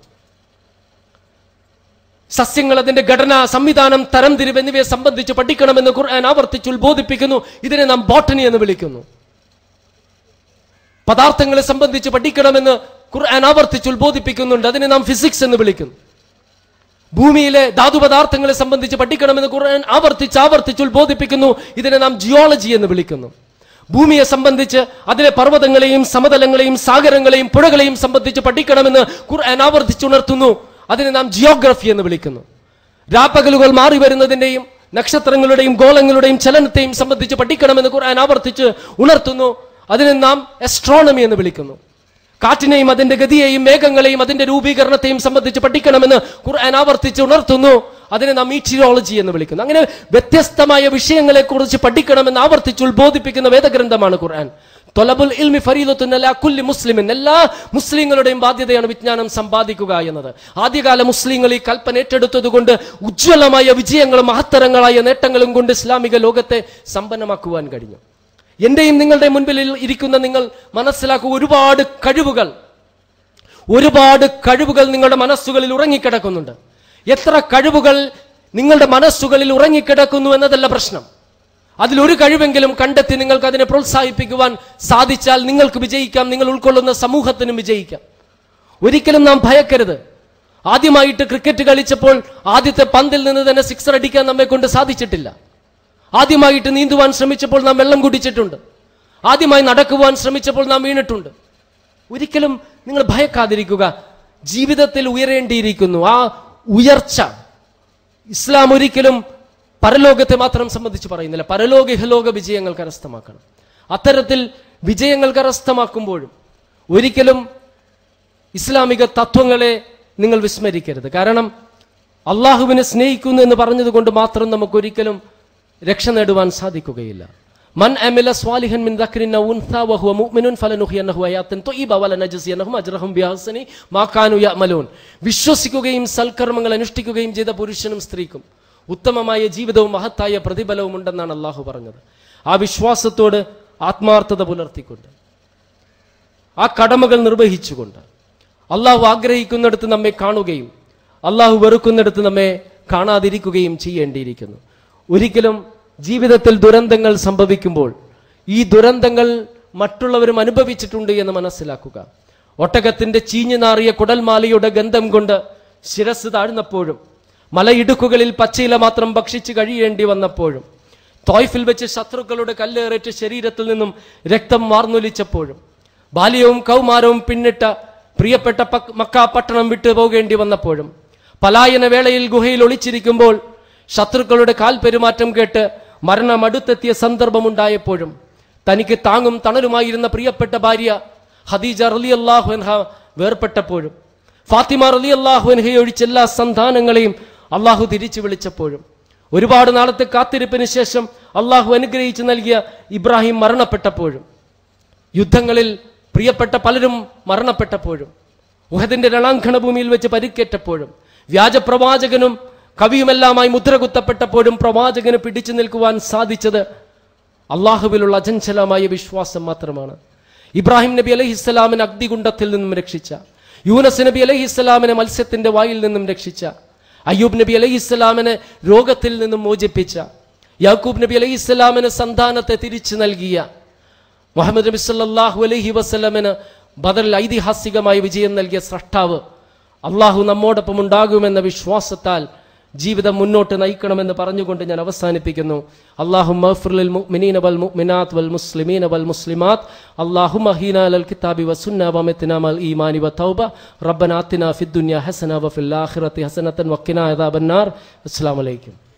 സസ്യങ്ങൾ അതിന്റെ ഘടന സംവിധാനം തരംതിരിവ് എന്നിവയെ സംബന്ധിച്ച് പഠിക്കണമെന്ന് ഖുർആൻ ആവർത്തിച്ച് ഉത്ബോധിപ്പിക്കുന്നു ഇതിനെ നാം ബോട്ടണി എന്ന് വിളിക്കുന്നു പദാർത്ഥങ്ങളെ സംബന്ധിച്ച് പഠിക്കണമെന്ന് ഖുർആൻ ആവർത്തിച്ച് ഉത്ബോധിപ്പിക്കുന്നുണ്ട് അതിനെ നാം ഫിസിക്സ് എന്ന് വിളിക്കുന്നു ഭൂമിയിലെ ധാതുപദാർത്ഥങ്ങളെ സംബന്ധിച്ച് പഠിക്കണമെന്ന് ഖുർആൻ ആവർത്തിച്ച് ആവർത്തിച്ച് ഉത്ബോധിപ്പിക്കുന്നു ഇതിനെ നാം ജിയോളജി എന്ന് വിളിക്കുന്നു ഭൂമിയെ സംബന്ധിച്ച് അതിലെ പർവ്വതങ്ങളെയും സമതലങ്ങളെയും സാഗരങ്ങളെയും പുഴകളെയും സംബന്ധിച്ച് പഠിക്കണമെന്ന് ഖുർആൻ ആവർത്തിച്ചുണർത്തുന്നു അതിനെ നാം ജിയോഗ്രഫി എന്ന് വിളിക്കുന്നു രാപ്പകലുകൾ മാറി വരുന്നതിന്റെയും നക്ഷത്രങ്ങളുടെയും ഗോളങ്ങളുടെയും ചലനത്തെയും സംബന്ധിച്ച് പഠിക്കണമെന്ന് ഖുർആൻ ആവർത്തിച്ച് ഉണർത്തുന്നു അതിനെ നാം എസ്ട്രോണമി എന്ന് വിളിക്കുന്നു കാറ്റിനെയും അതിന്റെ ഗതിയെയും മേഘങ്ങളെയും അതിന്റെ രൂപീകരണത്തെയും സംബന്ധിച്ച് പഠിക്കണമെന്ന് ഖുർആൻ ആവർത്തിച്ച് ഉണർത്തുന്നു അതിനെ നാം മീറ്റിയോളജി എന്ന് വിളിക്കുന്നു അങ്ങനെ വ്യത്യസ്തമായ വിഷയങ്ങളെ കുറിച്ച് പഠിക്കണമെന്ന് ആവർത്തിച്ച് ഉത്ബോധിപ്പിക്കുന്ന വേദഗ്രന്ഥമാണ് ഖുർആൻ തൊലബുൽ ഇൽമി ഫരീദത്തുൻ അലാ കുല്ലി മുസ്ലിമിൻ എല്ലാ മുസ്ലിങ്ങളുടെയും ബാധ്യതയാണ് വിജ്ഞാനം സമ്പാദിക്കുക എന്നത് ആദ്യകാല മുസ്ലിങ്ങൾ ഈ കൽപ്പന ഏറ്റെടുത്തതുകൊണ്ട് ഉജ്ജ്വലമായ വിജയങ്ങളും മഹത്തരങ്ങളായ നേട്ടങ്ങളും കൊണ്ട് ഇസ്ലാമിക ലോകത്തെ സമ്പന്നമാക്കുവാൻ കഴിഞ്ഞു എന്റെയും നിങ്ങളുടെ മുൻപിൽ ഇരിക്കുന്ന നിങ്ങൾ മനസ്സിലാക്കുക ഒരുപാട് കഴിവുകൾ ഒരുപാട് കഴിവുകൾ നിങ്ങളുടെ മനസ്സുകളിൽ ഉറങ്ങിക്കിടക്കുന്നുണ്ട് എത്ര കഴിവുകൾ നിങ്ങളുടെ മനസ്സുകളിൽ ഉറങ്ങിക്കിടക്കുന്നു എന്നതല്ല പ്രശ്നം അതിലൊരു കഴിവെങ്കിലും കണ്ടെത്തി നിങ്ങൾക്ക് അതിനെ പ്രോത്സാഹിപ്പിക്കുവാൻ സാധിച്ചാൽ നിങ്ങൾക്ക് വിജയിക്കാം നിങ്ങൾ ഉൾക്കൊള്ളുന്ന സമൂഹത്തിനും വിജയിക്കാം ഒരിക്കലും നാം ഭയക്കരുത് ആദ്യമായിട്ട് ക്രിക്കറ്റ് കളിച്ചപ്പോൾ ആദ്യത്തെ പന്തിൽ നിന്ന് തന്നെ സിക്സർ അടിക്കാൻ നമ്മെ കൊണ്ട് സാധിച്ചിട്ടില്ല ആദ്യമായിട്ട് നീന്തുവാൻ ശ്രമിച്ചപ്പോൾ നാം വെള്ളം കുടിച്ചിട്ടുണ്ട് ആദ്യമായി നടക്കുവാൻ ശ്രമിച്ചപ്പോൾ നാം വീണിട്ടുണ്ട് ഒരിക്കലും നിങ്ങൾ ഭയക്കാതിരിക്കുക ജീവിതത്തിൽ ഉയരേണ്ടിയിരിക്കുന്നു ആ ഉയർച്ച ഇസ്ലാം ഒരിക്കലും പരലോകത്തെ മാത്രം സംബന്ധിച്ച് പറയുന്നില്ല പരലോക ഇഹലോക വിജയങ്ങൾ കരസ്ഥമാക്കണം അത്തരത്തിൽ വിജയങ്ങൾ കരസ്ഥമാക്കുമ്പോഴും ഒരിക്കലും ഇസ്ലാമിക തത്വങ്ങളെ നിങ്ങൾ വിസ്മരിക്കരുത് കാരണം അള്ളാഹുവിനെ സ്നേഹിക്കുന്നു എന്ന് പറഞ്ഞതുകൊണ്ട് മാത്രം നമുക്കൊരിക്കലും രക്ഷ നേടുവാൻ സാധിക്കുകയില്ല മൻ അമില സ്വാലിഹൻ മിൻ ദക്രിൻ ഔ ഉൻസാ വഹുവ മുഅ്മിനുൻ ഫലനുഹ്യന്നഹു ഹയാത്തൻ ത്വയ്യിബ വലനജ്സിയന്നഹും അജ്റഹും ബിഹസനി മാ കാനു യഅമലൂൻ വിശ്വസിക്കുകയും സൽക്കർമ്മങ്ങൾ അനുഷ്ഠിക്കുകയും ചെയ്ത പുരുഷനും സ്ത്രീക്കും ഉത്തമമായ ജീവിതവും മഹത്തായ പ്രതിഫലവും ഉണ്ടെന്നാണ് അള്ളാഹു പറഞ്ഞത് ആ വിശ്വാസത്തോട് ആത്മാർത്ഥത പുലർത്തിക്കൊണ്ട് ആ കടമകൾ നിർവഹിച്ചുകൊണ്ട് അള്ളാഹു ആഗ്രഹിക്കുന്നിടത്ത് നമ്മെ കാണുകയും അള്ളാഹു വെറുക്കുന്നിടത്ത് നമ്മെ കാണാതിരിക്കുകയും ചെയ്യേണ്ടിയിരിക്കുന്നു ഒരിക്കലും ജീവിതത്തിൽ ദുരന്തങ്ങൾ സംഭവിക്കുമ്പോൾ ഈ ദുരന്തങ്ങൾ മറ്റുള്ളവരും അനുഭവിച്ചിട്ടുണ്ട് എന്ന് മനസ്സിലാക്കുക ഒട്ടകത്തിന്റെ ചീഞ്ഞു നാറിയ കുടൽമാലയുടെ ഗന്ധം കൊണ്ട് ശിരസ് താഴ്ന്നപ്പോഴും മലയിടുക്കുകളിൽ പച്ചയില മാത്രം ഭക്ഷിച്ച് കഴിയേണ്ടി വന്നപ്പോഴും തോയ്ഫിൽ വെച്ച് ശത്രുക്കളുടെ കല്ലേറിട്ട് ശരീരത്തിൽ നിന്നും രക്തം വാർന്നൊലിച്ചപ്പോഴും ബാല്യവും കൗമാരവും പിന്നിട്ട പ്രിയപ്പെട്ട പക്- മക്ക പട്ടണം വിട്ടു പോകേണ്ടി വന്നപ്പോഴും പലായന വേളയിൽ ഗുഹയിൽ ഒളിച്ചിരിക്കുമ്പോൾ ശത്രുക്കളുടെ കാൽ പെരുമാറ്റം കേട്ട് മരണം അടുത്തെത്തിയ സന്ദർഭമുണ്ടായപ്പോഴും തനിക്ക് താങ്ങും തണലുമായിരുന്ന പ്രിയപ്പെട്ട ഭാര്യ ഖദീജ റലി അൻഹ വേർപ്പെട്ടപ്പോഴും ഫാത്തിമ റലി അൻഹയെ ഒഴിച്ച് എല്ലാ സന്താനങ്ങളെയും അള്ളാഹു തിരിച്ചു വിളിച്ചപ്പോഴും ഒരുപാട് നാളത്തെ കാത്തിരിപ്പിന് ശേഷം അള്ളാഹു അനുഗ്രഹിച്ചു നൽകിയ ഇബ്രാഹിം മരണപ്പെട്ടപ്പോഴും യുദ്ധങ്ങളിൽ പ്രിയപ്പെട്ട പലരും മരണപ്പെട്ടപ്പോഴും ഉഹദിന്റെ രണാങ്കണ ഭൂമിയിൽ വെച്ച് പരിക്കേറ്റപ്പോഴും വ്യാജപ്രവാചകനും കവിയുമെല്ലാമായി മുദ്ര കുത്തപ്പെട്ടപ്പോഴും പ്രവാചകന് പിടിച്ചു നിൽക്കുവാൻ സാധിച്ചത് അള്ളാഹുവിലുള്ള അചഞ്ചലമായ വിശ്വാസം മാത്രമാണ് ഇബ്രാഹിം നബി അലൈഹി ഇസ്ലാമിനെ അഗ്നികുണ്ടത്തിൽ നിന്നും രക്ഷിച്ച യൂനസ് നബി അലൈഹി ഇസ്ലാമിനെ മത്സ്യത്തിന്റെ വായിൽ നിന്നും രക്ഷിച്ച അയ്യൂബ് നബി അലൈഹി ഇസ്ലാമിനെ രോഗത്തിൽ നിന്നും മോചിപ്പിച്ച യാക്കൂബ് നബി അലൈഹി ഇസ്ലാമിന് സന്താനത്തെ തിരിച്ചു നൽകിയ മുഹമ്മദ് നബി സല്ലല്ലാഹു അലൈഹി വസല്ലമന് ബദറിൽ ഐതിഹാസികമായ വിജയം നൽകിയ സ്രഷ്ടാവ് അള്ളാഹു നമ്മോടൊപ്പം ഉണ്ടാകുമെന്ന വിശ്വാസത്താൽ ജീവിതം മുന്നോട്ട് നയിക്കണമെന്ന് പറഞ്ഞുകൊണ്ട് ഞാൻ അവസാനിപ്പിക്കുന്നു അള്ളാഹു മഫ്റുൽ മുഅ്മിനീന വൽ മുഅ്മിനാത്ത് വൽ മുസ്ലിമീന വൽ മുസ്ലിമാത്ത് അള്ളാഹു മഹീന ലൽ കിതാബി വസുന്ന വമത്തിന മൽ ഈമാനി വതൗബ റബ്ബന ആതിന ഫിദ്ദുനിയ ഹസന വഫിൽ ആഖിറതി ഹസനതൻ വഖിന അദാബന്നാർ അസ്സലാമു അലൈക്കും